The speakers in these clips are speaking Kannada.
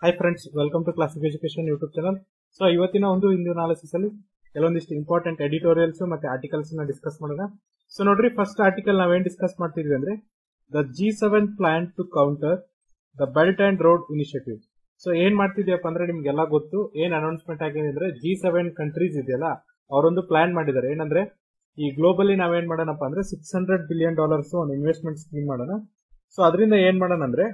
hi friends welcome to Classic Education YouTube channel so ಇವತ್ತಿನ ಒಂದು ಇಂದು ಅನಾಲಿಸಿಸ್ ಅಲ್ಲಿ ಕೆಲವೊಂದಿಷ್ಟು ಇಂಪಾರ್ಟೆಂಟ್ ಎಡಿಟೋರಿಯಲ್ಸ್ ಮತ್ತೆ ಆರ್ಟಿಕಲ್ಸ್ ನ ಡಿಸ್ಕಸ್ ಮಾಡೋಣ ಸೊ ನೋಡ್ರಿ ಫಸ್ಟ್ ಆರ್ಟಿಕಲ್ ನಾವೇನ್ ಡಿಸ್ಕಸ್ ಮಾಡ್ತಿದ್ವಿ ಅಂದ್ರೆ the G seven plan to counter the belt and road initiative so ಏನ್ ಮಾಡ್ತಿದ್ಯಪ್ಪ ಅಂದ್ರೆ ನಿಮ್ಗೆಲ್ಲ ಗೊತ್ತು ಏನ್ ಅನೌನ್ಸ್ಮೆಂಟ್ ಆಗಿದೆ ಅಂದ್ರೆ ಜಿ ಸೆವೆನ್ ಕಂಟ್ರೀಸ್ ಇದೆಯಲ್ಲ ಅವರೊಂದು ಪ್ಲಾನ್ ಮಾಡಿದ್ದಾರೆ ಏನಂದ್ರೆ ಈ ಗ್ಲೋಬಲಿ ನಾವೇನ್ ಮಾಡೋಣಪ್ಪ ಅಂದ್ರೆ ಸಿಕ್ಸ್ ಹಂಡ್ರೆಡ್ ಬಿಲಿಯನ್ ಡಾಲರ್ಸ್ ಒಂದು ಇನ್ವೆಸ್ಟ್ಮೆಂಟ್ ಸ್ಕೀಮ್ ಮಾಡೋಣ ಸೊ ಅದರಿಂದ ಏನ್ ಮಾಡೋಣ ಅಂದ್ರೆ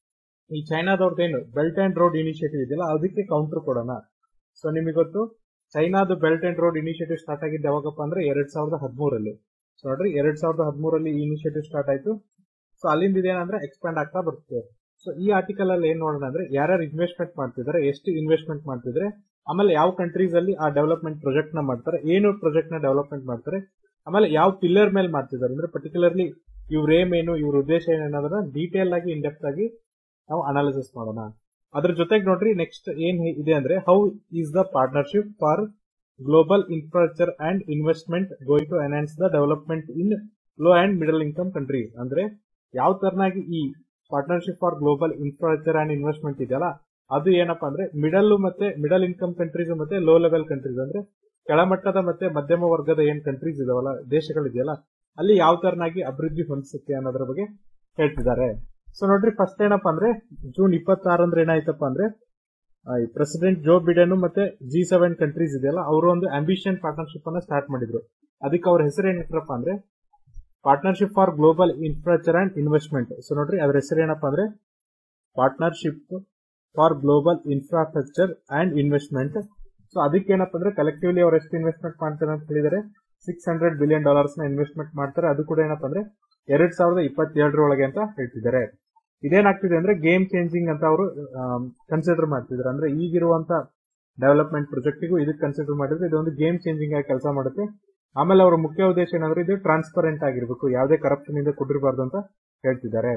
ಈ ಚೈನಾದವ್ರದ್ದೇನು ಬೆಲ್ಟ್ ಅಂಡ್ ರೋಡ್ ಇನಿಷಿಯೇಟಿವ್ ಇದೆಯಲ್ಲ ಅದಕ್ಕೆ ಕೌಂಟರ್ ಕೊಡೋಣ ಸೊ ನಿಮಗೆ ಗೊತ್ತು ಚೈನಾದು belt and road initiative start ಆಗಿದ್ದು ಯಾವಾಗಪ್ಪ ಅಂದ್ರೆ ಎರಡ್ ಸಾವಿರದ ಹದಿಮೂರಲ್ಲಿ ಸೊ ನೋಡ್ರಿ ಎರಡ್ ಸಾವಿರದ ಹದಿಮೂರಲ್ಲಿ ಈ ಇನಿಷಿಯೇಟಿವ್ ಸ್ಟಾರ್ಟ್ ಆಯ್ತು ಸೊ ಅಲ್ಲಿಂದ ಇದೇನಂದ್ರೆ ಎಕ್ಸ್ಪ್ಯಾಂಡ್ ಆಗ್ತಾ ಬರ್ತದೆ ಸೊ ಈ ಆರ್ಟಿಕಲ್ ಅಲ್ಲಿ ಏನ್ ನೋಡೋಣ ಅಂದ್ರೆ ಯಾರ್ಯಾರು ಇನ್ವೆಸ್ಟ್ಮೆಂಟ್ ಮಾಡ್ತಿದ್ದಾರೆ ಎಷ್ಟು ಇನ್ವೆಸ್ಟ್ಮೆಂಟ್ ಮಾಡ್ತಿದ್ರೆ ಆಮೇಲೆ ಯಾವ ಕಂಟ್ರೀಸ್ ಅಲ್ಲಿ ಆ ಡೆವಲಪ್ಮೆಂಟ್ ಪ್ರಾಜೆಕ್ಟ್ ನ ಮಾಡ್ತಾರೆ ಏನು ಪ್ರಾಜೆಕ್ಟ್ ನ ಡೆವಲಪ್ಮೆಂಟ್ ಮಾಡ್ತಾರೆ ಆಮೇಲೆ ಯಾವ ಪಿಲ್ಲರ್ ಮೇಲೆ ಮಾಡ್ತಿದ್ದಾರೆ ಅಂದ್ರೆ ಪರ್ಟಿಕ್ಯುಲರ್ಲಿ ಇವ್ರ ಏಮ್ ಏನು ಇವ್ರ ಉದ್ದೇಶ ಏನು ಅನ್ನೋದನ್ನ ಡೀಟೇಲ್ ಆಗಿ ಇನ್ ಡೆಪ್ತ್ ಆಗಿ ನಾವು ಅನಾಲಿಸಿಸ್ ಮಾಡೋಣ ಅದ್ರ ಜೊತೆಗೆ ನೋಡ್ರಿ ನೆಕ್ಸ್ಟ್ ಏನ್ ಇದೆ ಅಂದ್ರೆ how is the partnership for global infrastructure and investment going to enhance the development in low and middle income countries ಅಂದ್ರೆ ಯಾವ ತರನಾಗಿ ಈ partnership for global infrastructure and investment ಇದೆಯಲ್ಲ ಅದು ಏನಪ್ಪಾ ಅಂದ್ರೆ ಮಿಡಲ್ ಮತ್ತೆ ಮಿಡಲ್ ಇನ್ಕಮ್ ಕಂಟ್ರೀಸ್ ಮತ್ತೆ ಲೋ ಲೆವೆಲ್ ಕಂಟ್ರೀಸ್ ಅಂದ್ರೆ ಕೆಳಮಟ್ಟದ ಮತ್ತೆ ಮಧ್ಯಮ ವರ್ಗದ ಏನ್ ಕಂಟ್ರೀಸ್ ಇದಾವಲ್ಲ ದೇಶಗಳಿದೆಯಲ್ಲ ಅಲ್ಲಿ ಯಾವ ತರನಾಗಿ ಅಭಿವೃದ್ಧಿ ಹೊಂದಿಸುತ್ತೆ ಅನ್ನೋದ್ರ ಬಗ್ಗೆ ಹೇಳ್ತಿದ್ದಾರೆ ಸೊ ನೋಡ್ರಿ ಫಸ್ಟ್ ಏನಪ್ಪಾ ಅಂದ್ರೆ ಜೂನ್ ಇಪ್ಪತ್ತಾರಂದ್ರೆ ಏನಾಯ್ತಪ್ಪ ಅಂದ್ರೆ ಪ್ರೆಸಿಡೆಂಟ್ ಜೋ ಬಿಡೆನ್ ಮತ್ತೆ ಜಿ ಸೆವೆನ್ ಕಂಟ್ರೀಸ್ ಇದೆಯಲ್ಲ ಅವರು ಒಂದು ಅಂಬಿಷನ್ ಪಾರ್ಟ್ನರ್ಶಿಪ್ ಅನ್ನ ಸ್ಟಾರ್ಟ್ ಮಾಡಿದ್ರು ಅದಕ್ಕೆ ಅವ್ರ ಹೆಸರು ಏನಿಟ್ರಪ್ಪ ಅಂದ್ರೆ partnership for global infrastructure and investment so ನೋಡ್ರಿ ಅದ್ರ ಹೆಸರು ಏನಪ್ಪಾ ಅಂದ್ರೆ partnership for global infrastructure and investment so ಅದಕ್ಕೆ ಏನಪ್ಪಾ ಅಂದ್ರೆ ಕಲೆಕ್ಟಿವ್ಲಿ ಅವ್ರು ಎಷ್ಟು ಇನ್ವೆಸ್ಟ್ಮೆಂಟ್ ಮಾಡ್ತಾರೆ ಅಂತ ಹೇಳಿದರೆ ಸಿಕ್ಸ್ ಹಂಡ್ರೆಡ್ ಬಿಲಿಯನ್ ಡಾಲರ್ಸ್ ನ ಇನ್ವೆಸ್ಟ್ಮೆಂಟ್ ಮಾಡ್ತಾರೆ ಅದು ಕೂಡ ಏನಪ್ಪಾ ಅಂದ್ರೆ ಎರಡ್ ಸಾವಿರದ ಇಪ್ಪತ್ತೇಳರೊಳಗೆ ಅಂತ ಹೇಳ್ತಿದ್ದಾರೆ ಇದೇನಾಗ್ತಿದೆ ಅಂದ್ರೆ ಗೇಮ್ ಚೇಂಜಿಂಗ್ ಅಂತ ಅವರು ಕನ್ಸಿಡರ್ ಮಾಡ್ತಿದ್ದಾರೆ ಅಂದ್ರೆ ಈಗಿರುವಂತ ಡೆವಲಪ್ಮೆಂಟ್ ಪ್ರಾಜೆಕ್ಟಿಗೂ ಇದಕ್ಕೆ ಕನ್ಸಿಡರ್ ಮಾಡಿದ್ರೆ ಇದೊಂದು ಗೇಮ್ ಚೇಂಜಿಂಗ್ ಆಗಿ ಕೆಲಸ ಮಾಡುತ್ತೆ ಆಮೇಲೆ ಅವರ ಮುಖ್ಯ ಉದ್ದೇಶ ಏನಂದ್ರೆ ಇದು ಟ್ರಾನ್ಸ್ಪರೆಂಟ್ ಆಗಿರ್ಬೇಕು ಯಾವುದೇ ಕರಪ್ಷನ್ ಇಂದ ಕೊಟ್ಟಿರಬಾರ್ದು ಅಂತ ಹೇಳ್ತಿದ್ದಾರೆ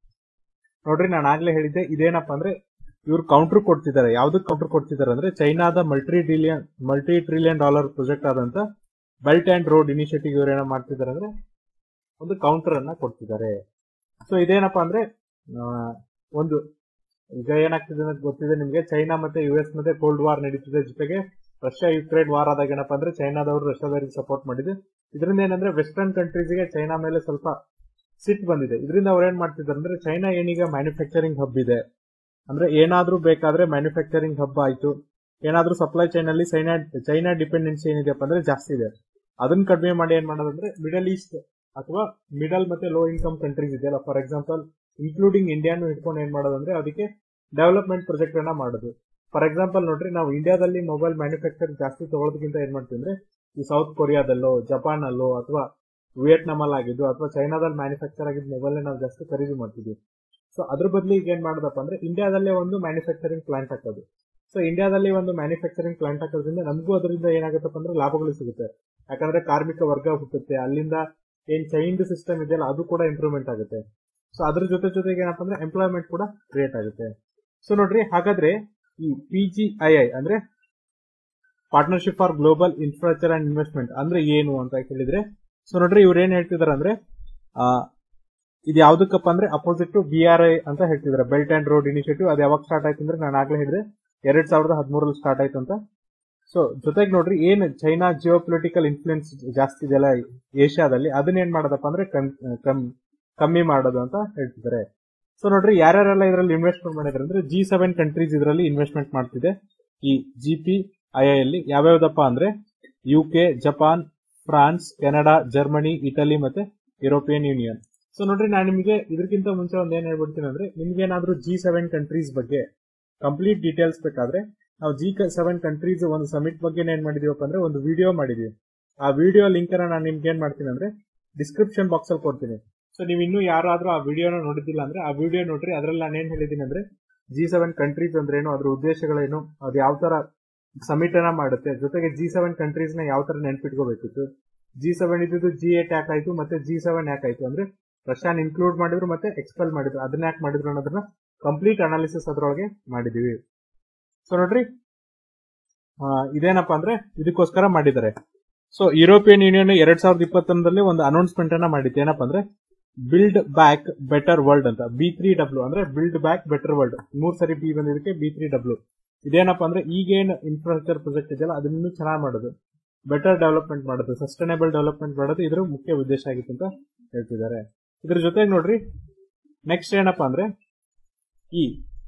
ನೋಡ್ರಿ ನಾನು ಆಗ್ಲೇ ಹೇಳಿದ್ದೆ ಇದೇನಪ್ಪ ಅಂದ್ರೆ ಇವ್ರು ಕೌಂಟರ್ ಕೊಡ್ತಿದ್ದಾರೆ ಯಾವ್ದಕ್ ಕೌಂಟರ್ ಕೊಡ್ತಿದ್ದಾರೆ ಅಂದ್ರೆ ಚೈನಾದ multi trillion multi trillion dollar project ಆದಂತ ಬೆಲ್ಟ್ ಅಂಡ್ ರೋಡ್ ಇನಿಷಿಯೇಟಿವ್ ಇವ್ರು ಏನೋ ಮಾಡ್ತಿದ್ದಾರೆ ಅಂದ್ರೆ ಒಂದು ಕೌಂಟರ್ ಅನ್ನ ಕೊಡ್ತಿದ್ದಾರೆ ಸೊ ಇದೇನಪ್ಪ ಅಂದ್ರೆ ಒಂದು ಈಗ ಏನಾಗ್ತಿದೆ ಅಂತ ಗೊತ್ತಿದೆ ನಿಮಗೆ ಚೈನಾ ಮತ್ತೆ ಯು ಎಸ್ ಮತ್ತೆ ಕೋಲ್ಡ್ ವಾರ್ ನಡೀತಿದೆ ಜೊತೆಗೆ ರಷ್ಯಾ ಯುಕ್ರೇನ್ ವಾರ್ ಆದಾಗ ಏನಪ್ಪಾ ಅಂದ್ರೆ ಚೈನಾದವರು ರಷ್ಯಾದವರಿಗೆ ಸಪೋರ್ಟ್ ಮಾಡಿದೆ ಇದರಿಂದ ಏನಂದ್ರೆ ವೆಸ್ಟರ್ನ್ ಕಂಟ್ರೀಸ್ಗೆ ಚೈನಾ ಮೇಲೆ ಸ್ವಲ್ಪ ಸಿಟ್ ಬಂದಿದೆ ಇದರಿಂದ ಅವ್ರು ಏನ್ ಮಾಡ್ತಿದ್ದಾರೆ ಅಂದ್ರೆ ಚೈನಾ ಏನೀಗ ಮ್ಯಾನುಫ್ಯಾಕ್ಚರಿಂಗ್ ಹಬ್ ಇದೆ ಅಂದ್ರೆ ಏನಾದ್ರೂ ಬೇಕಾದ್ರೆ ಮ್ಯಾನುಫ್ಯಾಕ್ಚರಿಂಗ್ ಹಬ್ ಆಯ್ತು ಏನಾದ್ರೂ ಸಪ್ಲೈ ಚೈನ್ ಅಲ್ಲಿ ಚೈನಾ ಚೈನಾ ಡಿಪೆಂಡೆನ್ಸಿ ಏನಿದೆಯಪ್ಪ ಅಂದ್ರೆ ಜಾಸ್ತಿ ಇದೆ ಅದನ್ನ ಕಡಿಮೆ ಮಾಡಿ ಏನ್ ಮಾಡೋದಂದ್ರೆ ಮಿಡಲ್ ಈಸ್ಟ್ ಅಥವಾ ಮಿಡಲ್ ಮತ್ತೆ ಲೋ ಇನ್ಕಮ್ ಕಂಟ್ರೀಸ್ ಇದೆಯಲ್ಲ ಫಾರ್ ಎಕ್ಸಾಂಪಲ್ ಇನ್ಕ್ಲೂಡಿಂಗ್ ಇಂಡಿಯಾನು ಇಟ್ಕೊಂಡು ಏನ್ ಮಾಡೋದಂದ್ರೆ ಅದಕ್ಕೆ ಡೆವಲಪ್ಮೆಂಟ್ ಪ್ರಾಜೆಕ್ಟ್ ಅನ್ನ ಮಾಡೋದು ಫಾರ್ ಎಕ್ಸಾಂಪಲ್ ನೋಡ್ರಿ ನಾವು ಇಂಡಿಯಾದಲ್ಲಿ ಮೊಬೈಲ್ ಮ್ಯಾನುಫ್ಯಾಕ್ಚರ್ ಜಾಸ್ತಿ ತಗೊಳ್ಳೋದಕ್ಕಿಂತ ಏನ್ ಮಾಡ್ತೀವಿ ಅಂದ್ರೆ ಈ ಸೌತ್ ಕೊರಿಯಾದಲ್ಲೋ ಜಪಾನ್ ಅಲ್ಲೋ ಅಥವಾ ವಿಯೆಟ್ನಾಂ ಅಲ್ಲಿ ಆಗಿದ್ದು ಅಥವಾ ಚೈನಾದಲ್ಲಿ ಮ್ಯಾನುಫ್ಯಾಕ್ಚರ್ ಆಗಿದ್ದು ಮೊಬೈಲ್ ನಾವು ಜಾಸ್ತಿ ಖರೀದಿ ಮಾಡ್ತಿದ್ವಿ ಸೊ ಅದ್ರ ಬದಲು ಈಗ ಏನ್ ಮಾಡೋದಪ್ಪ ಅಂದ್ರೆ ಇಂಡಿಯಾದಲ್ಲೇ ಒಂದು ಮ್ಯಾನುಫ್ಯಾಕ್ಚರಿಂಗ್ ಪ್ಲಾಂಟ್ ಹಾಕೋದು ಸೊ ಇಂಡಿಯಾದಲ್ಲಿ ಒಂದು ಮ್ಯಾನುಫ್ಯಾಕ್ಚರಿಂಗ್ ಪ್ಲಾಂಟ್ ಹಾಕೋದ್ರಿಂದ ನಮಗೂ ಅದರಿಂದ ಏನಾಗುತ್ತಪ್ಪ ಅಂದ್ರೆ ಲಾಭಗಳು ಸಿಗುತ್ತೆ ಯಾಕಂದ್ರೆ ಕಾರ್ಮಿಕ ವರ್ಗ ಹುಟ್ಟುತ್ತೆ ಅಲ್ಲಿಂದ ಏನ್ ಚೈನ್ಡ್ ಸಿಸ್ಟಮ್ ಇದೆಯಲ್ಲ ಅದು ಕೂಡ ಇಂಪ್ರೂವ್ಮೆಂಟ್ ಆಗುತ್ತೆ ಸೊ ಅದ್ರ ಜೊತೆ ಜೊತೆಗೆ ಏನಪ್ಪ ಅಂದ್ರೆ ಎಂಪ್ಲಾಯ್ಮೆಂಟ್ ಕೂಡ ಕ್ರಿಯೇಟ್ ಆಗುತ್ತೆ ಸೊ ನೋಡ್ರಿ ಹಾಗಾದ್ರೆ ಈ ಪಿ ಜಿ ಐ ಐ ಅಂದ್ರೆ partnership for global infrastructure and investment ಅಂದ್ರೆ ಏನು ಅಂತ ಹೇಳಿದ್ರೆ ಸೊ ನೋಡ್ರಿ ಇವ್ರು ಏನ್ ಹೇಳ್ತಿದಾರೆ ಅಂದ್ರೆ ಇದು ಯಾವ್ದಕ್ಕಪ್ಪ ಅಂದ್ರೆ opposite to B R I ಅಂತ ಹೇಳ್ತಿದ್ದಾರೆ ಬೆಲ್ಟ್ ಅಂಡ್ ರೋಡ್ ಇನಿಷಿಯೇಟಿವ್ ಅದು ಯಾವಾಗ ಸ್ಟಾರ್ಟ್ ಆಯ್ತು ಅಂದ್ರೆ ನಾನು ಆಗ್ಲೇ ಹೇಳಿದ್ರೆ ಎರಡ್ ಸಾವಿರದ ಹದಿಮೂರಲ್ಲಿ ಸ್ಟಾರ್ಟ್ ಆಯ್ತು ಅಂತ ಸೊ ಜೊತೆಗೆ ನೋಡ್ರಿ ಏನ್ ಚೈನಾ ಜಿಯೋ ಪೊಲಿಟಿಕಲ್ ಇನ್ಫ್ಲೂಯೆನ್ಸ್ ಜಾಸ್ತಿ ಇದೆಯಲ್ಲ ಏಷ್ಯಾದಲ್ಲಿ ಅದನ್ನ ಏನ್ ಮಾಡೋದಪ್ಪ ಅಂದ್ರೆ ಕಮ್ಮಿ ಮಾಡೋದು ಅಂತ ಹೇಳ್ತಿದ್ದಾರೆ ಸೊ ನೋಡ್ರಿ ಯಾರ್ಯಾರೆಲ್ಲ ಇದರಲ್ಲಿ ಇನ್ವೆಸ್ಟ್ಮೆಂಟ್ ಮಾಡಿದ್ರೆ ಅಂದ್ರೆ ಜಿ ಸೆವೆನ್ ಕಂಟ್ರೀಸ್ ಇದರಲ್ಲಿ ಇನ್ವೆಸ್ಟ್ಮೆಂಟ್ ಮಾಡ್ತಿದೆ ಈ ಜಿ ಪಿ ಐ ಅಲ್ಲಿ ಯಾವ್ಯಾವ್ದಪ್ಪ ಅಂದ್ರೆ U K Japan France Canada Germany Italy ಮತ್ತೆ ಯುರೋಪಿಯನ್ ಯೂನಿಯನ್ ಸೊ ನೋಡ್ರಿ ನಾನು ನಿಮಗೆ ಇದಕ್ಕಿಂತ ಮುಂಚೆ ಒಂದ್ ಏನ್ ಹೇಳ್ಬಿಡ್ತೀನಿ ಅಂದ್ರೆ ನಿಮ್ಗೇನಾದ್ರೂ ಜಿ ಸೆವೆನ್ ಕಂಟ್ರೀಸ್ ಬಗ್ಗೆ ಕಂಪ್ಲೀಟ್ ಡೀಟೇಲ್ಸ್ ಬೇಕಾದ್ರೆ ನಾವು ಜಿ ಸೆವೆನ್ ಕಂಟ್ರೀಸ್ ಒಂದು ಸಮಿಟ್ ಬಗ್ಗೆ ಏನ್ ಮಾಡಿದೀವಪ್ಪ ಅಂದ್ರೆ ಒಂದು ವಿಡಿಯೋ ಮಾಡಿದೀವಿ ಆ ವಿಡಿಯೋ ಲಿಂಕ್ ಅನ್ನ ನಾನು ನಿಮ್ಗೆ ಏನ್ ಮಾಡ್ತೀನಿ ಅಂದ್ರೆ ಡಿಸ್ಕ್ರಿಪ್ಷನ್ ಬಾಕ್ಸ್ ಅಲ್ಲಿ ಕೊಡ್ತೀನಿ ಸೊ ನೀವು ಇನ್ನೂ ಯಾರಾದ್ರೂ ಆ ವಿಡಿಯೋನ ನೋಡಿದ್ದಿಲ್ಲ ಅಂದ್ರೆ ಆ ವಿಡಿಯೋ ನೋಡ್ರಿ ಅದ್ರಲ್ಲಿ ನಾನು ಏನ್ ಹೇಳಿದೀನಿ ಅಂದ್ರೆ ಜಿ ಸೆವೆನ್ ಕಂಟ್ರೀಸ್ ಅಂದ್ರೆ ಏನು ಅದ್ರ ಉದ್ದೇಶಗಳೇನು ಅದು ಯಾವ ತರ ಸಮಿಟ್ ಅನ್ನ ಮಾಡುತ್ತೆ ಜೊತೆಗೆ ಜಿ ಸೆವೆನ್ ಕಂಟ್ರೀಸ್ ನ ಯಾವ ತರ ನೆನ್ಪಿಟ್ಕೋಬೇಕಿತ್ತು ಜಿ ಸೆವೆನ್ ಇದ್ದು ಜಿ ಏಟ್ ಯಾಕೆ ಆಯ್ತು ಮತ್ತೆ ಜಿ ಸೆವೆನ್ ಯಾಕೆ ಆಯ್ತು ಅಂದ್ರೆ ರಷ್ಯಾನ್ ಇನ್ಕ್ಲೂಡ್ ಮಾಡಿದ್ರು ಮತ್ತೆ ಎಕ್ಸ್ಪೆಲ್ ಮಾಡಿದ್ರು ಅದನ್ನ ಯಾಕೆ ಮಾಡಿದ್ರು ಅನ್ನೋದನ್ನ ಕಂಪ್ಲೀಟ್ ಅನಾಲಿಸಿಸ್ ಅದ್ರೊಳಗೆ ಮಾಡಿದೀವಿ ಸೊ ನೋಡ್ರಿ ಇದೇನಪ್ಪಾ ಅಂದ್ರೆ ಇದಕ್ಕೋಸ್ಕರ ಮಾಡಿದ್ದಾರೆ ಸೊ ಯುರೋಪಿಯನ್ ಯೂನಿಯನ್ ಎರಡ್ ಸಾವಿರದ ಇಪ್ಪತ್ತೊಂದರಲ್ಲಿ ಒಂದು ಅನೌನ್ಸ್ಮೆಂಟ್ ಅನ್ನ ಮಾಡಿತ್ತು ಏನಪ್ಪಾ ಅಂದ್ರೆ ಬಿಲ್ಡ್ ಬ್ಯಾಕ್ ಬೆಟರ್ ವರ್ಲ್ಡ್ ಅಂತ ಬಿ ತ್ರೀ ಡಬ್ಲ್ಯೂ ಅಂದ್ರೆ ಬಿಲ್ಡ್ ಬ್ಯಾಕ್ ಬೆಟರ್ ವರ್ಲ್ಡ್ ಮೂರ್ ಸರಿ ಬಿ ಬಂದಿದ್ದಕ್ಕೆ ಬಿ ತ್ರೀ ಡಬ್ಲ್ಯೂ ಇದೇನಪ್ಪ ಅಂದ್ರೆ ಈಗೇನು ಇನ್ಫ್ರಾಸ್ಟ್ರಕ್ಚರ್ ಪ್ರಾಜೆಕ್ಟ್ ಇದೆಯಲ್ಲ ಅದನ್ನು ಚೆನ್ನಾಗಿ ಮಾಡೋದು ಬೆಟರ್ ಡೆವಲಪ್ಮೆಂಟ್ ಮಾಡೋದು ಸಸ್ಟೈನೇಬಲ್ ಡೆವಲಪ್ಮೆಂಟ್ ಮಾಡೋದು ಇದ್ರ ಮುಖ್ಯ ಉದ್ದೇಶ ಆಗಿತ್ತು ಅಂತ ಹೇಳ್ತಿದ್ದಾರೆ ಇದ್ರ ಜೊತೆಗೆ ನೋಡ್ರಿ ನೆಕ್ಸ್ಟ್ ಏನಪ್ಪಾ ಅಂದ್ರೆ ಈ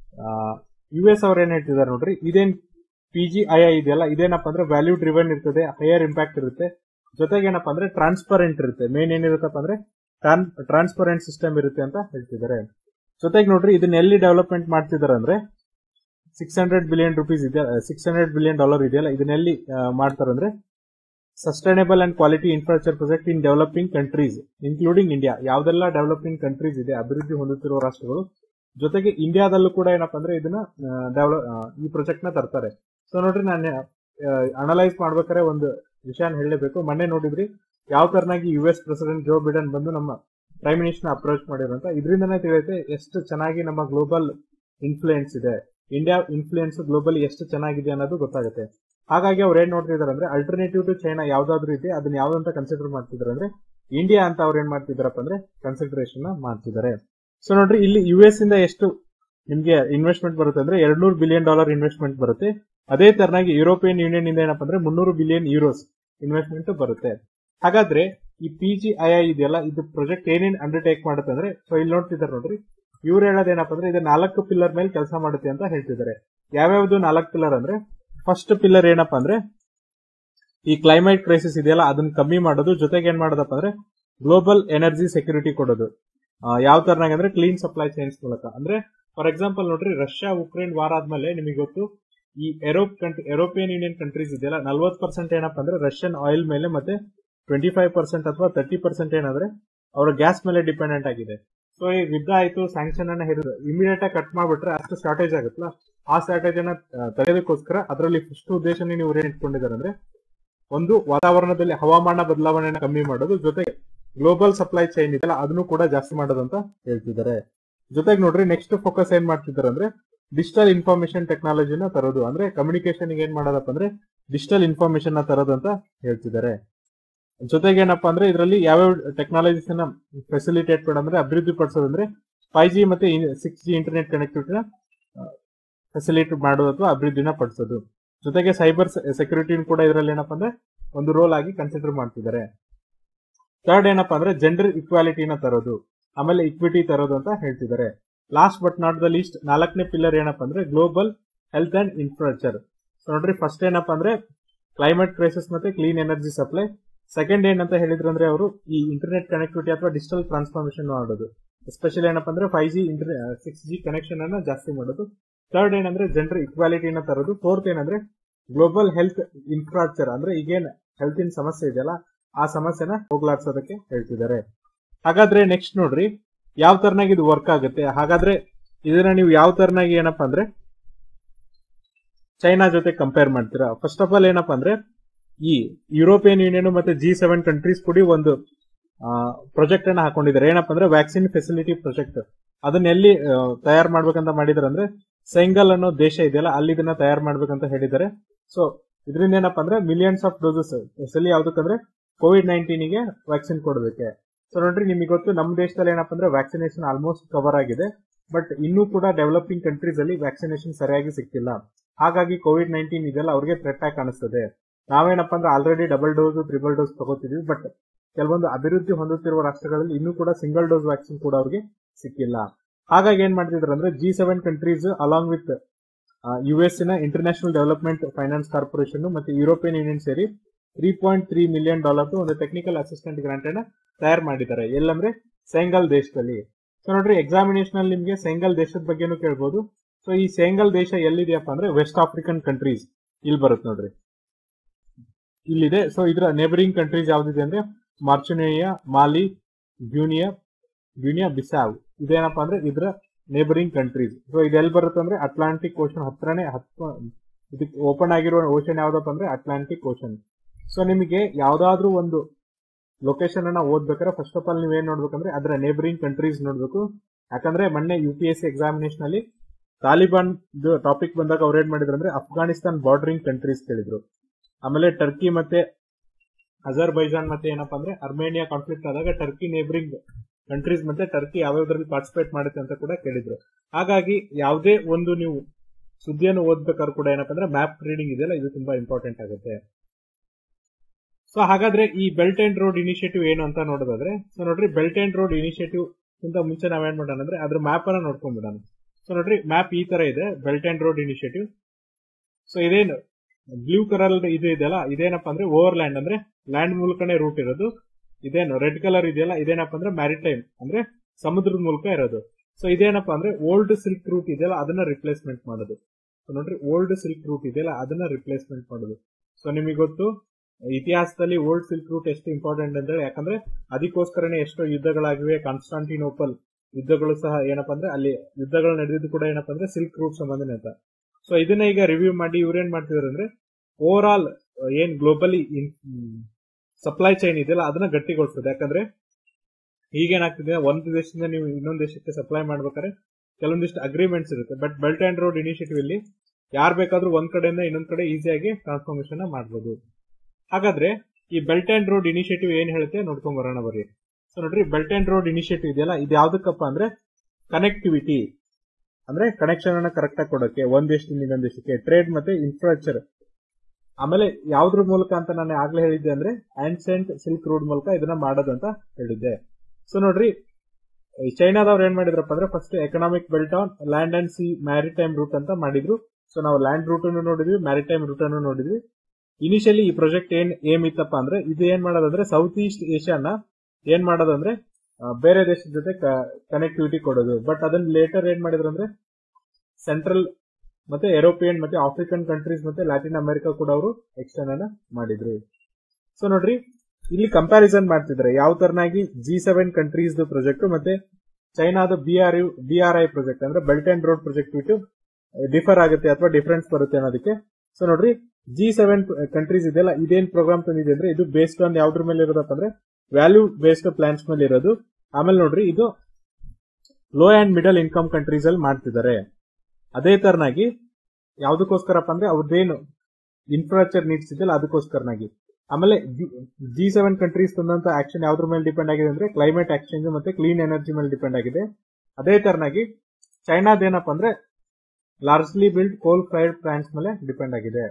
ಯು ಎಸ್ ಅವ್ರು ಏನ್ ಹೇಳ್ತಿದ್ದಾರೆ ನೋಡ್ರಿ ಇದೇನ್ ಪಿ ಜಿ ಐ ಐ ಇದೆಯಲ್ಲ ಇದೇನಪ್ಪ ಅಂದ್ರೆ ವ್ಯಾಲ್ಯೂ ಡ್ರಿವನ್ ಇರ್ತದೆ ಹೈಯರ್ ಇಂಪ್ಯಾಕ್ಟ್ ಇರುತ್ತೆ ಜೊತೆಗೆ ಏನಪ್ಪಾ ಅಂದ್ರೆ ಟ್ರಾನ್ಸ್ಪರೆಂಟ್ ಇರುತ್ತೆ ಮೇನ್ ಏನಿರುತ್ತಪ್ಪ ಅಂದ್ರೆ ಟ್ರಾನ್ಸ್ಪರೆಂಟ್ ಸಿಸ್ಟಮ್ ಇರುತ್ತೆ ಅಂತ ಹೇಳ್ತಿದ್ದಾರೆ ಜೊತೆಗೆ ನೋಡ್ರಿ ಇದನ್ನ ಎಲ್ಲಿ ಡೆವಲಪ್ಮೆಂಟ್ ಮಾಡ್ತಿದ್ದಾರೆ ಅಂದ್ರೆ ಸಿಕ್ಸ್ ಹಂಡ್ರೆಡ್ ಬಿಲಿಯನ್ ರುಪೀಸ್ ಇದೆಯಲ್ಲ ಸಿಕ್ಸ್ ಹಂಡ್ರೆಡ್ ಬಿಲಿಯನ್ ಡಾಲರ್ ಇದೆಯಲ್ಲ ಇದನ್ನೆಲ್ಲಿ ಮಾಡ್ತಾರಂದ್ರೆ sustainable and quality infrastructure project in developing countries including India ಯಾವ್ದೆಲ್ಲ ಡೆವಲಪಿಂಗ್ ಕಂಟ್ರೀಸ್ ಇದೆ ಅಭಿವೃದ್ಧಿ ಹೊಂದುತ್ತಿರುವ ರಾಷ್ಟ್ರಗಳು ಜೊತೆಗೆ ಇಂಡಿಯಾದಲ್ಲೂ ಕೂಡ ಏನಪ್ಪಾ ಅಂದ್ರೆ ಇದನ್ನ ಡೆವಲಪ್ ಈ ಪ್ರಾಜೆಕ್ಟ್ ನ ತರ್ತಾರೆ ಸೊ ನೋಡ್ರಿ ನಾನು ಅನಲೈಸ್ ಮಾಡ್ಬೇಕಾದ್ರೆ ಒಂದು ವಿಷಯನ ಹೇಳಲೇಬೇಕು ಮೊನ್ನೆ ನೋಡಿದ್ರಿ ಯಾವ ತರನಾಗಿ U S president Joe Biden ಬಂದು ನಮ್ಮ ಪ್ರೈಮ್ ಮಿನಿಸ್ಟರ್ ಅಪ್ರೋಚ್ ಮಾಡಿರಂತ ಇದರಿಂದನೇ ತಿಳಿಯುತ್ತೆ ಎಷ್ಟು ಚೆನ್ನಾಗಿ ನಮ್ಮ ಗ್ಲೋಬಲ್ ಇನ್ಫ್ಲೂಯೆನ್ಸ್ ಇದೆ ಇಂಡಿಯಾ ಇನ್ಫ್ಲೂಯೆನ್ಸ್ ಗ್ಲೋಬಲ್ ಎಷ್ಟು ಚೆನ್ನಾಗಿದೆ ಅನ್ನೋದು ಗೊತ್ತಾಗುತ್ತೆ ಹಾಗಾಗಿ ಅವ್ರು ಏನ್ ನೋಡ್ತಿದಾರೆ ಅಂದ್ರೆ ಅಲ್ಟರ್ನೇಟಿವ್ ಟು ಚೈನಾ ಯಾವ್ದಾದ್ರು ಇದೆ ಅದನ್ನ ಯಾವ್ದಂತ ಕನ್ಸಿಡರ್ ಮಾಡ್ತಿದಾರೆ ಅಂದ್ರೆ ಇಂಡಿಯಾ ಅಂತ ಅವ್ರು ಏನ್ ಮಾಡ್ತಿದಾರಪ್ಪ ಅಂದ್ರೆ ಕನ್ಸಿಡರೇಷನ್ ಮಾಡ್ತಿದ್ದಾರೆ ಸೊ ನೋಡ್ರಿ ಇಲ್ಲಿ ಯು ಎಸ್ ಇಂದ ಎಷ್ಟು ನಿಮ್ಗೆ ಇನ್ವೆಸ್ಟ್ಮೆಂಟ್ ಬರುತ್ತೆ ಅಂದ್ರೆ ಎರಡ್ನೂರು ಬಿಲಿಯನ್ ಡಾಲರ್ ಇನ್ವೆಸ್ಟ್ಮೆಂಟ್ ಬರುತ್ತೆ ಅದೇ ತರನಾಗಿ ಯುರೋಪಿಯನ್ ಯೂನಿಯನ್ ಇಂದ ಏನಪ್ಪ ಅಂದ್ರೆ ಮುನ್ನೂರು ಬಿಲಿಯನ್ ಯೂರೋಸ್ ಇನ್ವೆಸ್ಟ್ಮೆಂಟ್ ಬರುತ್ತೆ ಹಾಗಾದ್ರೆ ಈ ಪಿ ಜಿ ಐ ಐ ಇದೆಯಲ್ಲ ಇದು ಪ್ರಾಜೆಕ್ಟ್ ಏನೇನ್ ಅಂಡರ್ಟೇಕ್ ಮಾಡುತ್ತೆ ಅಂದ್ರೆ ಸೊ ಇಲ್ಲಿ ನೋಡ್ತಿದ್ದಾರೆ ನೋಡ್ರಿ ಇವ್ರು ಹೇಳೋದೇನಪ್ಪ ಅಂದ್ರೆ ಇದು ನಾಲ್ಕು ಪಿಲ್ಲರ್ ಮೇಲೆ ಕೆಲಸ ಮಾಡುತ್ತೆ ಅಂತ ಹೇಳ್ತಿದ್ದಾರೆ ಯಾವ್ಯಾವ್ದು ನಾಲ್ಕು ಪಿಲ್ಲರ್ ಅಂದ್ರೆ ಫಸ್ಟ್ ಪಿಲ್ಲರ್ ಏನಪ್ಪಾ ಅಂದ್ರೆ ಈ ಕ್ಲೈಮೇಟ್ ಕ್ರೈಸಿಸ್ ಇದೆಯಲ್ಲ ಅದನ್ನ ಕಮ್ಮಿ ಮಾಡೋದು ಜೊತೆಗೆ ಏನ್ ಮಾಡೋದಪ್ಪ ಅಂದ್ರೆ ಗ್ಲೋಬಲ್ ಎನರ್ಜಿ ಸೆಕ್ಯೂರಿಟಿ ಕೊಡೋದು ಯಾವ ತರನಾಗ ಅಂದ್ರೆ ಕ್ಲೀನ್ ಸಪ್ಲೈ ಚೈನ್ಸ್ ಮೂಲಕ ಅಂದ್ರೆ ಫಾರ್ ಎಕ್ಸಾಂಪಲ್ ನೋಡ್ರಿ ರಷ್ಯಾ ಉಕ್ರೇನ್ ವಾರ ಆದ್ಮೇಲೆ ನಿಮಗೆ ಗೊತ್ತು ಈ Europe country European Union countries ಇದೆಯಲ್ಲ ನಲ್ವತ್ ಪರ್ಸೆಂಟ್ ಏನಪ್ಪಾ ಅಂದ್ರೆ ರಷ್ಯನ್ ಆಯಿಲ್ ಮೇಲೆ ಮತ್ತೆ ಟ್ವೆಂಟಿ ಫೈವ್ ಪರ್ಸೆಂಟ್ ಅಥವಾ ತರ್ಟಿ ಪರ್ಸೆಂಟ್ ಏನಂದ್ರೆ ಅವರ ಗ್ಯಾಸ್ ಮೇಲೆ ಡಿಪೆಂಡೆಂಟ್ ಆಗಿದೆ ಸೊ ಈಗ ಯುದ್ಧ ಆಯ್ತು ಸ್ಯಾಂಕ್ಷನ್ ಅನ್ನ ಹಿಡಿದು ಇಮಿಡಿಯೇಟ್ ಆಗಿ ಕಟ್ ಮಾಡ್ಬಿಟ್ರೆ ಅಷ್ಟು ಶಾರ್ಟೇಜ್ ಆಗುತ್ತಲ್ಲ ಆ ಶಾರ್ಟೇಜ್ ಅನ್ನ ತಡೆಯೋದಕ್ಕೋಸ್ಕರ ಅದರಲ್ಲಿ ಫಸ್ಟ್ ಉದ್ದೇಶನೇ ನೀವು ಏನ್ ಇಟ್ಕೊಂಡಿದ್ದಾರೆ ಅಂದ್ರೆ ಒಂದು ವಾತಾವರಣದಲ್ಲಿ ಹವಾಮಾನ ಬದಲಾವಣೆನ ಕಮ್ಮಿ ಮಾಡೋದು ಜೊತೆಗೆ ಗ್ಲೋಬಲ್ ಸಪ್ಲೈ ಚೈನ್ ಇದೆಯಲ್ಲ ಅದನ್ನು ಕೂಡ ಜಾಸ್ತಿ ಮಾಡೋದು ಅಂತ ಹೇಳ್ತಿದ್ದಾರೆ ಜೊತೆಗೆ ನೋಡ್ರಿ ನೆಕ್ಸ್ಟ್ ಫೋಕಸ್ ಏನ್ ಮಾಡ್ತಿದ್ದಾರೆ ಅಂದ್ರೆ ಡಿಜಿಟಲ್ ಇನ್ಫಾರ್ಮೇಶನ್ ಟೆಕ್ನಾಲಜಿನ ತರೋದು ಅಂದ್ರೆ ಕಮ್ಯುನಿಕೇಶನ್ ಏನ್ ಮಾಡೋದಪ್ಪ ಅಂದ್ರೆ ಡಿಜಿಟಲ್ ಇನ್ಫಾರ್ಮೇಶನ್ ನ ತರೋದು ಅಂತ ಹೇಳ್ತಿದ್ದಾರೆ ಜೊತೆಗೆ ಏನಪ್ಪಾ ಅಂದ್ರೆ ಇದರಲ್ಲಿ ಯಾವ್ಯಾವ ಟೆಕ್ನಾಲಜೀಸ್ ಅನ್ನ ಫೆಸಿಲಿಟೇಟ್ ಮಾಡೋದಂದ್ರೆ ಅಭಿವೃದ್ಧಿ ಪಡಿಸೋದಂದ್ರೆ ಫೈವ್ ಜಿ ಮತ್ತೆ ಸಿಕ್ಸ್ ಜಿ ಇಂಟರ್ನೆಟ್ ಕನೆಕ್ಟಿವಿಟಿನ ಫೆಸಿಲಿಟೇಟ್ ಮಾಡೋದು ಅಥವಾ ಅಭಿವೃದ್ಧಿನ ಪಡಿಸೋದು ಜೊತೆಗೆ ಸೈಬರ್ ಸೆಕ್ಯೂರಿಟಿ ಕೂಡ ಇದರಲ್ಲಿ ಏನಪ್ಪಾ ಅಂದ್ರೆ ಒಂದು ರೋಲ್ ಆಗಿ ಕನ್ಸಿಡರ್ ಮಾಡ್ತಿದ್ದಾರೆ ಥರ್ಡ್ ಏನಪ್ಪಾ ಅಂದ್ರೆ ಜೆಂಡರ್ ಇಕ್ವಾಲಿಟಿನ ತರೋದು ಆಮೇಲೆ ಇಕ್ವಿಟಿ ತರೋದು ಅಂತ ಹೇಳ್ತಿದ್ದಾರೆ last but not the least ನಾಲ್ಕನೇ ಪಿಲ್ಲರ್ ಏನಪ್ಪಾ ಅಂದ್ರೆ global health and infrastructure so ನೋಡ್ರಿ ಫಸ್ಟ್ ಏನಪ್ಪಾ ಅಂದ್ರೆ ಕ್ಲೈಮೇಟ್ ಕ್ರೈಸಿಸ್ ಮತ್ತೆ ಕ್ಲೀನ್ ಎನರ್ಜಿ ಸಪ್ಲೈ ಸೆಕೆಂಡ್ ಏನಂತ ಹೇಳಿದ್ರು ಅಂದ್ರೆ ಅವರು ಈ ಇಂಟರ್ನೆಟ್ ಕನೆಕ್ಟಿವಿಟಿ ಅಥವಾ ಡಿಜಿಟಲ್ ಟ್ರಾನ್ಸ್ಫಾರ್ಮೇಶನ್ ಮಾಡೋದು ಎಸ್ಪೆಷಲಿ ಏನಪ್ಪಾ ಅಂದ್ರೆ five G six G connection ಅನ್ನ ಜಾಸ್ತಿ ಮಾಡೋದು ಥರ್ಡ್ ಏನಂದ್ರೆ ಜನರ ಇಕ್ವಾಲಿಟಿನ ತರೋದು ಫೋರ್ತ್ ಏನಂದ್ರೆ ಗ್ಲೋಬಲ್ ಹೆಲ್ತ್ ಇನ್ಫ್ರಾಸ್ಟ್ರಕ್ಚರ್ ಅಂದ್ರೆ ಈಗೇನ್ ಹೆಲ್ತ್ ಇನ್ ಸಮಸ್ಯೆ ಇದೆಯಲ್ಲ ಆ ಸಮಸ್ಯೆನ ಹೋಗ್ಲಾಡ್ಸೋದಕ್ಕೆ ಹೇಳ್ತಿದ್ದಾರೆ ಹಾಗಾದ್ರೆ ನೆಕ್ಸ್ಟ್ ನೋಡ್ರಿ ಯಾವ ತರನಾಗಿ ಇದು ವರ್ಕ್ ಆಗುತ್ತೆ ಹಾಗಾದ್ರೆ ಇದನ್ನ ನೀವು ಯಾವ ತರನಾಗಿ ಏನಪ್ಪಾ ಅಂದ್ರೆ ಚೈನಾ ಜೊತೆ ಕಂಪೇರ್ ಮಾಡ್ತೀರಾ ಫಸ್ಟ್ ಆಫ್ ಆಲ್ ಏನಪ್ಪಾ ಅಂದ್ರೆ ಈ ಯುರೋಪಿಯನ್ ಯೂನಿಯನ್ ಮತ್ತೆ ಜಿ ಸೆವೆನ್ ಕಂಟ್ರೀಸ್ ಕೂಡಿ ಒಂದು ಪ್ರಾಜೆಕ್ಟ್ ಅನ್ನ ಹಾಕೊಂಡಿದ್ದಾರೆ ಏನಪ್ಪಾ ಅಂದ್ರೆ ವ್ಯಾಕ್ಸಿನ್ ಫೆಸಿಲಿಟಿ ಪ್ರಾಜೆಕ್ಟ್ ಅದನ್ನ ಎಲ್ಲಿ ತಯಾರು ಮಾಡ್ಬೇಕಂತ ಮಾಡಿದಾರೆ ಅಂದ್ರೆ ಸೆಂಗಲ್ ಅನ್ನೋ ದೇಶ ಇದೆಯಲ್ಲ ಅಲ್ಲಿ ಇದನ್ನ ತಯಾರು ಮಾಡ್ಬೇಕಂತ ಹೇಳಿದ್ದಾರೆ ಸೊ ಇದರಿಂದ ಏನಪ್ಪಾ ಅಂದ್ರೆ ಮಿಲಿಯನ್ಸ್ ಆಫ್ ಡೋಸಸ್ ಎಸ್ಪೆಷಲಿ ಯಾವ್ದಕ್ಕಂದ್ರೆ ಕೋವಿಡ್ ನೈನ್ಟೀನ್ ಗೆ ವ್ಯಾಕ್ಸಿನ್ ಕೊಡೋದಕ್ಕೆ ಸೊ ನೋಡ್ರಿ ನಿಮಗೆ ಗೊತ್ತು ನಮ್ಮ ದೇಶದಲ್ಲಿ ಏನಪ್ಪಾ ಅಂದ್ರೆ ವ್ಯಾಕ್ಸಿನೇಷನ್ ಆಲ್ಮೋಸ್ಟ್ ಕವರ್ ಆಗಿದೆ ಬಟ್ ಇನ್ನೂ ಕೂಡ ಡೆವಲಪಿಂಗ್ ಕಂಟ್ರೀಸ್ ಅಲ್ಲಿ ವ್ಯಾಕ್ಸಿನೇಷನ್ ಸರಿಯಾಗಿ ಸಿಕ್ಕಿಲ್ಲ ಹಾಗಾಗಿ ಕೋವಿಡ್ ನೈನ್ಟೀನ್ ಇದೆಲ್ಲ ಅವ್ರಿಗೆ ಥ್ರೆಟ್ ಆಗಿ ಕಾಣಿಸ್ತದೆ ನಾವೇನಪ್ಪ ಅಂದ್ರೆ already double dose triple dose ತಗೋತಿದ್ವಿ ಬಟ್ ಕೆಲವೊಂದು ಅಭಿವೃದ್ಧಿ ಹೊಂದುತ್ತಿರುವ ರಾಷ್ಟ್ರಗಳಲ್ಲಿ ಇನ್ನೂ ಕೂಡ ಸಿಂಗಲ್ ಡೋಸ್ ವ್ಯಾಕ್ಸಿನ್ ಕೂಡ ಅವ್ರಿಗೆ ಸಿಕ್ಕಿಲ್ಲ ಹಾಗಾಗಿ ಏನ್ ಮಾಡ್ತಿದ್ರು ಅಂದ್ರೆ G seven countries along with U S ನ ಇಂಟರ್ನ್ಯಾಷನಲ್ ಡೆವಲಪ್ಮೆಂಟ್ ಫೈನಾನ್ಸ್ ಕಾರ್ಪೊರೇಷನ್ ಮತ್ತೆ ಯುರೋಪಿಯನ್ ಯೂನಿಯನ್ ಸೇರಿ three point three million dollar ಒಂದು ಟೆಕ್ನಿಕಲ್ ಅಸಿಸ್ಟೆಂಟ್ ಗ್ರಾಂಟ್ ಅನ್ನ ತಯಾರು ಮಾಡಿದ್ದಾರೆ ಎಲ್ಲಂದ್ರೆ ಸೆಂಗಲ್ ದೇಶದಲ್ಲಿ ಸೊ ನೋಡ್ರಿ ಎಕ್ಸಾಮಿನೇಷನ್ ಅಲ್ಲಿ ನಿಮ್ಗೆ ಸೆಂಗಲ್ ದೇಶದ ಬಗ್ಗೆನೂ ಕೇಳ್ಬೋದು ಸೊ ಈ ಸೆಂಗಲ್ ದೇಶ ಎಲ್ಲಿದೆಯಪ್ಪ ಅಂದ್ರೆ ವೆಸ್ಟ್ ಆಫ್ರಿಕನ್ ಕಂಟ್ರೀಸ್ ಇಲ್ಲಿ ಬರುತ್ತೆ ನೋಡ್ರಿ ಇಲ್ಲಿದೆ ಸೊ ಇದರ ನೇಬರಿಂಗ್ ಕಂಟ್ರೀಸ್ ಯಾವ್ದಿದೆ ಅಂದ್ರೆ ಮಾರ್ಚುನೇಯಾ ಮಾಲಿ ಗ್ಯೂನಿಯಾ ಗ್ಯೂನಿಯಾ ಬಿಸಾವ್ ಇದೇನಪ್ಪ ಅಂದ್ರೆ ಇದರ ನೇಬರಿಂಗ್ ಕಂಟ್ರೀಸ್ ಸೊ ಇದೆಲ್ಲಿ ಬರುತ್ತೆ ಅಂದ್ರೆ ಅಟ್ಲಾಂಟಿಕ್ ಓಷನ್ ಹತ್ರನೇ ಹತ್ತು ಇದಕ್ಕೆ ಓಪನ್ ಆಗಿರೋ ಓಷನ್ ಯಾವ್ದಪ್ಪ ಅಂದ್ರೆ ಅಟ್ಲಾಂಟಿಕ್ ಓಷನ್ ಸೊ ನಿಮಗೆ ಯಾವ್ದಾದ್ರು ಒಂದು ಲೊಕೇಶನ್ ಅನ್ನ ಓದ್ಬೇಕಾದ್ರೆ ಫಸ್ಟ್ ಆಫ್ ಆಲ್ ನೀವೇನ್ ನೋಡ್ಬೇಕಂದ್ರೆ ಅದರ ನೇಬರಿಂಗ್ ಕಂಟ್ರೀಸ್ ನೋಡ್ಬೇಕು ಯಾಕಂದ್ರೆ ಮೊನ್ನೆ U P S C examination ಅಲ್ಲಿ ತಾಲಿಬಾನ್ ಟಾಪಿಕ್ ಬಂದಾಗ ಅವ್ರು ಏನ್ ಮಾಡಿದ್ರು ಅಂದ್ರೆ ಅಫ್ಘಾನಿಸ್ತಾನ್ ಬಾರ್ಡರಿಂಗ್ ಕಂಟ್ರೀಸ್ ಕೇಳಿದ್ರು ಆಮೇಲೆ ಟರ್ಕಿ ಮತ್ತೆ ಅಜರ್ಬೈಜಾನ್ ಮತ್ತೆ ಏನಪ್ಪಾ ಅಂದ್ರೆ ಅರ್ಮೇನಿಯಾ ಕಾನ್ಫ್ಲಿಕ್ಟ್ ಆದಾಗ ಟರ್ಕಿ ನೇಬರಿಂಗ್ ಕಂಟ್ರೀಸ್ ಮತ್ತೆ ಟರ್ಕಿ ಯಾವ್ಯಾವ್ದ್ರಲ್ಲಿ ಪಾರ್ಟಿಸಿಪೇಟ್ ಮಾಡುತ್ತೆ ಅಂತ ಕೂಡ ಕೇಳಿದ್ರು ಹಾಗಾಗಿ ಯಾವುದೇ ಒಂದು ನೀವು ಸುದ್ದಿಯನ್ನು ಓದ್ಬೇಕಾದ್ರೂ ಕೂಡ ಏನಪ್ಪ ಅಂದ್ರೆ ಮ್ಯಾಪ್ ರೀಡಿಂಗ್ ಇದೆಯಲ್ಲ ಇದು ತುಂಬಾ ಇಂಪಾರ್ಟೆಂಟ್ ಆಗುತ್ತೆ ಸೊ ಹಾಗಾದ್ರೆ ಈ ಬೆಲ್ಟ್ ಅಂಡ್ ರೋಡ್ ಇನಿಷಿಯೇಟಿವ್ ಏನು ಅಂತ ನೋಡೋದಾದ್ರೆ ಸೊ ನೋಡ್ರಿ ಬೆಲ್ಟ್ ಅಂಡ್ ರೋಡ್ ಇನಿಷಿಯೇಟಿವ್ ಇಂತ ಮುಂಚೆ ನಾವೇನ್ ಮಾಡೋಣ ಅಂದ್ರೆ ಅದ್ರ ಮ್ಯಾಪ್ ಅನ್ನ ನೋಡ್ಕೊಂಡ್ಬಿಡೋಣ ಸೊ ನೋಡ್ರಿ ಮ್ಯಾಪ್ ಈ ತರ ಇದೆ belt and road initiative so ಇದೇನು ಬ್ಲೂ ಕಲರ್ ಇದು ಇದೆಯಲ್ಲ ಇದೇನಪ್ಪ ಅಂದ್ರೆ ಓವರ್ ಲ್ಯಾಂಡ್ ಅಂದ್ರೆ ಲ್ಯಾಂಡ್ ಮೂಲಕನೇ ರೂಟ್ ಇರೋದು ಇದೇನು ರೆಡ್ ಕಲರ್ ಇದೆಯಲ್ಲ ಇದೇನಪ್ಪ ಅಂದ್ರೆ ಮ್ಯಾರಿಟೈಮ್ ಅಂದ್ರೆ ಸಮುದ್ರದ ಮೂಲಕ ಇರೋದು ಸೊ ಇದೇನಪ್ಪ ಅಂದ್ರೆ ಓಲ್ಡ್ ಸಿಲ್ಕ್ ರೂಟ್ ಇದೆಯಲ್ಲ ಅದನ್ನ ರಿಪ್ಲೇಸ್ಮೆಂಟ್ ಮಾಡೋದು ಸೊ ನೋಡ್ರಿ ಓಲ್ಡ್ ಸಿಲ್ಕ್ ರೂಟ್ ಇದೆಯಲ್ಲ ಅದನ್ನ ರಿಪ್ಲೇಸ್ಮೆಂಟ್ ಮಾಡೋದು ಸೊ ನಿಮಗೆ ಗೊತ್ತು ಇತಿಹಾಸದಲ್ಲಿ ಓಲ್ಡ್ ಸಿಲ್ಕ್ ರೂಟ್ ಎಷ್ಟು ಇಂಪಾರ್ಟೆಂಟ್ ಅಂತ ಹೇಳಿ ಯಾಕಂದ್ರೆ ಅದಕ್ಕೋಸ್ಕರನೇ ಎಷ್ಟೋ ಯುದ್ಧಗಳಾಗಿವೆ ಕಾನ್ಸ್ಟಾಂಟಿನೋಪಲ್ ಯುದ್ಧಗಳು ಸಹ ಏನಪ್ಪಾ ಅಂದ್ರೆ ಅಲ್ಲಿ ಯುದ್ಧಗಳು ನಡೆದಿದ್ದು ಕೂಡ ಏನಪ್ಪಾ ಅಂದ್ರೆ ಸಿಲ್ಕ್ ರೂಟ್ ಸಂಬಂಧನೇ ಅಂತ ಸೊ ಇದನ್ನ ಈಗ ರಿವ್ಯೂ ಮಾಡಿ ಇವ್ರೇನ್ ಮಾಡ್ತಿದಾರೆ ಅಂದ್ರೆ ಓವರ್ ಆಲ್ ಏನ್ ಗ್ಲೋಬಲಿ ಸಪ್ಲೈ ಚೈನ್ ಇದೆಯಲ್ಲ ಅದನ್ನ ಗಟ್ಟಿಗೊಳಿಸೋದು ಯಾಕಂದ್ರೆ ಈಗೇನಾಗ್ತಿದೆ ಒಂದು ದೇಶದಿಂದ ನೀವು ಇನ್ನೊಂದು ದೇಶಕ್ಕೆ ಸಪ್ಲೈ ಮಾಡ್ಬೇಕಾದ್ರೆ ಕೆಲವೊಂದಿಷ್ಟು ಅಗ್ರಿಮೆಂಟ್ಸ್ ಇರುತ್ತೆ but belt and road initiative ಇಲ್ಲಿ ಯಾರು ಬೇಕಾದ್ರೂ ಒಂದ್ ಕಡೆಯಿಂದ ಇನ್ನೊಂದ್ ಕಡೆ ಈಸಿಯಾಗಿ ಟ್ರಾನ್ಸ್ಫಾರ್ಮೇಶನ್ ಮಾಡಬಹುದು ಹಾಗಾದ್ರೆ ಈ ಬೆಲ್ಟ್ ಅಂಡ್ ರೋಡ್ ಇನಿಷಿಯೇಟಿವ್ ಏನ್ ಹೇಳುತ್ತೆ ನೋಡ್ಕೊಂಡ್ ಬರೋಣ ಬರ್ರಿ ಸೊ ನೋಡ್ರಿ ಬೆಲ್ಟ್ ಅಂಡ್ ರೋಡ್ ಇನಿಷಿಯೇಟಿವ್ ಇದೆಯಲ್ಲ ಇದು ಯಾವ್ದಕ್ಕಪ್ಪ ಅಂದ್ರೆ ಕನೆಕ್ಟಿವಿಟಿ ಅಂದ್ರೆ ಕನೆಕ್ಷನ್ ಅನ್ನ ಕರೆಕ್ಟ್ ಆಗಿ ಕೊಡೋಕೆ ಒಂದ್ ದೇಶದಿಂದ ಇನ್ನೊಂದ್ ದೇಶಕ್ಕೆ ಟ್ರೇಡ್ ಮತ್ತೆ ಇನ್ಫ್ರಾಸ್ಟ್ರಕ್ಚರ್ ಆಮೇಲೆ ಯಾವ್ದ್ರ ಮೂಲಕ ಅಂತ ನಾನು ಆಗ್ಲೇ ಹೇಳಿದ್ದೆ ಅಂದ್ರೆ ಆನ್ಸೆಂಟ್ ಸಿಲ್ಕ್ ರೋಡ್ ಮೂಲಕ ಇದನ್ನ ಮಾಡೋದು ಅಂತ ಹೇಳಿದ್ದೆ ಸೊ ನೋಡ್ರಿ ಈ ಚೈನಾದವ್ರು ಏನ್ ಮಾಡಿದ್ರಪ್ಪ ಅಂದ್ರೆ first economic belt on land and sea maritime route ಅಂತ ಮಾಡಿದ್ರು ಸೊ ನಾವು ಲ್ಯಾಂಡ್ ರೂಟ್ ಅನ್ನು ನೋಡಿದ್ವಿ ಮ್ಯಾರಿಟೈಮ್ ರೂಟ್ ಅನ್ನು ನೋಡಿದ್ವಿ ಇನಿಷಿಯಲಿ ಈ ಪ್ರಾಜೆಕ್ಟ್ ಏನ್ ಏಮ್ ಇತ್ತಪ್ಪ ಅಂದ್ರೆ ಇದು ಏನ್ ಮಾಡೋದಂದ್ರೆ ಸೌತ್ ಈಸ್ಟ್ ಏಷ್ಯಾನ ಏನ್ ಮಾಡೋದಂದ್ರೆ ಆ, ಬೇರೆ ದೇಶದ ಜೊತೆ ಕನೆಕ್ಟಿವಿಟಿ ಕೊಡೋದು ಬಟ್ ಅದನ್ನ ಲೇಟರ್ ಏನ್ ಮಾಡಿದ್ರು ಅಂದ್ರೆ ಸೆಂಟ್ರಲ್ ಮತ್ತೆ ಯುರೋಪಿಯನ್ ಮತ್ತೆ ಆಫ್ರಿಕನ್ ಕಂಟ್ರೀಸ್ ಮತ್ತೆ ಲ್ಯಾಟಿನ್ ಅಮೆರಿಕಾ ಕೂಡ ಅವರು ಎಕ್ಸ್ಟೆಂಡ್ ಅನ್ನ ಮಾಡಿದ್ರು ಸೊ ನೋಡ್ರಿ ಇಲ್ಲಿ ಕಂಪ್ಯಾರಿಸನ್ ಮಾಡ್ತಿದ್ದಾರೆ ಯಾವ ತರನಾಗಿ ಜಿ ಸೆವೆನ್ ಕಂಟ್ರೀಸ್ ಪ್ರಾಜೆಕ್ಟ್ ಮತ್ತೆ ಚೈನಾದ B R U B R I project ಅಂದ್ರೆ ಬೆಲ್ಟ್ ಅಂಡ್ ರೋಡ್ ಪ್ರಾಜೆಕ್ಟ್ ಬಿಟ್ಟು ಡಿಫರ್ ಆಗುತ್ತೆ ಅಥವಾ ಡಿಫರೆನ್ಸ್ ಬರುತ್ತೆ ಅನ್ನೋದಕ್ಕೆ ಸೊ ನೋಡ್ರಿ ಜಿ ಸೆವೆನ್ ಕಂಟ್ರೀಸ್ ಇದೆಯಲ್ಲ ಇದೇನ್ ಪ್ರೋಗ್ರಾಮ್ ತಂದಿದೆ ಅಂದ್ರೆ ಇದು ಬೇಸ್ಡ್ ಆನ್ ಯಾವ್ದ್ರ ಮೇಲೆ ಇರೋದಪ್ಪ ಅಂದ್ರೆ ವ್ಯಾಲ್ಯೂ ಬೇಸ್ಡ್ ಪ್ಲಾನ್ಸ್ ಮೇಲೆ ಇರೋದು ಆಮೇಲೆ ನೋಡ್ರಿ ಇದು low and middle income countries ಅಲ್ಲಿ ಮಾಡ್ತಿದ್ದಾರೆ ಅದೇ ತರನಾಗಿ ಯಾವ್ದಕ್ಕೋಸ್ಕರಪ್ಪ ಅಂದ್ರೆ ಅವ್ರದ್ದೇನು ಇನ್ಫ್ರಾಸ್ಟ್ರಕ್ಚರ್ ನೀಡ್ಸ್ ಇದೆಯಲ್ಲ ಅದಕ್ಕೋಸ್ಕರನಾಗಿ ಆಮೇಲೆ ಜಿ ಸೆವೆನ್ ಕಂಟ್ರೀಸ್ ತಂದಂತ ಆಕ್ಷನ್ ಯಾವ್ದ್ರ ಮೇಲೆ ಡಿಪೆಂಡ್ ಆಗಿದೆ ಅಂದ್ರೆ ಕ್ಲೈಮೇಟ್ ಎಕ್ಸ್ಚೇಂಜ್ ಮತ್ತೆ ಕ್ಲೀನ್ ಎನರ್ಜಿ ಮೇಲೆ ಡಿಪೆಂಡ್ ಆಗಿದೆ ಅದೇ ತರನಾಗಿ ಚೈನಾದೇನಪ್ಪ ಅಂದ್ರೆ largely build coal fired plants ಮೇಲೆ ಡಿಪೆಂಡ್ ಆಗಿದೆ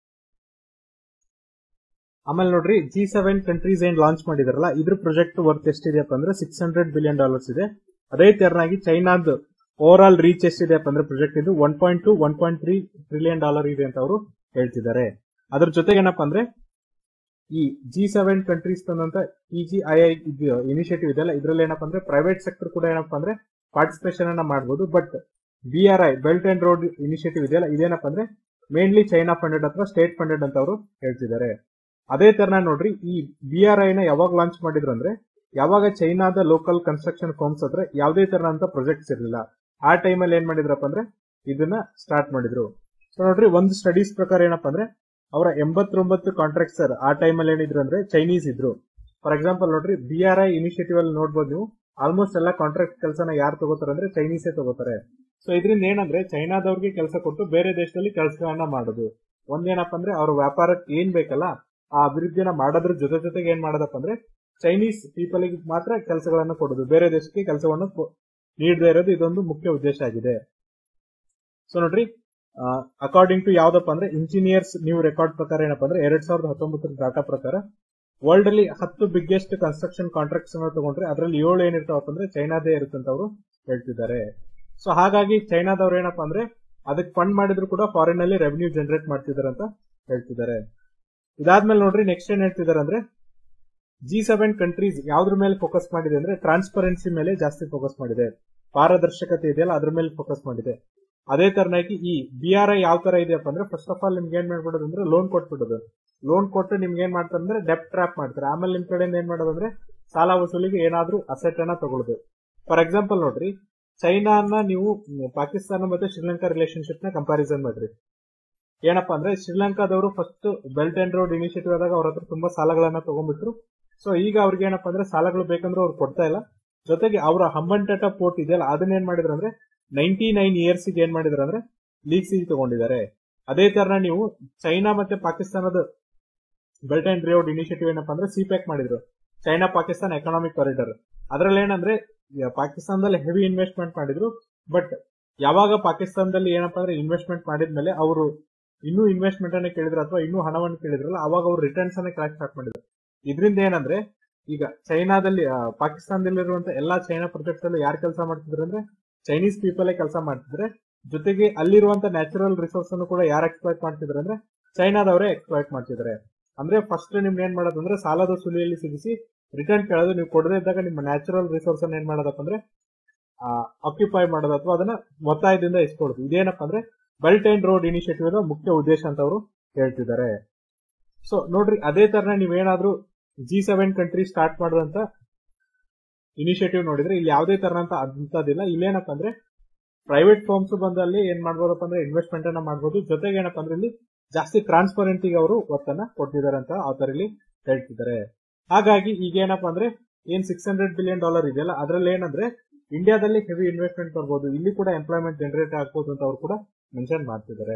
ಆಮೇಲೆ ನೋಡ್ರಿ ಜಿ ಸೆವೆನ್ ಕಂಟ್ರೀಸ್ ಏನ್ ಲಾಂಚ್ ಮಾಡಿದಾರಲ್ಲ ಇದ್ರ ಪ್ರಾಜೆಕ್ಟ್ ವರ್ತ್ ಎಷ್ಟಿದೆಯಪ್ಪ ಅಂದ್ರೆ ಸಿಕ್ಸ್ ಹಂಡ್ರೆಡ್ ಬಿಲಿಯನ್ ಡಾಲರ್ಸ್ ಇದೆ ಅದೇ ತರನಾಗಿ ಚೈನಾದ್ ಓವರ್ ಆಲ್ ರೀಚ್ ಎಷ್ಟಿದೆಯಪ್ಪ ಅಂದ್ರೆ ಪ್ರಾಜೆಕ್ಟ್ ಇದು one point two one point three trillion dollar ಇದೆ ಅಂತ ಅವರು ಹೇಳ್ತಿದ್ದಾರೆ ಅದ್ರ ಜೊತೆಗೆ ಏನಪ್ಪಾ ಅಂದ್ರೆ ಈ ಜಿ ಸೆವೆನ್ ಕಂಟ್ರೀಸ್ ತಂದಂತ E G I I initiative ಇದೆಲ್ಲ ಇದ್ರಲ್ಲಿ ಏನಪ್ಪಾ ಅಂದ್ರೆ ಪ್ರೈವೇಟ್ ಸೆಕ್ಟರ್ ಕೂಡ ಏನಪ್ಪಾ ಅಂದ್ರೆ ಪಾರ್ಟಿಸಿಪೇಷನ್ ಅನ್ನ ಮಾಡಬಹುದು but B R I belt and road initiative ಇದೆಯಲ್ಲ ಇದೇನಪ್ಪ ಅಂದ್ರೆ ಮೇನ್ಲಿ ಚೈನಾ ಫಂಡೆಡ್ ಅಥವಾ ಸ್ಟೇಟ್ ಫಂಡೆಡ್ ಅಂತ ಅವರು ಹೇಳ್ತಿದ್ದಾರೆ ಅದೇ ತರ ನೋಡ್ರಿ ಈ ಬಿ ಆರ್ ಐ ನ ಯಾವಾಗ ಲಾಂಚ್ ಮಾಡಿದ್ರು ಅಂದ್ರೆ ಯಾವಾಗ ಚೈನಾದ ಲೋಕಲ್ ಕನ್ಸ್ಟ್ರಕ್ಷನ್ ಫರ್ಮ್ಸ್ ಹತ್ರ ಯಾವುದೇ ತರನಂತ ಪ್ರಾಜೆಕ್ಟ್ಸ್ ಇರಲಿಲ್ಲ ಆ ಟೈಮಲ್ಲಿ ಏನ್ ಮಾಡಿದ್ರಪ್ಪ ಅಂದ್ರೆ ಇದನ್ನ ಸ್ಟಾರ್ಟ್ ಮಾಡಿದ್ರು ಸೊ ನೋಡ್ರಿ ಒಂದು ಸ್ಟಡೀಸ್ ಪ್ರಕಾರ ಏನಪ್ಪಾ ಅಂದ್ರೆ ಅವರ ಎಂಬತ್ತೊಂಬತ್ತು ಕಾಂಟ್ರಾಕ್ಟರ್ ಆ ಟೈಮಲ್ಲಿ ಏನಿದ್ರು ಅಂದ್ರೆ ಚೈನೀಸ್ ಇದ್ರು ಫಾರ್ ಎಕ್ಸಾಂಪಲ್ ನೋಡ್ರಿ ಬಿ ಆರ್ ಐ ಇನಿಷಿಯೇಟಿವ್ ಅಲ್ಲಿ ನೋಡ್ಬೋದು ನೀವು ಆಲ್ಮೋಸ್ಟ್ ಎಲ್ಲ ಕಾಂಟ್ರಾಕ್ಟ್ ಕೆಲಸನ ಯಾರು ತಗೋತಾರೆ ಅಂದ್ರೆ ಚೈನೀಸೇ ತಗೋತಾರೆ ಸೊ ಇದರಿಂದ ಏನಂದ್ರೆ ಚೈನಾದವ್ರಿಗೆ ಕೆಲಸ ಕೊಟ್ಟು ಬೇರೆ ದೇಶದಲ್ಲಿ ಕೆಲಸಗಳನ್ನ ಮಾಡೋದು ಒಂದೇನಪ್ಪ ಅಂದ್ರೆ ಅವ್ರ ವ್ಯಾಪಾರಕ್ಕೆ ಏನ್ ಬೇಕಲ್ಲ ಆ ಅಭಿವೃದ್ಧಿನ ಮಾಡೋದ್ರ ಜೊತೆ ಜೊತೆಗೆ ಏನ್ ಮಾಡೋದಪ್ಪ ಅಂದ್ರೆ ಚೈನೀಸ್ ಪೀಪಲ್ ಮಾತ್ರ ಕೆಲಸಗಳನ್ನ ಕೊಡೋದು ಬೇರೆ ದೇಶಕ್ಕೆ ಕೆಲಸವನ್ನು ನೀಡದೇ ಇರೋದು ಇದೊಂದು ಮುಖ್ಯ ಉದ್ದೇಶ ಆಗಿದೆ ಸೊ ನೋಡ್ರಿ ಅಕಾರ್ಡಿಂಗ್ ಟು ಯಾವ್ದಪ್ಪ ಅಂದ್ರೆ ಇಂಜಿನಿಯರ್ಸ್ ನ್ಯೂ ರೆಕಾರ್ಡ್ ಪ್ರಕಾರ ಏನಪ್ಪಾ ಅಂದ್ರೆ ಎರಡ್ ಸಾವಿರದ ಹತ್ತೊಂಬತ್ತರ ಡಾಟಾ ಪ್ರಕಾರ ವರ್ಲ್ಡ್ ಅಲ್ಲಿ ಹತ್ತು ಬಿಗ್ಗೆಸ್ಟ್ ಕನ್ಸ್ಟ್ರಕ್ಷನ್ ಕಾಂಟ್ರಾಕ್ಟ್ಸ್ ಅನ್ನ ತಗೊಂಡ್ರೆ ಅದರಲ್ಲಿ ಏಳು ಏನಿರ್ತಾವಪ್ಪ ಅಂದ್ರೆ ಚೈನಾದೇ ಇರುತ್ತೆ ಅಂತ ಅವರು ಹೇಳ್ತಿದ್ದಾರೆ ಸೊ ಹಾಗಾಗಿ ಚೈನಾದವ್ರು ಏನಪ್ಪಾ ಅಂದ್ರೆ ಅದಕ್ಕೆ ಫಂಡ್ ಮಾಡಿದ್ರು ಕೂಡ ಫಾರಿನ್ ಅಲ್ಲಿ ರೆವೆನ್ಯೂ ಜನರೇಟ್ ಮಾಡ್ತಿದ್ದಾರೆ ಅಂತ ಹೇಳ್ತಿದ್ದಾರೆ ಇದಾದ್ಮೇಲೆ ನೋಡ್ರಿ ನೆಕ್ಸ್ಟ್ ಏನ್ ಹೇಳ್ತಿದ್ದಾರೆ ಅಂದ್ರೆ ಜಿ ಸೆವೆನ್ ಕಂಟ್ರೀಸ್ ಯಾವ್ದ್ರ ಮೇಲೆ ಫೋಕಸ್ ಮಾಡಿದೆ ಅಂದ್ರೆ ಟ್ರಾನ್ಸ್ಪರೆನ್ಸಿ ಮೇಲೆ ಜಾಸ್ತಿ ಫೋಕಸ್ ಮಾಡಿದೆ ಪಾರದರ್ಶಕತೆ ಇದೆಯಲ್ಲ ಅದ್ರ ಮೇಲೆ ಫೋಕಸ್ ಮಾಡಿದೆ ಅದೇ ತರನಾಗಿ ಈ ಬಿ ಆರ್ ಐ ಯಾವ ತರ ಇದೆಯಪ್ಪ ಅಂದ್ರೆ ಫಸ್ಟ್ ಆಫ್ ಆಲ್ ನಿಮ್ಗೆ ಏನ್ ಮಾಡ್ಬಿಡೋದು ಅಂದ್ರೆ ಲೋನ್ ಕೊಟ್ಬಿಡೋದು ಲೋನ್ ಕೊಟ್ಟು ನಿಮ್ಗೆ ಏನ್ ಮಾಡ್ತಾರೆ ಅಂದ್ರೆ ಡೆಪ್ ಟ್ರಾಪ್ ಮಾಡ್ತಾರೆ ಆಮೇಲೆ ನಿಮ್ ಕಡೆಯಿಂದ ಏನ್ ಮಾಡೋದು ಅಂದ್ರೆ ಸಾಲ ವಸೂಲಿಗೆ ಏನಾದ್ರೂ ಅಸೆಟ್ ಅನ್ನ ತಗೊಳ್ಳೋದು ಫಾರ್ ಎಕ್ಸಾಂಪಲ್ ನೋಡ್ರಿ ಚೈನಾನ ನೀವು ಪಾಕಿಸ್ತಾನ ಮತ್ತೆ ಶ್ರೀಲಂಕಾ ರಿಲೇಶನ್ಶಿಪ್ ನ ಕಂಪ್ಯಾರಿಸನ್ ಮಾಡ್ರಿ ಏನಪ್ಪಾ ಅಂದ್ರೆ ಶ್ರೀಲಂಕಾದವರು first belt and road initiative ಆದಾಗ ಅವ್ರ ಹತ್ರ ತುಂಬಾ ಸಾಲಗಳನ್ನ ತಗೊಂಡ್ಬಿಟ್ರು ಸೊ ಈಗ ಅವ್ರಿಗೆ ಏನಪ್ಪಾ ಅಂದ್ರೆ ಸಾಲಗಳು ಬೇಕಂದ್ರೆ ಅವ್ರು ಕೊಡ್ತಾ ಇಲ್ಲ ಜೊತೆಗೆ ಅವರ ಹಂಬಂಟಟ ಪೋರ್ಟ್ ಇದೆಯಲ್ಲ ಅದನ್ನ ಏನ್ ಮಾಡಿದ್ರು ಅಂದ್ರೆ ನೈನ್ಟಿ ನೈನ್ ಇಯರ್ಸ್ ಏನ್ ಮಾಡಿದ್ರು ಅಂದ್ರೆ ಲೀಗ್ಸಿಗೆ ತಗೊಂಡಿದ್ದಾರೆ ಅದೇ ತರ ನೀವು ಚೈನಾ ಮತ್ತೆ ಪಾಕಿಸ್ತಾನದ ಬೆಲ್ಟ್ ಅಂಡ್ ರೋಡ್ ಇನಿಷಿಯೇಟಿವ್ ಏನಪ್ಪಾ ಅಂದ್ರೆ ಸಿಪ್ಯಾಕ್ ಮಾಡಿದ್ರು ಚೈನಾ ಪಾಕಿಸ್ತಾನ ಎಕನಾಮಿಕ್ ಕಾರಿಡಾರ್ ಅದ್ರಲ್ಲಿ ಏನಂದ್ರೆ ಈ ಪಾಕಿಸ್ತಾನದಲ್ಲಿ ಹೆವಿ ಇನ್ವೆಸ್ಟ್ಮೆಂಟ್ ಮಾಡಿದ್ರು ಬಟ್ ಯಾವಾಗ ಪಾಕಿಸ್ತಾನದಲ್ಲಿ ಏನಪ್ಪಾ ಅಂದ್ರೆ ಇನ್ವೆಸ್ಟ್ಮೆಂಟ್ ಮಾಡಿದ್ಮೇಲೆ ಅವರು ಇನ್ನೂ ಇನ್ವೆಸ್ಟ್ಮೆಂಟ್ ಅನ್ನ ಕೇಳಿದ್ರು ಅಥವಾ ಇನ್ನೂ ಹಣವನ್ನು ಕೇಳಿದ್ರಲ್ಲ ಅವಾಗ ಅವರು ರಿಟರ್ನ್ಸ್ ಅನ್ನ ಕಲೆಕ್ಟ್ ಸ್ಟಾರ್ಟ್ ಮಾಡಿದ್ರು ಇದರಿಂದ ಏನಂದ್ರೆ ಈಗ ಚೈನಾದಲ್ಲಿ ಆ, ಪಾಕಿಸ್ತಾನದಲ್ಲಿರುವಂತ ಎಲ್ಲಾ ಚೈನಾ ಪ್ರಾಜೆಕ್ಟ್ಸ್ ಅಲ್ಲಿ ಯಾರು ಕೆಲಸ ಮಾಡ್ತಿದ್ರು ಅಂದ್ರೆ ಚೈನೀಸ್ ಪೀಪಲ್ ಕೆಲಸ ಮಾಡ್ತಿದ್ರೆ ಜೊತೆಗೆ ಅಲ್ಲಿರುವಂತ ನ್ಯಾಚುರಲ್ ರಿಸೋರ್ಸ್ ಅನ್ನು ಕೂಡ ಯಾರು ಎಕ್ಸ್ಪ್ಲಾಯ್ಟ್ ಮಾಡ್ತಿದ್ರು ಅಂದ್ರೆ ಚೈನಾದವರೇ ಎಕ್ಸ್ಪ್ಲಾಯ್ಟ್ ಮಾಡ್ತಿದ್ದಾರೆ ಅಂದ್ರೆ ಫಸ್ಟ್ ನಿಮ್ಗೆ ಏನ್ ಮಾಡೋದು ಅಂದ್ರೆ ಸಾಲದ ಸುಲಿಯಲ್ಲಿ ಸಿಗಿಸಿ ರಿಟರ್ನ್ ಕೇಳೋದು ನೀವು ಕೊಡದೇ ಇದ್ದಾಗ ನಿಮ್ಮ ನ್ಯಾಚುರಲ್ ರಿಸೋರ್ಸ್ ಅನ್ನ ಏನ್ ಮಾಡೋದಪ್ಪ ಅಂದ್ರೆ ಆಕ್ಯುಪೈ ಮಾಡೋದು ಅಥವಾ ಅದನ್ನ ಒತ್ತಾಯದಿಂದ ಇಸ್ಕೊಡೋದು ಇದೇನಪ್ಪ ಅಂದ್ರೆ ಬೆಲ್ಟ್ ಅಂಡ್ ರೋಡ್ ಇನಿಷಿಯೇಟಿವ್ ಮುಖ್ಯ ಉದ್ದೇಶ ಅಂತ ಅವರು ಹೇಳ್ತಿದ್ದಾರೆ ಸೊ ನೋಡ್ರಿ ಅದೇ ತರ ನೀವೇನಾದ್ರೂ ಜಿ ಸೆವೆನ್ ಕಂಟ್ರಿ ಸ್ಟಾರ್ಟ್ ಮಾಡುವಂತ ಇನಿಷಿಯೇಟಿವ್ ನೋಡಿದ್ರೆ ಇಲ್ಲಿ ಯಾವುದೇ ತರನಂತ ಅಂತದಿಲ್ಲ ಇಲ್ಲೇನಪ್ಪ ಅಂದ್ರೆ ಪ್ರೈವೇಟ್ ಫರ್ಮ್ಸ್ ಬಂದಲ್ಲಿ ಏನ್ ಮಾಡ್ಬೋದಪ್ಪ ಅಂದ್ರೆ ಇನ್ವೆಸ್ಟ್ಮೆಂಟ್ ಅನ್ನ ಮಾಡ್ಬೋದು ಜೊತೆಗೆ ಏನಪ್ಪ ಅಂದ್ರೆ ಇಲ್ಲಿ ಜಾಸ್ತಿ ಟ್ರಾನ್ಸ್ಪರೆಂಟ್ ಗೆ ಅವರು ಒತ್ತನ್ನ ಕೊಡ್ತಿದ್ದಾರೆ ಅಂತ ಆತರ ಇಲ್ಲಿ ಹೇಳ್ತಿದ್ದಾರೆ ಹಾಗಾಗಿ ಈಗ ಏನಪ್ಪಾ ಅಂದ್ರೆ ಏನ್ ಸಿಕ್ಸ್ ಹಂಡ್ರೆಡ್ ಬಿಲಿಯನ್ ಡಾಲರ್ ಇದೆಯಲ್ಲ ಅದ್ರಲ್ಲಿ ಏನಂದ್ರೆ ಇಂಡಿಯಾದಲ್ಲಿ ಹೆವಿ ಇನ್ವೆಸ್ಟ್ಮೆಂಟ್ ಬರ್ಬೋದು ಇಲ್ಲಿ ಕೂಡ ಎಂಪ್ಲಾಯ್ಮೆಂಟ್ ಜನರೇಟ್ ಆಗ್ಬೋದು ಅಂತ ಅವರು ಕೂಡ ಮೆನ್ಷನ್ ಮಾಡ್ತಿದ್ದಾರೆ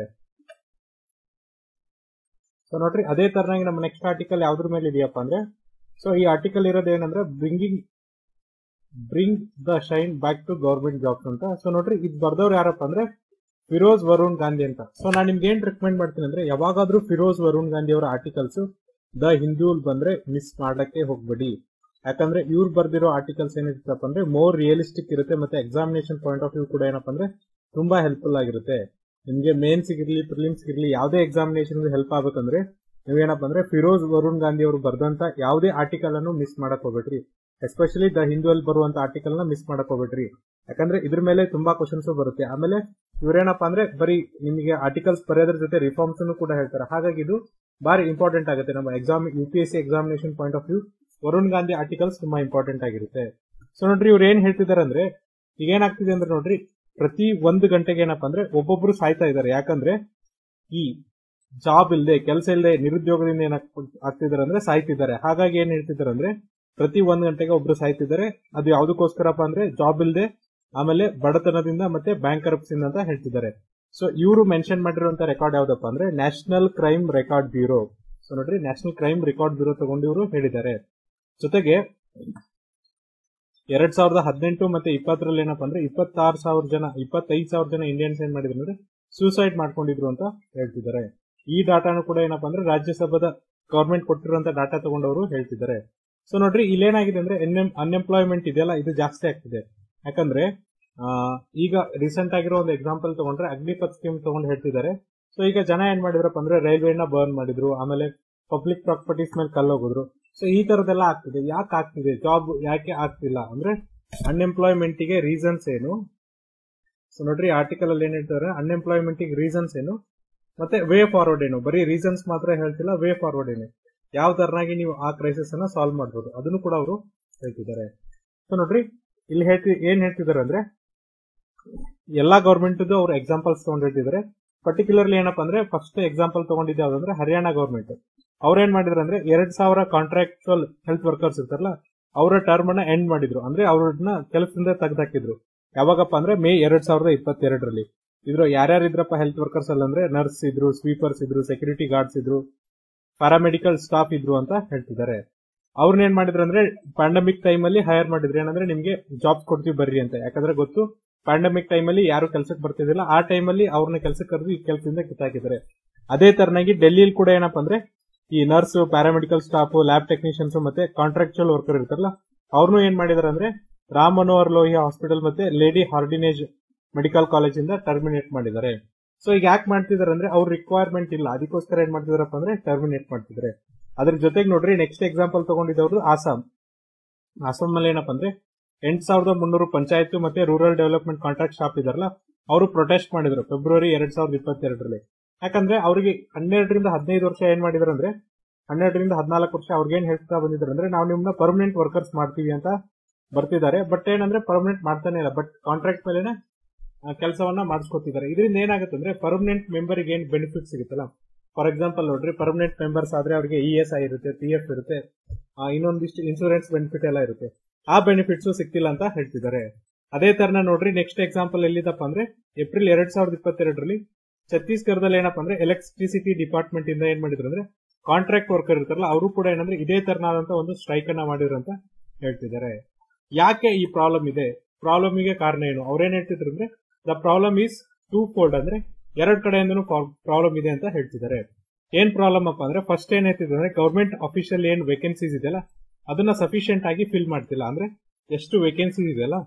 ಸೊ ನೋಡ್ರಿ ಅದೇ ತರನಾಗಿ ನಮ್ಮ ನೆಕ್ಸ್ಟ್ ಆರ್ಟಿಕಲ್ ಯಾವ್ದ್ರ ಮೇಲೆ ಇದೆಯಪ್ಪ ಅಂದ್ರೆ ಸೊ ಈ ಆರ್ಟಿಕಲ್ ಇರೋದು ಏನಂದ್ರೆ bringing bring the shine back to government jobs ಅಂತ ಸೊ ನೋಡ್ರಿ ಇದು ಬರ್ದವ್ರು ಯಾರಪ್ಪ ಅಂದ್ರೆ ಫಿರೋಜ್ ವರುಣ್ ಗಾಂಧಿ ಅಂತ ಸೊ ನಾನು ನಿಮ್ಗೆ ಏನ್ ರೆಕಮೆಂಡ್ ಮಾಡ್ತೀನಿ ಅಂದ್ರೆ ಯಾವಾಗಾದ್ರೂ ಫಿರೋಜ್ ವರುಣ್ ಗಾಂಧಿ ಅವರ ಆರ್ಟಿಕಲ್ಸ್ ದ ಹಿಂದೂಲ್ ಬಂದ್ರೆ ಮಿಸ್ ಮಾಡ್ಲಕ್ಕೆ ಹೋಗ್ಬೇಡಿ ಯಾಕಂದ್ರೆ ಇವ್ರು ಬರ್ದಿರೋ ಆರ್ಟಿಕಲ್ಸ್ ಏನಿರುತ್ತಪ್ಪ ಅಂದ್ರೆ ಮೋರ್ ರಿಯಲಿಸ್ಟಿಕ್ ಇರುತ್ತೆ ಮತ್ತೆ ಎಕ್ಸಾಮಿನೇಷನ್ ಪಾಯಿಂಟ್ ಆಫ್ ವ್ಯೂ ಕೂಡ ಏನಪ್ಪ ಅಂದ್ರೆ ತುಂಬಾ ಹೆಲ್ಪ್ಫುಲ್ ಆಗಿರುತ್ತೆ ನಿಮ್ಗೆ ಮೇನ್ಸ್ ಇರ್ಲಿ ಪ್ರಿಲಿಮ್ಸ್ ಇರ್ಲಿ ಯಾವುದೇ ಎಕ್ಸಾಮಿನೇಷನ್ ಹೆಲ್ಪ್ ಆಗ್ಬೇಕಂದ್ರೆ ನೀವೇನಪ್ಪ ಅಂದ್ರೆ ಫಿರೋಜ್ ವರುಣ್ ಗಾಂಧಿ ಅವರು ಬರ್ದಂತ ಯಾವುದೇ ಆರ್ಟಿಕಲ್ ಅನ್ನು ಮಿಸ್ ಮಾಡಕ್ ಹೋಗ್ಬೇಡ್ರಿ ಎಸ್ಪೆಷಲಿ ದ ಹಿಂದೂ ಅಲ್ಲಿ ಬರುವಂತ ಆರ್ಟಿಕಲ್ ನ ಮಿಸ್ ಮಾಡಕ್ ಹೋಗ್ಬೇಡ್ರಿ ಯಾಕಂದ್ರೆ ಇದ್ರ ಮೇಲೆ ತುಂಬಾ ಕ್ವಶನ್ಸ್ ಬರುತ್ತೆ ಆಮೇಲೆ ಇವ್ರೇನಪ್ಪ ಅಂದ್ರೆ ಬರೀ ನಿಮಗೆ ಆರ್ಟಿಕಲ್ಸ್ ಬರೆಯೋದ್ರ ಜೊತೆ ರಿಫಾರ್ಮ್ಸ್ ಅನ್ನು ಕೂಡ ಹೇಳ್ತಾರೆ ಹಾಗಾಗಿ ಇದು ಬಾರಿ ಇಂಪಾರ್ಟೆಂಟ್ ಆಗುತ್ತೆ ನಮ್ಮ exam U P S C examination point of view Varun Gandhi articles ತುಂಬಾ ಇಂಪಾರ್ಟೆಂಟ್ ಆಗಿರುತ್ತೆ ಸೊ ನೋಡ್ರಿ ಇವ್ರು ಏನ್ ಹೇಳ್ತಿದಾರೆ ಅಂದ್ರೆ ಈಗ ಏನಾಗ್ತಿದೆ ಅಂದ್ರೆ ನೋಡ್ರಿ ಪ್ರತಿ ಒಂದು ಗಂಟೆಗೆ ಏನಪ್ಪ ಅಂದ್ರೆ ಒಬ್ಬೊಬ್ರು ಸಾಯ್ತಾ ಇದ್ದಾರೆ ಯಾಕಂದ್ರೆ ಈ ಜಾಬ್ ಇಲ್ಲದೆ ಕೆಲಸ ಇಲ್ಲದೆ ನಿರುದ್ಯೋಗದಿಂದ ಏನ್ ಆಗ್ತಿದ್ದಾರೆ ಅಂದ್ರೆ ಸಾಯ್ತಿದ್ದಾರೆ ಹಾಗಾಗಿ ಏನ್ ಹೇಳ್ತಿದ್ದಾರೆ ಅಂದ್ರೆ ಪ್ರತಿ ಒಂದ್ ಗಂಟೆಗೆ ಒಬ್ರು ಸಾಯ್ತಿದ್ದಾರೆ ಅದು ಯಾವ್ದಕ್ಕೋಸ್ಕರಪ್ಪ ಅಂದ್ರೆ ಜಾಬ್ ಇಲ್ಲದೆ ಆಮೇಲೆ ಬಡತನದಿಂದ ಮತ್ತೆ ಬ್ಯಾಂಕ್ ಕರಪ್ಷನ್ ಅಂತ ಹೇಳ್ತಿದ್ದಾರೆ ಸೊ ಇವರು ಮೆನ್ಷನ್ ಮಾಡಿರುವಂತ ರೆಕಾರ್ಡ್ ಯಾವ್ದಪ್ಪ ಅಂದ್ರೆ national crime record bureau so ನೋಡ್ರಿ ನ್ಯಾಷನಲ್ ಕ್ರೈಮ್ ರೆಕಾರ್ಡ್ ಬ್ಯೂರೋ ತಗೊಂಡು ಇವರು ಹೇಳಿದ್ದಾರೆ ಜೊತೆಗೆ ಎರಡ್ ಸಾವಿರದ ಹದಿನೆಂಟು ಮತ್ತೆ ಇಪ್ಪತ್ತರಲ್ಲಿ ಏನಪ್ಪಾ ಅಂದ್ರೆ ಇಪ್ಪತ್ತಾರು ಸಾವಿರ ಜನ ಇಪ್ಪತ್ತೈದು ಸಾವಿರ ಜನ ಇಂಡಿಯನ್ಸ್ ಏನ್ ಮಾಡಿದ್ರು ಅಂದ್ರೆ ಸೂಸೈಡ್ ಮಾಡ್ಕೊಂಡಿದ್ರು ಅಂತ ಹೇಳ್ತಿದ್ದಾರೆ ಈ ಡಾಟಾನು ಕೂಡ ಏನಪ್ಪಾ ಅಂದ್ರೆ ರಾಜ್ಯಸಭಾದ ಗವರ್ಮೆಂಟ್ ಕೊಟ್ಟಿರುವಂತ ಡಾಟಾ ತಗೊಂಡವರು ಹೇಳ್ತಿದ್ದಾರೆ ಸೊ ನೋಡ್ರಿ ಇಲ್ಲೇನಾಗಿದೆ ಅಂದ್ರೆ ಅನ್ಎಂಪ್ಲಾಯ್ಮೆಂಟ್ ಇದೆಯಲ್ಲ ಇದು ಜಾಸ್ತಿ ಆಗ್ತಿದೆ ಯಾಕಂದ್ರೆ ಆ, ಈಗ ರೀಸೆಂಟ್ ಆಗಿರೋ ಒಂದು ಎಕ್ಸಾಂಪಲ್ ತಗೊಂಡ್ರೆ ಅಗ್ನಿಪಥ್ ಸ್ಕೀಮ್ ತಗೊಂಡು ಹೇಳ್ತಿದ್ದಾರೆ ಸೊ ಈಗ ಜನ ಏನ್ ಮಾಡಿದ್ರಪ್ಪ ಅಂದ್ರೆ ರೈಲ್ವೆನ ಬರ್ನ್ ಮಾಡಿದ್ರು ಆಮೇಲೆ ಪಬ್ಲಿಕ್ ಪ್ರಾಪರ್ಟೀಸ್ ಮೇಲೆ ಕಲ್ಲೋಗಿದ್ರು ಸೊ ಈ ತರದೆಲ್ಲ ಆಗ್ತಿದೆ ಯಾಕೆ ಆಗ್ತಿದೆ ಜಾಬ್ ಯಾಕೆ ಆಗ್ತಿಲ್ಲ ಅಂದ್ರೆ ಅನ್ಎಂಪ್ಲಾಯ್ಮೆಂಟ್ ಗೆ ರೀಸನ್ಸ್ ಏನು ಸೊ ನೋಡ್ರಿ ಆರ್ಟಿಕಲ್ ಅಲ್ಲಿ ಏನ್ ಹೇಳ್ತಾರೆ ಅನ್ಎಂಪ್ಲಾಯ್ಮೆಂಟ್ ಗೆ ರೀಸನ್ಸ್ ಏನು ಮತ್ತೆ ವೇ ಫಾರ್ವರ್ಡ್ ಏನು ಬರೀ ರೀಸನ್ಸ್ ಮಾತ್ರ ಹೇಳ್ತಿಲ್ಲ ವೇ ಫಾರ್ವರ್ಡ್ ಏನು ಯಾವ ತರನಾಗಿ ನೀವು ಆ ಕ್ರೈಸಿಸ್ ಅನ್ನ ಸಾಲ್ವ್ ಮಾಡ್ಬೋದು ಅದನ್ನು ಕೂಡ ಅವರು ಹೇಳ್ತಿದ್ದಾರೆ ಸೊ ನೋಡ್ರಿ ಇಲ್ಲಿ ಹೇಳ್ತಿ ಏನ್ ಹೇಳ್ತಿದ್ದಾರೆ ಅಂದ್ರೆ ಎಲ್ಲಾ ಗೌರ್ಮೆಂಟ್ ಅವ್ರು ಎಕ್ಸಾಂಪಲ್ಸ್ ತಗೊಂಡ್ ಹೇಳ್ತಿದ್ದಾರೆ ಪರ್ಟಿಕ್ಯುಲರ್ಲಿ ಏನಪ್ಪಾ ಅಂದ್ರೆ ಫಸ್ಟ್ ಎಕ್ಸಾಂಪಲ್ ತಗೊಂಡಿದ್ದೆ ಯಾವ್ದಂದ್ರೆ ಹರಿಯಾಣ ಗೌರ್ಮೆಂಟ್ ಅವ್ರ ಏನ್ ಮಾಡಿದ್ರು ಅಂದ್ರೆ ಎರಡ್ ಸಾವಿರ ಕಾಂಟ್ರಾಕ್ಚುಯಲ್ ಹೆಲ್ತ್ ವರ್ಕರ್ಸ್ ಇರ್ತಾರಲ್ಲ ಅವರ ಟರ್ಮ್ ಅನ್ನ ಎಂಡ್ ಮಾಡಿದ್ರು ಅಂದ್ರೆ ಅವ್ರನ್ನ ಕೆಲಸದಿಂದ ತೆಗೆದಾಕಿದ್ರು ಯಾವಾಗಪ್ಪ ಅಂದ್ರೆ ಮೇ ಎರಡ್ ಸಾವಿರದ ಇಪ್ಪತ್ತೆರಡರಲ್ಲಿ ಇದ್ರು ಯಾರ್ಯಾರು ಇದ್ರಪ್ಪ ಹೆಲ್ತ್ ವರ್ಕರ್ಸ್ ಅಲ್ಲಿ ಅಂದ್ರೆ ನರ್ಸ್ ಇದ್ರು ಸ್ವೀಪರ್ಸ್ ಇದ್ರು ಸೆಕ್ಯೂರಿಟಿ ಗಾರ್ಡ್ಸ್ ಇದ್ರು ಪ್ಯಾರಾಮೆಡಿಕಲ್ ಸ್ಟಾಫ್ ಇದ್ರು ಅಂತ ಹೇಳ್ತಿದ್ದಾರೆ ಅವ್ರನ್ನ ಏನ್ ಮಾಡಿದ್ರು ಅಂದ್ರೆ ಪ್ಯಾಂಡಮಿಕ್ ಟೈಮ್ ಅಲ್ಲಿ ಹೈರ್ ಮಾಡಿದ್ರು ಏನಂದ್ರೆ ನಿಮ್ಗೆ ಜಾಬ್ ಕೊಡ್ತೀವಿ ಬರ್ರಿ ಅಂತ ಯಾಕಂದ್ರೆ ಗೊತ್ತು ಪ್ಯಾಂಡಮಿಕ್ ಟೈಮ್ ಅಲ್ಲಿ ಯಾರು ಕೆಲಸಕ್ಕೆ ಬರ್ತಿದಿಲ್ಲ ಆ ಟೈಮ್ ಅಲ್ಲಿ ಅವ್ರನ್ನ ಕೆಲಸಕ್ಕೆ ಕರೆದು ಈ ಕೆಲಸದಿಂದ ಕಿತ್ತಾಕಿದ್ದಾರೆ ಅದೇ ತರನಾಗಿ ಡೆಲ್ಲಿಲಿ ಕೂಡ ಏನಪ್ಪಾ ಅಂದ್ರೆ ಈ nurse paramedical staff lab technicians ಮತ್ತೆ ಕಾಂಟ್ರಾಕ್ಚುಯಲ್ ವರ್ಕರ್ ಇರ್ತಾರಲ್ಲ ಅವ್ರನ್ನೂ ಏನ್ ಮಾಡಿದಾರೆ ಅಂದ್ರೆ ರಾಮ್ ಮನೋಹರ್ ಲೋಹಿಯಾ ಹಾಸ್ಪಿಟಲ್ ಮತ್ತೆ ಲೇಡಿ ಹಾರ್ಡಿನೇಜ್ ಮೆಡಿಕಲ್ ಕಾಲೇಜ್ ಇಂದ ಟರ್ಮಿನೇಟ್ ಮಾಡಿದ್ದಾರೆ ಸೊ ಈಗ ಯಾಕೆ ಮಾಡ್ತಿದಾರೆ ಅಂದ್ರೆ ಅವ್ರ ರಿಕ್ವೈರ್ಮೆಂಟ್ ಇಲ್ಲ ಅದಕ್ಕೋಸ್ಕರ ಏನ್ ಮಾಡ್ತಿದಾರಪ್ಪ ಅಂದ್ರೆ ಟರ್ಮಿನೇಟ್ ಮಾಡ್ತಿದ್ದಾರೆ ಅದ್ರ ಜೊತೆಗೆ ನೋಡ್ರಿ ನೆಕ್ಸ್ಟ್ ಎಕ್ಸಾಂಪಲ್ ತಗೊಂಡಿದ್ದವ್ರು ಆಸಾಮ್ ಆಸಾಮ್ ಅಲ್ಲಿ ಏನಪ್ಪ ಅಂದ್ರೆ ಎಂಟ್ ಸಾವಿರದ ಮುನ್ನೂರು ಪಂಚಾಯತ್ ಮತ್ತೆ ರೂರಲ್ ಡೆವಲಪ್ಮೆಂಟ್ ಕಾಂಟ್ರಾಕ್ಟ್ ಸ್ಟಾಫ್ ಇದಾರಲ್ಲ ಅವರು ಪ್ರೊಟೆಸ್ಟ್ ಮಾಡಿದ್ರು ಫೆಬ್ರವರಿ ಎರಡ್ ಸಾವಿರದ ಇಪ್ಪತ್ತೆರಡರಲ್ಲಿ ಯಾಕಂದ್ರೆ ಅವರಿಗೆ ಹನ್ನೆರಡರಿಂದ ಹದಿನೈದು ವರ್ಷ ಏನ್ ಮಾಡಿದಾರೆ ಅಂದ್ರೆ ಹನ್ನೆರಡರಿಂದ ಹದಿನಾಲ್ಕು ವರ್ಷ ಅವ್ರಿಗೆ ಏನ್ ಹೇಳ್ತಾ ಬಂದಿದ್ದಾರೆ ಅಂದ್ರೆ ನಾವು ನಿಮ್ನ ಪರ್ಮನೆಂಟ್ ವರ್ಕರ್ಸ್ ಮಾಡ್ತೀವಿ ಅಂತ ಬರ್ತಿದ್ದಾರೆ ಬಟ್ ಏನಂದ್ರೆ ಪರ್ಮನೆಂಟ್ ಮಾಡ್ತಾನೆ ಇಲ್ಲ ಬಟ್ ಕಾಂಟ್ರಾಕ್ಟ್ ಮೇಲೆನೆ ಕೆಲಸವನ್ನ ಮಾಡಿಸ್ಕೊತಿದ್ದಾರೆ ಇದರಿಂದ ಏನಾಗುತ್ತೆ ಅಂದ್ರೆ ಪರ್ಮನೆಂಟ್ ಮೆಂಬರ್ಗೆ ಏನ್ ಬೆನಿಫಿಟ್ ಸಿಗುತ್ತಲ್ಲ ಫಾರ್ ಎಕ್ಸಾಂಪಲ್ ನೋಡ್ರಿ ಪರ್ಮನೆಂಟ್ ಮೆಂಬರ್ಸ್ ಆದ್ರೆ ಅವ್ರಿಗೆ ಇ ಎಸ್ ಐ ಇರುತ್ತೆ ಪಿ ಎಫ್ ಇರುತ್ತೆ ಆ, ಇನ್ನೊಂದಿಷ್ಟು ಇನ್ಶೂರೆನ್ಸ್ ಬೆನಿಫಿಟ್ ಎಲ್ಲ ಇರುತ್ತೆ ಆ ಬೆನಿಫಿಟ್ಸ್ ಸಿಕ್ತಿಲ್ಲ ಅಂತ ಹೇಳ್ತಿದ್ದಾರೆ ಅದೇ ತರನ ನೋಡ್ರಿ ನೆಕ್ಸ್ಟ್ ಎಕ್ಸಾಂಪಲ್ ಎಲ್ಲಿದಪ್ಪ ಅಂದ್ರೆ ಏಪ್ರಿಲ್ ಎರಡ್ ಸಾವಿರದ ಇಪ್ಪತ್ತೆರಡರಲ್ಲಿ ಛತ್ತೀಸ್ಗಢದಲ್ಲಿ ಏನಪ್ಪ ಅಂದ್ರೆ ಎಲೆಕ್ಟ್ರಿಸಿಟಿ ಡಿಪಾರ್ಟ್ಮೆಂಟ್ ಇಂದ ಏನ್ ಮಾಡಿದ್ರು ಅಂದ್ರೆ ಕಾಂಟ್ರಾಕ್ಟ್ ವರ್ಕರ್ ಇರ್ತಾರಲ್ಲ ಅವರು ಕೂಡ ಏನಂದ್ರೆ ಇದೇ ತರನಾದಂತ ಒಂದು ಸ್ಟ್ರೈಕ್ ಅನ್ನ ಮಾಡಿದ್ರು ಅಂತ ಹೇಳ್ತಿದ್ದಾರೆ ಯಾಕೆ ಈ ಪ್ರಾಬ್ಲಮ್ ಇದೆ ಪ್ರಾಬ್ಲಮ್ ಗೆ ಕಾರಣ ಏನು ಅವ್ರೇನ್ ಹೇಳ್ತಿದ್ರು ಅಂದ್ರೆ the problem is two fold ಅಂದ್ರೆ ಎರಡ್ ಕಡೆಯಿಂದನೂ ಪ್ರಾಬ್ಲಮ್ ಇದೆ ಅಂತ ಹೇಳ್ತಿದ್ದಾರೆ ಏನ್ ಪ್ರಾಬ್ಲಮ್ ಅಪ್ಪ ಅಂದ್ರೆ ಫಸ್ಟ್ ಏನ್ ಹೇಳ್ತಿದ್ರು ಅಂದ್ರೆ ಗೌರ್ಮೆಂಟ್ ಅಫಿಷಿಯಲ್ ಏನ್ ವೇಕೆನ್ಸೀಸ್ ಇದೆಯಲ್ಲ ಅದನ್ನ ಸಫಿಶಿಯಂಟ್ ಆಗಿ ಫಿಲ್ ಮಾಡ್ತಿಲ್ಲ ಅಂದ್ರೆ ಎಷ್ಟು ವೇಕೆನ್ಸೀಸ್ ಇದೆಯಲ್ಲ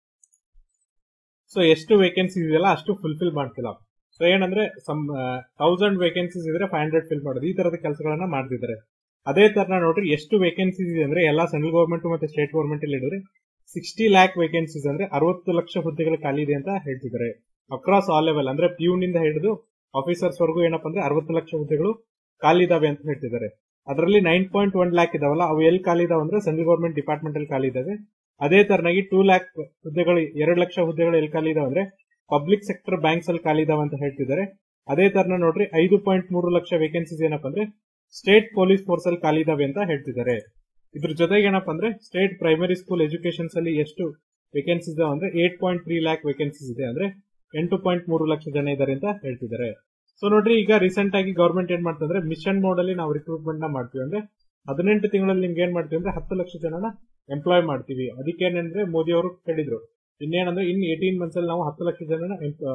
ಸೊ ಎಷ್ಟು ವೇಕೆನ್ಸೀಸ್ ಇದೆಯಲ್ಲ ಅಷ್ಟು ಫುಲ್ಫಿಲ್ ಮಾಡ್ತಿಲ್ಲ ಸೊ ಏನಂದ್ರೆ ಸಮ್ ತೌಸಂಡ್ ವೇಕೆನ್ಸೀಸ್ ಇದ್ರೆ ಫೈವ್ ಹಂಡ್ರೆಡ್ ಫಿಲ್ ಮಾಡೋದು ಈ ತರದ ಕೆಲಸಗಳನ್ನ ಮಾಡ್ತಿದ್ದಾರೆ ಅದೇ ತರ ನೋಡ್ರಿ ಎಷ್ಟು ವೇಕೆನ್ಸೀಸ್ ಇದೆ ಅಂದ್ರೆ ಎಲ್ಲಾ ಸೆಂಟ್ರಲ್ ಗೌರ್ಮೆಂಟ್ ಮತ್ತೆ ಸ್ಟೇಟ್ ಗೌರ್ಮೆಂಟ್ ಅಲ್ಲಿ ಹಿಡಿದ್ರೆ ಸಿಕ್ಸ್ಟಿ ಲ್ಯಾಕ್ ವೇಕೆನ್ಸೀಸ್ ಅಂದ್ರೆ ಅರವತ್ತು ಲಕ್ಷ ಹುದ್ದೆಗಳು ಖಾಲಿ ಇದೆ ಅಂತ ಹೇಳ್ತಿದ್ದಾರೆ ಅಕ್ರಾಸ್ ಆಲ್ ಲೆವೆಲ್ ಅಂದ್ರೆ ಪ್ಯೂನ್ ಇಂದ ಹಿಡಿದು ಆಫೀಸರ್ಸ್ ವರೆಗೂ ಏನಪ್ಪಾ ಅಂದ್ರೆ ಅರವತ್ತು ಲಕ್ಷ ಹುದ್ದೆಗಳು ಖಾಲಿ ಇದಾವೆ ಅಂತ ಹೇಳ್ತಿದ್ದಾರೆ ಅದರಲ್ಲಿ ನೈನ್ ಪಾಯಿಂಟ್ ಒನ್ ಲ್ಯಾಕ್ ಇದಾವಲ್ಲ ಅವು ಎಲ್ಲಿ ಖಾಲಿ ಇದಾವೆ ಅಂದ್ರೆ ಸೆಂಟ್ರಲ್ ಗೌರ್ಮೆಂಟ್ ಡಿಪಾರ್ಟ್ಮೆಂಟ್ ಅಲ್ಲಿ ಖಾಲಿ ಇದಾವೆ ಅದೇ ತರನಾಗಿ ಟೂ ಲ್ಯಾಕ್ ಹುದ್ದೆಗಳು ಎರಡು ಲಕ್ಷ ಹುದ್ದೆಗಳು ಎಲ್ಲಿ ಖಾಲಿ ಇದಾವೆ ಅಂದ್ರೆ ಪಬ್ಲಿಕ್ ಸೆಕ್ಟರ್ ಬ್ಯಾಂಕ್ಸ್ ಅಲ್ಲಿ ಖಾಲಿ ಇದಾವೆ ಅಂತ ಹೇಳ್ತಿದ್ದಾರೆ ಅದೇ ತರನ ನೋಡ್ರಿ ಐದು ಪಾಯಿಂಟ್ ಮೂರು ಲಕ್ಷ ವೇಕೆನ್ಸೀಸ್ ಏನಪ್ಪಾ ಅಂದ್ರೆ ಸ್ಟೇಟ್ ಪೊಲೀಸ್ ಫೋರ್ಸ್ ಅಲ್ಲಿ ಖಾಲಿ ಇದಾವೆ ಅಂತ ಹೇಳ್ತಿದ್ದಾರೆ ಇದ್ರ ಜೊತೆಗೆ ಏನಪ್ಪಾ ಅಂದ್ರೆ ಸ್ಟೇಟ್ ಪ್ರೈಮರಿ ಸ್ಕೂಲ್ ಎಜುಕೇಶನ್ಸ್ ಅಲ್ಲಿ ಎಷ್ಟು ವೇಕೆನ್ಸೀಸ್ ಇದಾವೆ ಅಂದ್ರೆ eight point three lakh vacancies ಇದೆ ಅಂದ್ರೆ ಎಂಟು ಪಾಯಿಂಟ್ ಮೂರು ಲಕ್ಷ ಜನ ಇದ್ದಾರೆ ಅಂತ ಹೇಳ್ತಿದ್ದಾರೆ ಸೊ ನೋಡ್ರಿ ಈಗ ರೀಸೆಂಟ್ ಆಗಿ ಗೌರ್ಮೆಂಟ್ ಏನ್ ಮಾಡ್ತಂದ್ರೆ ಮಿಷನ್ ಮೋಡ್ ಅಲ್ಲಿ ನಾವು ರಿಕ್ರೂಟ್ಮೆಂಟ್ ನ ಮಾಡ್ತೀವಿ ಅಂದ್ರೆ ಹದಿನೆಂಟು ತಿಂಗಳಲ್ಲಿ ನಿಮ್ಗೆ ಏನ್ ಮಾಡ್ತೀವಿ ಅಂದ್ರೆ ಹತ್ತು ಲಕ್ಷ ಜನನ ಎಂಪ್ಲಾಯ್ ಮಾಡ್ತೀವಿ ಅದಕ್ಕೇನಂದ್ರೆ ಮೋದಿ ಅವರು ಹೇಳಿದ್ರು ಇನ್ನೇನಂದ್ರೆ ಇನ್ ಏಟೀನ್ ಮಂತ್ಸ್ ಅಲ್ಲಿ ನಾವು ಹತ್ತು ಲಕ್ಷ ಜನನ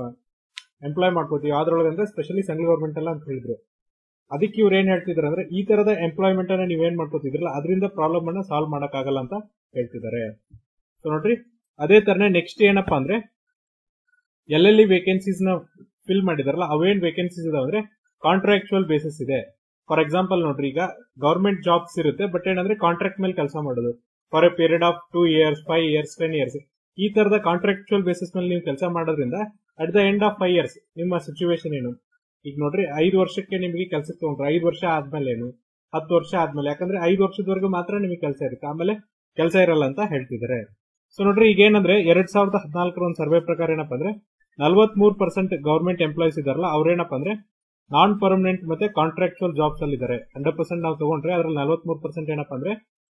ಎಂಪ್ಲಾಯ್ ಮಾಡ್ಕೋತೀವಿ ಅದ್ರೊಳಗೆ ಅಂದ್ರೆ ಸ್ಪೆಷಲಿ ಸೆಂಟ್ರಲ್ ಗೌರ್ಮೆಂಟ್ ಎಲ್ಲ ಅಂತ ಹೇಳಿದ್ರು ಅದಕ್ಕೆ ಇವ್ರು ಏನ್ ಹೇಳ್ತಿದ್ರು ಅಂದ್ರೆ ಈ ತರದ ಎಂಪ್ಲಾಯ್ಮೆಂಟ್ ಅನ್ನ ನೀವೇನ್ ಮಾಡ್ಕೋತಿದ್ರಲ್ಲ ಅದರಿಂದ ಪ್ರಾಬ್ಲಮ್ ಅನ್ನ ಸಾಲ್ವ್ ಮಾಡಕ್ ಆಗಲ್ಲ ಅಂತ ಹೇಳ್ತಿದ್ದಾರೆ ಸೊ ನೋಡ್ರಿ ಅದೇ ತರನೇ ನೆಕ್ಸ್ಟ್ ಏನಪ್ಪಾ ಅಂದ್ರೆ ಎಲ್ಲೆಲ್ಲಿ ವೇಕೆನ್ಸೀಸ್ ನ ಫಿಲ್ ಮಾಡಿದಾರಲ್ಲ ಅವೇನ್ ವೇಕೆನ್ಸೀಸ್ ಇದಾವೆ ಅಂದ್ರೆ ಕಾಂಟ್ರಾಕ್ಚುಯಲ್ ಬೇಸಿಸ್ ಇದೆ ಫಾರ್ ಎಕ್ಸಾಂಪಲ್ ನೋಡ್ರಿ ಈಗ ಗವರ್ಮೆಂಟ್ ಜಾಬ್ಸ್ ಇರುತ್ತೆ ಬಟ್ ಏನಂದ್ರೆ ಕಾಂಟ್ರಾಕ್ಟ್ ಮೇಲೆ ಕೆಲಸ ಮಾಡೋದು for a period of two years five years ten years ಈ ತರದ ಕಾಂಟ್ರಾಕ್ಚುಯಲ್ ಬೇಸಿಸ್ ಮೇಲೆ ನೀವು ಕೆಲಸ ಮಾಡೋದ್ರಿಂದ at the end of five years ನಿಮ್ಮ ಸಿಚುವೇಶನ್ ಏನು ಈಗ ನೋಡ್ರಿ ಐದು ವರ್ಷಕ್ಕೆ ನಿಮಗೆ ಕೆಲಸಕ್ಕೆ ತಗೊಂಡ್ರೆ ಐದು ವರ್ಷ ಆದ್ಮೇಲೆ ಏನು ಹತ್ತು ವರ್ಷ ಆದ್ಮೇಲೆ ಯಾಕಂದ್ರೆ ಐದು ವರ್ಷದವರೆಗೂ ಮಾತ್ರ ನಿಮಗೆ ಕೆಲಸ ಇರುತ್ತೆ ಆಮೇಲೆ ಕೆಲಸ ಇರಲ್ಲ ಅಂತ ಹೇಳ್ತಿದ್ದಾರೆ ಸೊ ನೋಡ್ರಿ ಈಗ ಏನಂದ್ರೆ ಎರಡ್ ಸಾವಿರದ ಹದಿನಾಲ್ಕರ ಒಂದು ಸರ್ವೆ ಪ್ರಕಾರ ಏನಪ್ಪಾ ಅಂದ್ರೆ ನಲ್ವತ್ ಮೂರ್ ಪರ್ಸೆಂಟ್ ಗವರ್ಮೆಂಟ್ ಎಂಪ್ಲಾಯೀಸ್ ಇದಾರಲ್ಲ ಅವ್ರೇನಪ್ಪ ಅಂದ್ರೆ ನಾನ್ ಪರ್ಮನೆಂಟ್ ಮತ್ತೆ ಕಾಂಟ್ರಾಕ್ಚುಯಲ್ ಜಾಬ್ಸ್ ಅಲ್ಲಿ ಇದ್ದಾರೆ ಹಂಡ್ರೆಡ್ ಪರ್ಸೆಂಟ್ ನಾವು ತಗೊಂಡ್ರೆ ಅದ್ರಲ್ಲಿ ನಲ್ವತ್ ಮೂರ್ ಪರ್ಸೆಂಟ್ ಏನಪ್ಪಾ ಅಂದ್ರೆ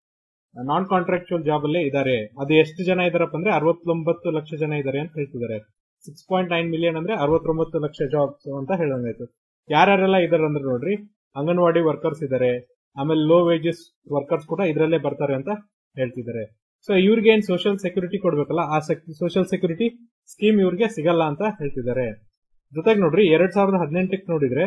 ನಾನ್ ಕಾಂಟ್ರಾಕ್ಚುಯಲ್ ಜಾಬ್ ಅಲ್ಲೇ ಇದ್ದಾರೆ ಅದು ಎಷ್ಟು ಜನ ಇದಾರಪ್ಪ ಅಂದ್ರೆ ಅರವತ್ತೊಂಬತ್ತು ಲಕ್ಷ ಜನ ಇದ್ದಾರೆ ಅಂತ ಹೇಳ್ತಿದ್ದಾರೆ ಸಿಕ್ಸ್ ಪಾಯಿಂಟ್ ನೈನ್ ಮಿಲಿಯನ್ ಅಂದ್ರೆ ಅರವತ್ತೊಂಬತ್ತು ಲಕ್ಷ ಜಾಬ್ಸ್ ಅಂತ ಹೇಳಂಗಾಯ್ತು ಯಾರ್ಯಾರೆಲ್ಲ ಇದಾರೆ ಅಂದ್ರೆ ನೋಡ್ರಿ ಅಂಗನವಾಡಿ ವರ್ಕರ್ಸ್ ಇದಾರೆ ಆಮೇಲೆ ಲೋ ವೇಜಸ್ ವರ್ಕರ್ಸ್ ಕೂಡ ಇದರಲ್ಲೇ ಬರ್ತಾರೆ ಅಂತ ಹೇಳ್ತಿದ್ದಾರೆ ಸೊ ಇವ್ರಿಗೆ ಏನ್ ಸೋಷಿಯಲ್ ಸೆಕ್ಯೂರಿಟಿ ಕೊಡ್ಬೇಕಲ್ಲ ಆ ಸೋಷಿಯಲ್ ಸೆಕ್ಯೂರಿಟಿ ಸ್ಕೀಮ್ ಇವ್ರಿಗೆ ಸಿಗಲ್ಲ ಅಂತ ಹೇಳ್ತಿದ್ದಾರೆ ಜೊತೆಗೆ ನೋಡ್ರಿ ಎರಡ್ ಸಾವಿರದ ಹದಿನೆಂಟಕ್ಕೆ ನೋಡಿದ್ರೆ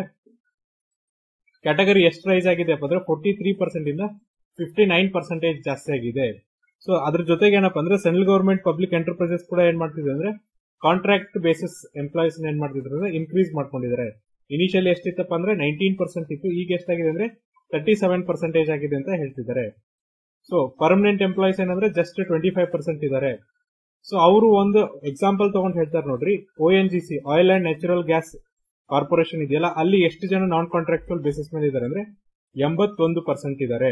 ಕ್ಯಾಟಗರಿ ಎಷ್ಟು ರೈಸ್ ಆಗಿದೆ ಅಂದ್ರೆ ಫೋರ್ಟಿ ತ್ರೀ ಪರ್ಸೆಂಟ್ ಇಂದ ಫಿಫ್ಟಿ ನೈನ್ ಪರ್ಸೆಂಟೇಜ್ ಜಾಸ್ತಿ ಆಗಿದೆ ಸೊ ಅದ್ರ ಜೊತೆಗೆ ಏನಪ್ಪಾ ಅಂದ್ರೆ ಸೆಂಟ್ರಲ್ ಗವರ್ಮೆಂಟ್ ಪಬ್ಲಿಕ್ ಎಂಟರ್ಪ್ರೈಸಸ್ ಕೂಡ ಏನ್ ಮಾಡ್ತಿದೆ ಅಂದ್ರೆ ಕಾಂಟ್ರಾಕ್ಟ್ ಬೇಸಿಸ್ ಎಂಪ್ಲಾಯೀಸ್ ಏನ್ ಮಾಡ್ತಿದ್ರು ಅಂದ್ರೆ ಇನ್ಕ್ರೀಸ್ ಮಾಡ್ಕೊಂಡಿದ್ದಾರೆ ಇನಿಷಿಯಲಿ ಎಷ್ಟಿತ್ತಪ್ಪ ಅಂದ್ರೆ ನೈನ್ಟೀನ್ ಪರ್ಸೆಂಟ್ ಇತ್ತು ಈಗ ಎಷ್ಟಾಗಿದೆ ಅಂದ್ರೆ ತರ್ಟಿ ಸೆವೆನ್ ಪರ್ಸೆಂಟೇಜ್ ಆಗಿದೆ ಅಂತ ಹೇಳ್ತಿದ್ದಾರೆ ಸೊ ಪರ್ಮನೆಂಟ್ ಎಂಪ್ಲಾಯೀಸ್ ಏನಂದ್ರೆ ಜಸ್ಟ್ ಟ್ವೆಂಟಿ ಫೈವ್ ಪರ್ಸೆಂಟ್ ಇದ್ದಾರೆ ಸೊ ಅವರು ಒಂದು ಎಕ್ಸಾಂಪಲ್ ತಗೊಂಡು ಹೇಳ್ತಾರೆ ನೋಡ್ರಿ O N G C oil and natural gas corporation ಇದೆಯಲ್ಲ ಅಲ್ಲಿ ಎಷ್ಟು ಜನ ನಾನ್ ಕಾಂಟ್ರಾಕ್ಚುಯಲ್ ಬೇಸಿಸ್ ಮೇಲೆ ಇದ್ದಾರೆ ಅಂದ್ರೆ ಎಂಬತ್ತೊಂದು ಪರ್ಸೆಂಟ್ ಇದ್ದಾರೆ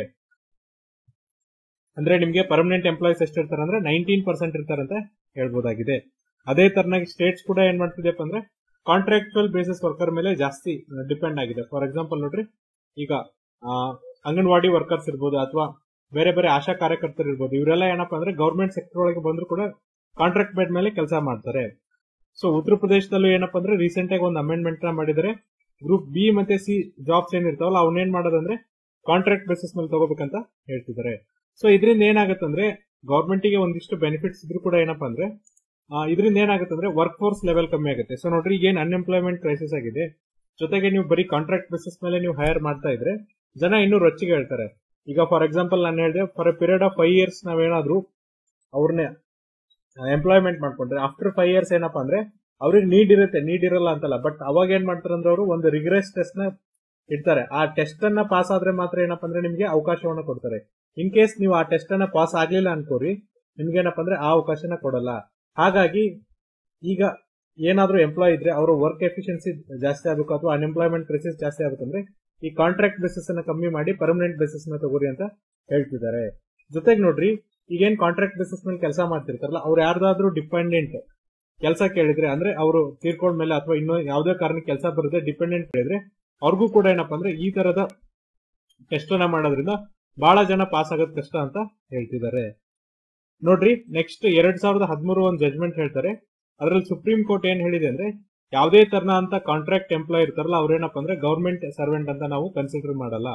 ಅಂದ್ರೆ ನಿಮಗೆ ಪರ್ಮನೆಂಟ್ ಎಂಪ್ಲಾಯೀಸ್ ಎಷ್ಟು ಇರ್ತಾರೆ ಅಂದ್ರೆ ನೈನ್ಟೀನ್ ಪರ್ಸೆಂಟ್ ಇರ್ತಾರೆ ಅಂತ ಹೇಳ್ಬೋದಾಗಿದೆ ಅದೇ ತರನಾಗಿ ಸ್ಟೇಟ್ಸ್ ಕೂಡ ಏನ್ ಮಾಡ್ತಿದೆಯಪ್ಪ ಅಂದ್ರೆ ಕಾಂಟ್ರಾಕ್ಚುಯಲ್ ಬೇಸಿಸ್ ವರ್ಕರ್ ಮೇಲೆ ಜಾಸ್ತಿ ಡಿಪೆಂಡ್ ಆಗಿದೆ ಫಾರ್ ಎಕ್ಸಾಂಪಲ್ ನೋಡ್ರಿ ಈಗ ಅಂಗನವಾಡಿ ವರ್ಕರ್ಸ್ ಇರ್ಬೋದು ಅಥವಾ ಬೇರೆ ಬೇರೆ ಆಶಾ ಕಾರ್ಯಕರ್ತರು ಇರ್ಬೋದು ಇವರೆಲ್ಲ ಏನಪ್ಪಾ ಅಂದ್ರೆ ಗೌರ್ಮೆಂಟ್ ಸೆಕ್ಟರ್ ಒಳಗೆ ಬಂದ್ರು ಕೂಡ ಕಾಂಟ್ರಾಕ್ಟ್ ಬೇಡ್ ಮೇಲೆ ಕೆಲಸ ಮಾಡ್ತಾರೆ ಸೊ ಉತ್ತರ ಪ್ರದೇಶದಲ್ಲೂ ಏನಪ್ಪಾ ಅಂದ್ರೆ ರೀಸೆಂಟ್ ಆಗಿ ಒಂದು ಅಮೆಂಡ್ಮೆಂಟ್ ನ ಮಾಡಿದರೆ ಗ್ರೂಪ್ ಬಿ ಮತ್ತೆ ಸಿ ಜಾಬ್ಸ್ ಏನಿರ್ತಾವಲ್ಲ ಅವನ್ನೇನ್ ಮಾಡೋದಂದ್ರೆ ಕಾಂಟ್ರಾಕ್ಟ್ ಬೇಸಿಸ್ ಮೇಲೆ ತಗೋಬೇಕಂತ ಹೇಳ್ತಿದ್ದಾರೆ ಸೊ ಇದರಿಂದ ಏನಾಗುತ್ತೆ ಅಂದ್ರೆ ಗೌರ್ಮೆಂಟ್ ಗೆ ಒಂದಿಷ್ಟು ಬೆನಿಫಿಟ್ಸ್ ಇದ್ರು ಕೂಡ ಏನಪ್ಪಾ ಅಂದ್ರೆ ಇದರಿಂದ ಏನಾಗುತ್ತೆ ಅಂದ್ರೆ ವರ್ಕ್ ಫೋರ್ಸ್ ಲೆವೆಲ್ ಕಮ್ಮಿ ಆಗುತ್ತೆ ಸೊ ನೋಡ್ರಿ ಈಗ ಏನ್ ಅನ್ಎಂಪ್ಲಾಯ್ಮೆಂಟ್ ಕ್ರೈಸಿಸ್ ಆಗಿದೆ ಜೊತೆಗೆ ನೀವು ಬರೀ ಕಾಂಟ್ರಾಕ್ಟ್ ಬೇಸಿಸ್ ಮೇಲೆ ನೀವು ಹೈರ್ ಮಾಡ್ತಾ ಇದ್ರೆ ಜನ ಇನ್ನೂ ರೊಚ್ಚಿಗೆ ಹೇಳ್ತಾರೆ ಈಗ ಫಾರ್ ಎಕ್ಸಾಂಪಲ್ ನಾನು ಹೇಳಿದೆ for a period of five years ನಾವೇನಾದ್ರೂ ಅವ್ರನ್ನೇ ಎಂಪ್ಲಾಯ್ಮೆಂಟ್ ಮಾಡ್ಕೊಂಡ್ರೆ ಆಫ್ಟರ್ ಫೈವ್ ಇಯರ್ಸ್ ಏನಪ್ಪಾ ಅಂದ್ರೆ ಅವ್ರಿಗೆ ನೀಡ್ ಇರುತ್ತೆ ನೀಡ್ ಇರಲ್ಲ ಅಂತಲ್ಲ ಬಟ್ ಅವಾಗ ಏನ್ ಮಾಡ್ತಾರೆ ಅಂದ್ರೆ ಅವರು ಒಂದು ರಿಗ್ರೆಸ್ ಟೆಸ್ಟ್ ನ ಇಡ್ತಾರೆ ಆ ಟೆಸ್ಟ್ ಅನ್ನ ಪಾಸ್ ಆದ್ರೆ ಮಾತ್ರ ಏನಪ್ಪಾ ಅಂದ್ರೆ ನಿಮ್ಗೆ ಅವಕಾಶವನ್ನ ಕೊಡ್ತಾರೆ ಇನ್ ಕೇಸ್ ನೀವು ಆ ಟೆಸ್ಟ್ ಅನ್ನ ಪಾಸ್ ಆಗ್ಲಿಲ್ಲ ಅನ್ಕೋರಿ ನಿಮ್ಗೆ ಏನಪ್ಪಾ ಅಂದ್ರೆ ಆ ಅವಕಾಶನ ಕೊಡಲ್ಲ ಹಾಗಾಗಿ ಈಗ ಏನಾದ್ರೂ ಎಂಪ್ಲಾಯ್ ಇದ್ರೆ ಅವರ ವರ್ಕ್ ಎಫಿಷಿಯನ್ಸಿ ಜಾಸ್ತಿ ಆಗಬೇಕು ಅಥವಾ ಅನ್ಎಂಪ್ಲಾಯ್ಮೆಂಟ್ ಕ್ರೈಸಿಸ್ ಜಾಸ್ತಿ ಆಗುತ್ತಂದ್ರೆ ಈ ಕಾಂಟ್ರಾಕ್ಟ್ ಬೇಸಿಸ್ ಅನ್ನ ಕಮ್ಮಿ ಮಾಡಿ ಪರ್ಮನೆಂಟ್ ಬೇಸಿಸ್ ನ ತಗೋರಿ ಅಂತ ಹೇಳ್ತಿದ್ದಾರೆ ಜೊತೆಗೆ ನೋಡ್ರಿ ಈಗೇನ್ ಕಾಂಟ್ರಾಕ್ಟ್ ಬೇಸಿಸ್ ಮೇಲೆ ಕೆಲಸ ಮಾಡ್ತಿರ್ತಾರಲ್ಲ ಅವ್ರು ಯಾರ್ದಾದ್ರೂ ಡಿಪೆಂಡೆಂಟ್ ಕೆಲಸ ಕೇಳಿದ್ರೆ ಅಂದ್ರೆ ಅವರು ತೀರ್ಕೊಂಡ ಮೇಲೆ ಅಥವಾ ಇನ್ನೂ ಯಾವುದೇ ಕಾರಣಕ್ಕೆ ಕೆಲಸ ಬರುತ್ತೆ ಡಿಪೆಂಡೆಂಟ್ ಕೇಳಿದ್ರೆ ಅವ್ರಿಗೂ ಕೂಡ ಏನಪ್ಪಾ ಅಂದ್ರೆ ಈ ತರದ ಟೆಸ್ಟ್ ಅನ್ನ ಮಾಡೋದ್ರಿಂದ ಬಹಳ ಜನ ಪಾಸ್ ಆಗೋದ್ ಕಷ್ಟ ಅಂತ ಹೇಳ್ತಿದ್ದಾರೆ ನೋಡ್ರಿ ನೆಕ್ಸ್ಟ್ ಎರಡ್ ಸಾವಿರದ ಹದಿಮೂರು ಒಂದು ಜಜ್ಮೆಂಟ್ ಹೇಳ್ತಾರೆ ಅದ್ರಲ್ಲಿ ಸುಪ್ರೀಂ ಕೋರ್ಟ್ ಏನ್ ಹೇಳಿದೆ ಅಂದ್ರೆ ಯಾವುದೇ ತರನ ಅಂತ ಕಾಂಟ್ರಾಕ್ಟ್ ಎಂಪ್ಲಾಯ್ ಇರ್ತಾರಲ್ಲ ಅವ್ರೇನಪ್ಪ ಅಂದ್ರೆ ಗವರ್ಮೆಂಟ್ ಸರ್ವೆಂಟ್ ಅಂತ ನಾವು ಕನ್ಸಿಡರ್ ಮಾಡಲ್ಲ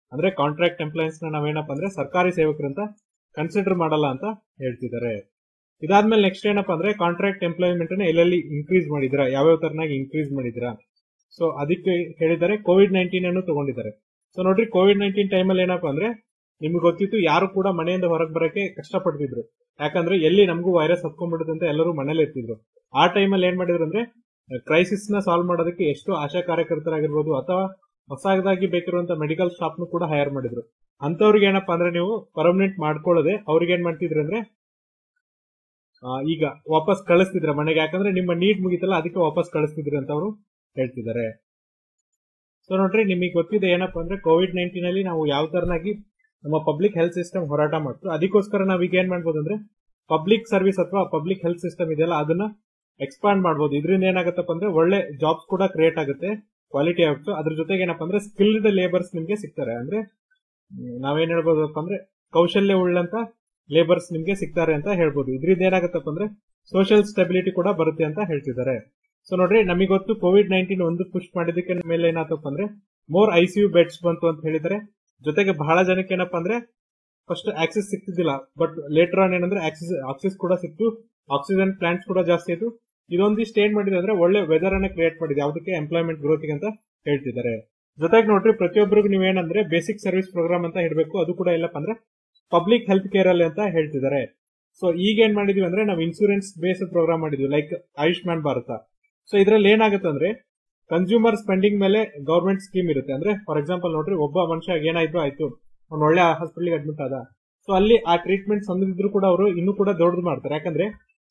ಅಂದ್ರೆ ಕಾಂಟ್ರಾಕ್ಟ್ ಎಂಪ್ಲಾಯೀಸ್ ನ ನಾವೇನಪ್ಪ ಅಂದ್ರೆ ಸರ್ಕಾರಿ ಸೇವಕರಂತ ಕನ್ಸಿಡರ್ ಮಾಡಲ್ಲ ಅಂತ ಹೇಳ್ತಿದ್ದಾರೆ ಇದಾದ್ಮೇಲೆ ನೆಕ್ಸ್ಟ್ ಏನಪ್ಪಾ ಅಂದ್ರೆ ಕಾಂಟ್ರಾಕ್ಟ್ ಎಂಪ್ಲಾಯ್ಮೆಂಟ್ ನ ಎಲ್ಲೆಲ್ಲಿ ಇನ್ಕ್ರೀಸ್ ಮಾಡಿದಿರಾ ಯಾವ್ಯಾವ ತರನಾಗಿ ಇನ್ಕ್ರೀಸ್ ಮಾಡಿದಿರಾ ಸೊ ಅದಕ್ಕೆ ಹೇಳಿದ್ದಾರೆ ಕೋವಿಡ್ ನೈನ್ಟೀನ್ ಅನ್ನು ತಗೊಂಡಿದ್ದಾರೆ ಸೊ ನೋಡ್ರಿ ಕೋವಿಡ್ ನೈನ್ಟೀನ್ ಟೈಮಲ್ಲಿ ಏನಪ್ಪಾ ಅಂದ್ರೆ ನಿಮ್ಗೆ ಗೊತ್ತಿತ್ತು ಯಾರು ಕೂಡ ಮನೆಯಿಂದ ಹೊರಗೆ ಬರಕ್ಕೆ ಕಷ್ಟಪಡ್ತಿದ್ರು ಯಾಕಂದ್ರೆ ಎಲ್ಲಿ ನಮಗೂ ವೈರಸ್ ಹತ್ಕೊಂಡ್ಬಿಡುತ್ತೆ ಅಂತ ಎಲ್ಲರೂ ಮನೇಲಿ ಇರ್ತಿದ್ರು ಆ ಟೈಮಲ್ಲಿ ಏನ್ ಮಾಡಿದ್ರು ಅಂದ್ರೆ ಕ್ರೈಸಿಸ್ ನ ಸಾಲ್ವ್ ಮಾಡೋದಕ್ಕೆ ಎಷ್ಟು ಆಶಾ ಕಾರ್ಯಕರ್ತರಾಗಿರ್ಬೋದು ಅಥವಾ ಹೊಸದಾಗಿ ಬೇಕಿರುವಂತ ಮೆಡಿಕಲ್ ಸ್ಟಾಫ್ ನು ಕೂಡ ಹೈರ್ ಮಾಡಿದ್ರು ಅಂತವ್ರಿಗೆ ಏನಪ್ಪಾ ಅಂದ್ರೆ ನೀವು ಪರ್ಮನೆಂಟ್ ಮಾಡ್ಕೊಳ್ಳದೆ ಅವ್ರಿಗೆ ಏನ್ ಮಾಡ್ತಿದ್ರಿ ಅಂದ್ರೆ ಆ, ಈಗ ವಾಪಸ್ ಕಳಿಸ್ತಿದ್ರ ಮನೆಗೆ ಯಾಕಂದ್ರೆ ನಿಮ್ಮ ನೀಟ್ ಮುಗಿತಲ್ಲ ಅದಕ್ಕೆ ವಾಪಸ್ ಕಳಿಸ್ತಿದ್ರಿ ಅಂತ ಅವರು ಹೇಳ್ತಿದ್ದಾರೆ ಸೊ ನೋಡ್ರಿ ನಿಮಗೆ ಗೊತ್ತಿದೆ ಏನಪ್ಪಾ ಅಂದ್ರೆ ಕೋವಿಡ್ ನೈನ್ಟೀನ್ ಅಲ್ಲಿ ನಾವು ಯಾವ ತರನಾಗಿ ನಮ್ಮ ಪಬ್ಲಿಕ್ ಹೆಲ್ತ್ ಸಿಸ್ಟಮ್ ಹೋರಾಟ ಮಾಡ್ತು ಅದಕ್ಕೋಸ್ಕರ ನಾವೀಗ ಏನ್ ಮಾಡ್ಬೋದು ಅಂದ್ರೆ ಪಬ್ಲಿಕ್ ಸರ್ವಿಸ್ ಅಥವಾ ಪಬ್ಲಿಕ್ ಹೆಲ್ತ್ ಸಿಸ್ಟಮ್ ಇದೆಯಲ್ಲ ಅದನ್ನ ಎಕ್ಸ್ಪಾಂಡ್ ಮಾಡ್ಬೋದು ಇದರಿಂದ ಏನಾಗುತ್ತಪ್ಪ ಅಂದ್ರೆ ಒಳ್ಳೆ ಜಾಬ್ಸ್ ಕೂಡ ಕ್ರಿಯೇಟ್ ಆಗುತ್ತೆ ಕ್ವಾಲಿಟಿ ಆಗುತ್ತೆ ಅದ್ರ ಜೊತೆಗೆ ಏನಪ್ಪಾ ಅಂದ್ರೆ ಸ್ಕಿಲ್ಡ್ ಲೇಬರ್ಸ್ ನಿಮ್ಗೆ ಸಿಗ್ತಾರೆ ಅಂದ್ರೆ ಹ್ಮ್, ನಾವೇನ್ ಹೇಳ್ಬೋದಪ್ಪ ಅಂದ್ರೆ ಕೌಶಲ್ಯ ಉಳ್ಳಂತ ಲೇಬರ್ಸ್ ನಿಮ್ಗೆ ಸಿಗ್ತಾರೆ ಅಂತ ಹೇಳ್ಬೋದು ಇದರಿಂದ ಏನಾಗುತ್ತಪ್ಪ ಅಂದ್ರೆ ಸೋಷಿಯಲ್ ಸ್ಟೆಬಿಲಿಟಿ ಕೂಡ ಬರುತ್ತೆ ಅಂತ ಹೇಳ್ತಿದ್ದಾರೆ ಸೊ ನೋಡ್ರಿ ನಮಗೆ ಗೊತ್ತು ಕೋವಿಡ್ ನೈನ್ಟೀನ್ ಒಂದು ಪುಷ್ ಮಾಡಿದಕ್ಕೆ ಮೇಲೆ ಏನಾತಪ್ಪ ಅಂದ್ರೆ ಮೋರ್ ಐಸಿಯು ಬೆಡ್ಸ್ ಬಂತು ಅಂತ ಹೇಳಿದ್ದಾರೆ ಜೊತೆಗೆ ಬಹಳ ಜನಕ್ಕೆ ಏನಪ್ಪಾ ಅಂದ್ರೆ ಫಸ್ಟ್ ಆಕ್ಸಿಸ್ ಸಿಗ್ತಿದ್ದಿಲ್ಲ ಬಟ್ ಲೇಟರ್ ಆನ್ ಏನಂದ್ರೆ ಆಕ್ಸಿಸ್ ಆಕ್ಸಿಸ್ ಕೂಡ ಸಿಕ್ತು ಆಕ್ಸಿಜನ್ ಪ್ಲಾಂಟ್ಸ್ ಕೂಡ ಜಾಸ್ತಿ ಆಯ್ತು ಇದೊಂದಿಷ್ಟು ಏನ್ ಮಾಡಿದೆ ಅಂದ್ರೆ ಒಳ್ಳೆ ವೆದರ್ ಅನ್ನ ಕ್ರಿಯೇಟ್ ಮಾಡಿದೆ ಯಾವುದಕ್ಕೆ ಎಂಪ್ಲಾಯ್ಮೆಂಟ್ ಗ್ರೋತ್ ಅಂತ ಹೇಳ್ತಿದ್ದಾರೆ ಜೊತೆಗೆ ನೋಡ್ರಿ ಪ್ರತಿಯೊಬ್ಬರಿಗೂ ನೀವೇನಂದ್ರೆ ಬೇಸಿಕ್ ಸರ್ವಿಸ್ ಪ್ರೋಗ್ರಾಮ್ ಅಂತ ಹೇಳ್ಬೇಕು ಅದು ಕೂಡ ಎಲ್ಲಪ್ಪ ಅಂದ್ರೆ ಪಬ್ಲಿಕ್ ಹೆಲ್ತ್ ಕೇರ್ ಅಲ್ಲಿ ಅಂತ ಹೇಳ್ತಿದ್ದಾರೆ ಸೊ ಈಗ ಏನ್ ಮಾಡಿದೀವಿ ಅಂದ್ರೆ ನಾವು ಇನ್ಸೂರೆನ್ಸ್ ಬೇಸ್ಡ್ ಪ್ರೋಗ್ರಾಮ್ ಮಾಡಿದ್ವಿ ಲೈಕ್ ಆಯುಷ್ಮಾನ್ ಭಾರತ ಸೊ ಇದ್ರಲ್ಲಿ ಏನಾಗುತ್ತೆ ಅಂದ್ರೆ ಕನ್ಸ್ಯೂಮರ್ ಸ್ಪೆಂಡಿಂಗ್ ಮೇಲೆ ಗವರ್ಮೆಂಟ್ ಸ್ಕೀಮ್ ಇರುತ್ತೆ ಅಂದ್ರೆ ಫಾರ್ ಎಕ್ಸಾಂಪಲ್ ನೋಡ್ರಿ ಒಬ್ಬ ಮನುಷ್ಯ ಏನಾಯ್ತು ಆಯ್ತು ಅವ್ನು ಒಳ್ಳೆ ಹಾಸ್ಪಿಟಲ್ ಅಡ್ಮಿಟ್ ಆದ ಸೊ ಅಲ್ಲಿ ಆ ಟ್ರೀಟ್ಮೆಂಟ್ ಸಂದಿದ್ರು ಕೂಡ ಅವರು ಇನ್ನೂ ಕೂಡ ದೊಡ್ಡದು ಮಾಡ್ತಾರೆ ಯಾಕಂದ್ರೆ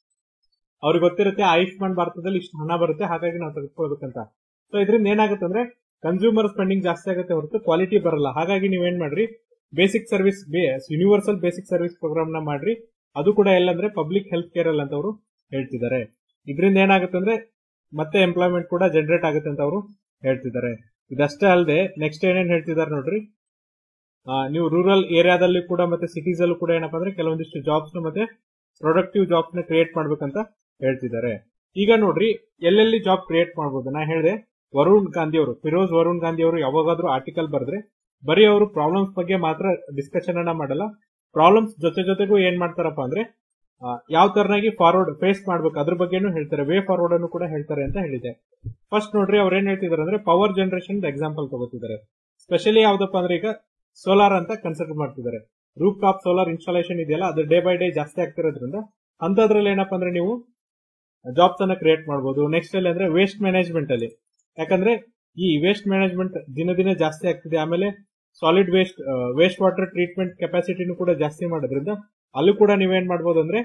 ಅವ್ರಿಗೆ ಗೊತ್ತಿರುತ್ತೆ ಆಯುಷ್ಮಾನ್ ಭಾರತದಲ್ಲಿ ಇಷ್ಟು ಹಣ ಬರುತ್ತೆ ಹಾಗಾಗಿ ನಾವು ತೆಗೆದುಕೊಳ್ಬೇಕಂತ ಸೊ ಇದರಿಂದ ಏನಾಗುತ್ತೆ ಅಂದ್ರೆ ಕನ್ಸ್ಯೂಮರ್ ಸ್ಪೆಂಡಿಂಗ್ ಜಾಸ್ತಿ ಆಗುತ್ತೆ ಹೊರತು ಕ್ವಾಲಿಟಿ ಬರಲ್ಲ ಹಾಗಾಗಿ ನೀವೇನ್ ಮಾಡ್ರಿ basic service universal basic service program ನ ಮಾಡ್ರಿ ಅದು ಕೂಡ ಎಲ್ಲಂದ್ರೆ ಪಬ್ಲಿಕ್ ಹೆಲ್ತ್ ಕೇರ್ ಅಲ್ಲಿ ಅಂತ ಅವರು ಹೇಳ್ತಿದ್ದಾರೆ ಇದರಿಂದ ಏನಾಗುತ್ತೆ ಅಂದ್ರೆ ಮತ್ತೆ ಎಂಪ್ಲಾಯ್ಮೆಂಟ್ ಕೂಡ ಜನರೇಟ್ ಆಗುತ್ತೆ ಅಂತ ಅವರು ಹೇಳ್ತಿದ್ದಾರೆ ಇದಷ್ಟೇ ಅಲ್ಲದೆ ನೆಕ್ಸ್ಟ್ ಏನೇನ್ ಹೇಳ್ತಿದ್ದಾರೆ ನೋಡ್ರಿ ಆ, ನೀವು ರೂರಲ್ ಏರಿಯಾದಲ್ಲಿ ಕೂಡ ಮತ್ತೆ ಸಿಟೀಸ್ ಅಲ್ಲೂ ಕೂಡ ಏನಪ್ಪಾ ಅಂದ್ರೆ ಕೆಲವೊಂದಿಷ್ಟು ಜಾಬ್ಸ್ ಮತ್ತೆ ಪ್ರೊಡಕ್ಟಿವ್ ಜಾಬ್ಸ್ ನ ಕ್ರಿಯೇಟ್ ಮಾಡ್ಬೇಕಂತ ಹೇಳ್ತಿದ್ದಾರೆ ಈಗ ನೋಡ್ರಿ ಎಲ್ಲೆಲ್ಲಿ ಜಾಬ್ ಕ್ರಿಯೇಟ್ ಮಾಡಬಹುದು ನಾ ಹೇಳಿದೆ ವರುಣ್ ಗಾಂಧಿ ಅವರು ಫಿರೋಜ್ ವರುಣ್ ಗಾಂಧಿ ಅವರು ಯಾವಾಗಾದ್ರೂ ಆರ್ಟಿಕಲ್ ಬರೆದ್ರೆ ಬರೀ ಅವರು ಪ್ರಾಬ್ಲಮ್ಸ್ ಬಗ್ಗೆ ಮಾತ್ರ ಡಿಸ್ಕಷನ್ ಅನ್ನ ಮಾಡಲ್ಲ ಪ್ರಾಬ್ಲಮ್ಸ್ ಜೊತೆ ಜೊತೆಗೂ ಏನ್ ಮಾಡ್ತಾರಪ್ಪ ಅಂದ್ರೆ ಯಾವ ತರನಾಗಿ ಫಾರ್ವರ್ಡ್ ಫೇಸ್ ಮಾಡ್ಬೇಕು ಅದ್ರ ಬಗ್ಗೆನೂ ಹೇಳ್ತಾರೆ ವೇ ಫಾರ್ವರ್ಡ್ ಅನ್ನು ಕೂಡ ಹೇಳ್ತಾರೆ ಅಂತ ಹೇಳಿದೆ ಫಸ್ಟ್ ನೋಡ್ರಿ ಅವ್ರು ಏನ್ ಹೇಳ್ತಿದಾರೆ ಅಂದ್ರೆ ಪವರ್ ಜನರೇಷನ್ ಎಕ್ಸಾಂಪಲ್ ತಗೋತಿದ್ದಾರೆ ಸ್ಪೆಷಲಿ ಯಾವ್ದಪ್ಪ ಅಂದ್ರೆ ಈಗ ಸೋಲಾರ್ ಅಂತ ಕನ್ಸಿಡರ್ ಮಾಡ್ತಿದ್ದಾರೆ ರೂಪ್ ಟಾಪ್ ಸೋಲಾರ್ ಇನ್ಸ್ಟಾಲೇಷನ್ ಇದೆಯಲ್ಲ ಅದು ಡೇ ಬೈ ಡೇ ಜಾಸ್ತಿ ಆಗ್ತಿರೋದ್ರಿಂದ ಅಂತದ್ರಲ್ಲಿ ಏನಪ್ಪಾ ಅಂದ್ರೆ ನೀವು ಜಾಬ್ಸ್ ಅನ್ನ ಕ್ರಿಯೇಟ್ ಮಾಡಬಹುದು ನೆಕ್ಸ್ಟ್ ಅಲ್ಲಿ ಅಂದ್ರೆ ವೇಸ್ಟ್ ಮ್ಯಾನೇಜ್ಮೆಂಟ್ ಅಲ್ಲಿ ಯಾಕಂದ್ರೆ ಈ ವೇಸ್ಟ್ ಮ್ಯಾನೇಜ್ಮೆಂಟ್ ದಿನ ದಿನ ಜಾಸ್ತಿ ಆಗ್ತಿದೆ ಆಮೇಲೆ solid waste waste water treatment ಕೆಪಾಸಿಟಿನೂ ಕೂಡ ಜಾಸ್ತಿ ಮಾಡೋದ್ರಿಂದ ಅಲ್ಲೂ ಕೂಡ ನೀವೇನ್ ಮಾಡ್ಬೋದು ಅಂದ್ರೆ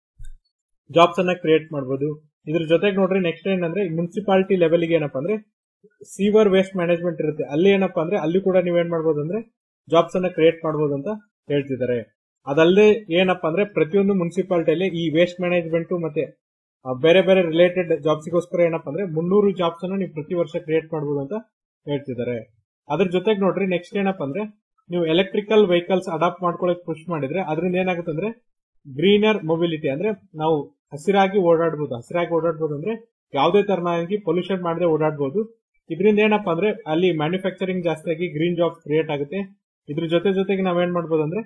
ಜಾಬ್ಸ್ ಅನ್ನ ಕ್ರಿಯೇಟ್ ಮಾಡಬಹುದು ಇದ್ರ ಜೊತೆಗೆ ನೋಡ್ರಿ ನೆಕ್ಸ್ಟ್ ಏನಂದ್ರೆ ಮುನ್ಸಿಪಾಲಿಟಿ ಲೆವೆಲ್ಗೆ ಏನಪ್ಪಾ ಅಂದ್ರೆ ಸೀವರ್ ವೇಸ್ಟ್ ಮ್ಯಾನೇಜ್ಮೆಂಟ್ ಇರುತ್ತೆ ಅಲ್ಲಿ ಏನಪ್ಪಾ ಅಂದ್ರೆ ಅಲ್ಲಿ ಕೂಡ ನೀವೇನ್ ಮಾಡ್ಬೋದು ಅಂದ್ರೆ ಜಾಬ್ಸ್ ಅನ್ನ ಕ್ರಿಯೇಟ್ ಮಾಡಬಹುದು ಅಂತ ಹೇಳ್ತಿದ್ದಾರೆ ಅದಲ್ಲದೆ ಏನಪ್ಪಾ ಅಂದ್ರೆ ಪ್ರತಿಯೊಂದು ಮುನ್ಸಿಪಾಲಿಟಿಯಲ್ಲಿ ಈ ವೇಸ್ಟ್ ಮ್ಯಾನೇಜ್ಮೆಂಟ್ ಮತ್ತೆ ಆ, ಬೇರೆ ಬೇರೆ ರಿಲೇಟೆಡ್ ಜಾಬ್ಸ್ಗೋಸ್ಕರ ಏನಪ್ಪಾ ಅಂದ್ರೆ ಮುನ್ನೂರು ಜಾಬ್ಸ್ ಅನ್ನ ನೀವು ಪ್ರತಿ ವರ್ಷ ಕ್ರಿಯೇಟ್ ಮಾಡಬಹುದು ಅಂತ ಹೇಳ್ತಿದ್ದಾರೆ ಅದ್ರ ಜೊತೆಗೆ ನೋಡ್ರಿ ನೆಕ್ಸ್ಟ್ ಏನಪ್ಪಾ ಅಂದ್ರೆ ನೀವು ಎಲೆಕ್ಟ್ರಿಕಲ್ ವೆಹಿಕಲ್ಸ್ ಅಡಾಪ್ಟ್ ಮಾಡ್ಕೊಳಕ್ ಪುಷ್ ಮಾಡಿದ್ರೆ ಅದರಿಂದ ಏನಾಗುತ್ತೆ ಅಂದ್ರೆ ಗ್ರೀನರ್ ಮೊಬಿಲಿಟಿ ಅಂದ್ರೆ ನಾವು ಹಸಿರಾಗಿ ಓಡಾಡಬಹುದು ಹಸಿರಾಗಿ ಓಡಾಡಬಹುದು ಅಂದ್ರೆ ಯಾವುದೇ ತರನಾಗಿ ಪೊಲ್ಯೂಷನ್ ಮಾಡದೆ ಓಡಾಡಬಹುದು ಇದರಿಂದ ಏನಪ್ಪಾ ಅಂದ್ರೆ ಅಲ್ಲಿ ಮ್ಯಾನುಫ್ಯಾಕ್ಚರಿಂಗ್ ಜಾಸ್ತಿ ಆಗಿ ಗ್ರೀನ್ ಜಾಬ್ಸ್ ಕ್ರಿಯೇಟ್ ಆಗುತ್ತೆ ಇದ್ರ ಜೊತೆ ಜೊತೆಗೆ ನಾವೇನ್ ಮಾಡ್ಬೋದು ಅಂದ್ರೆ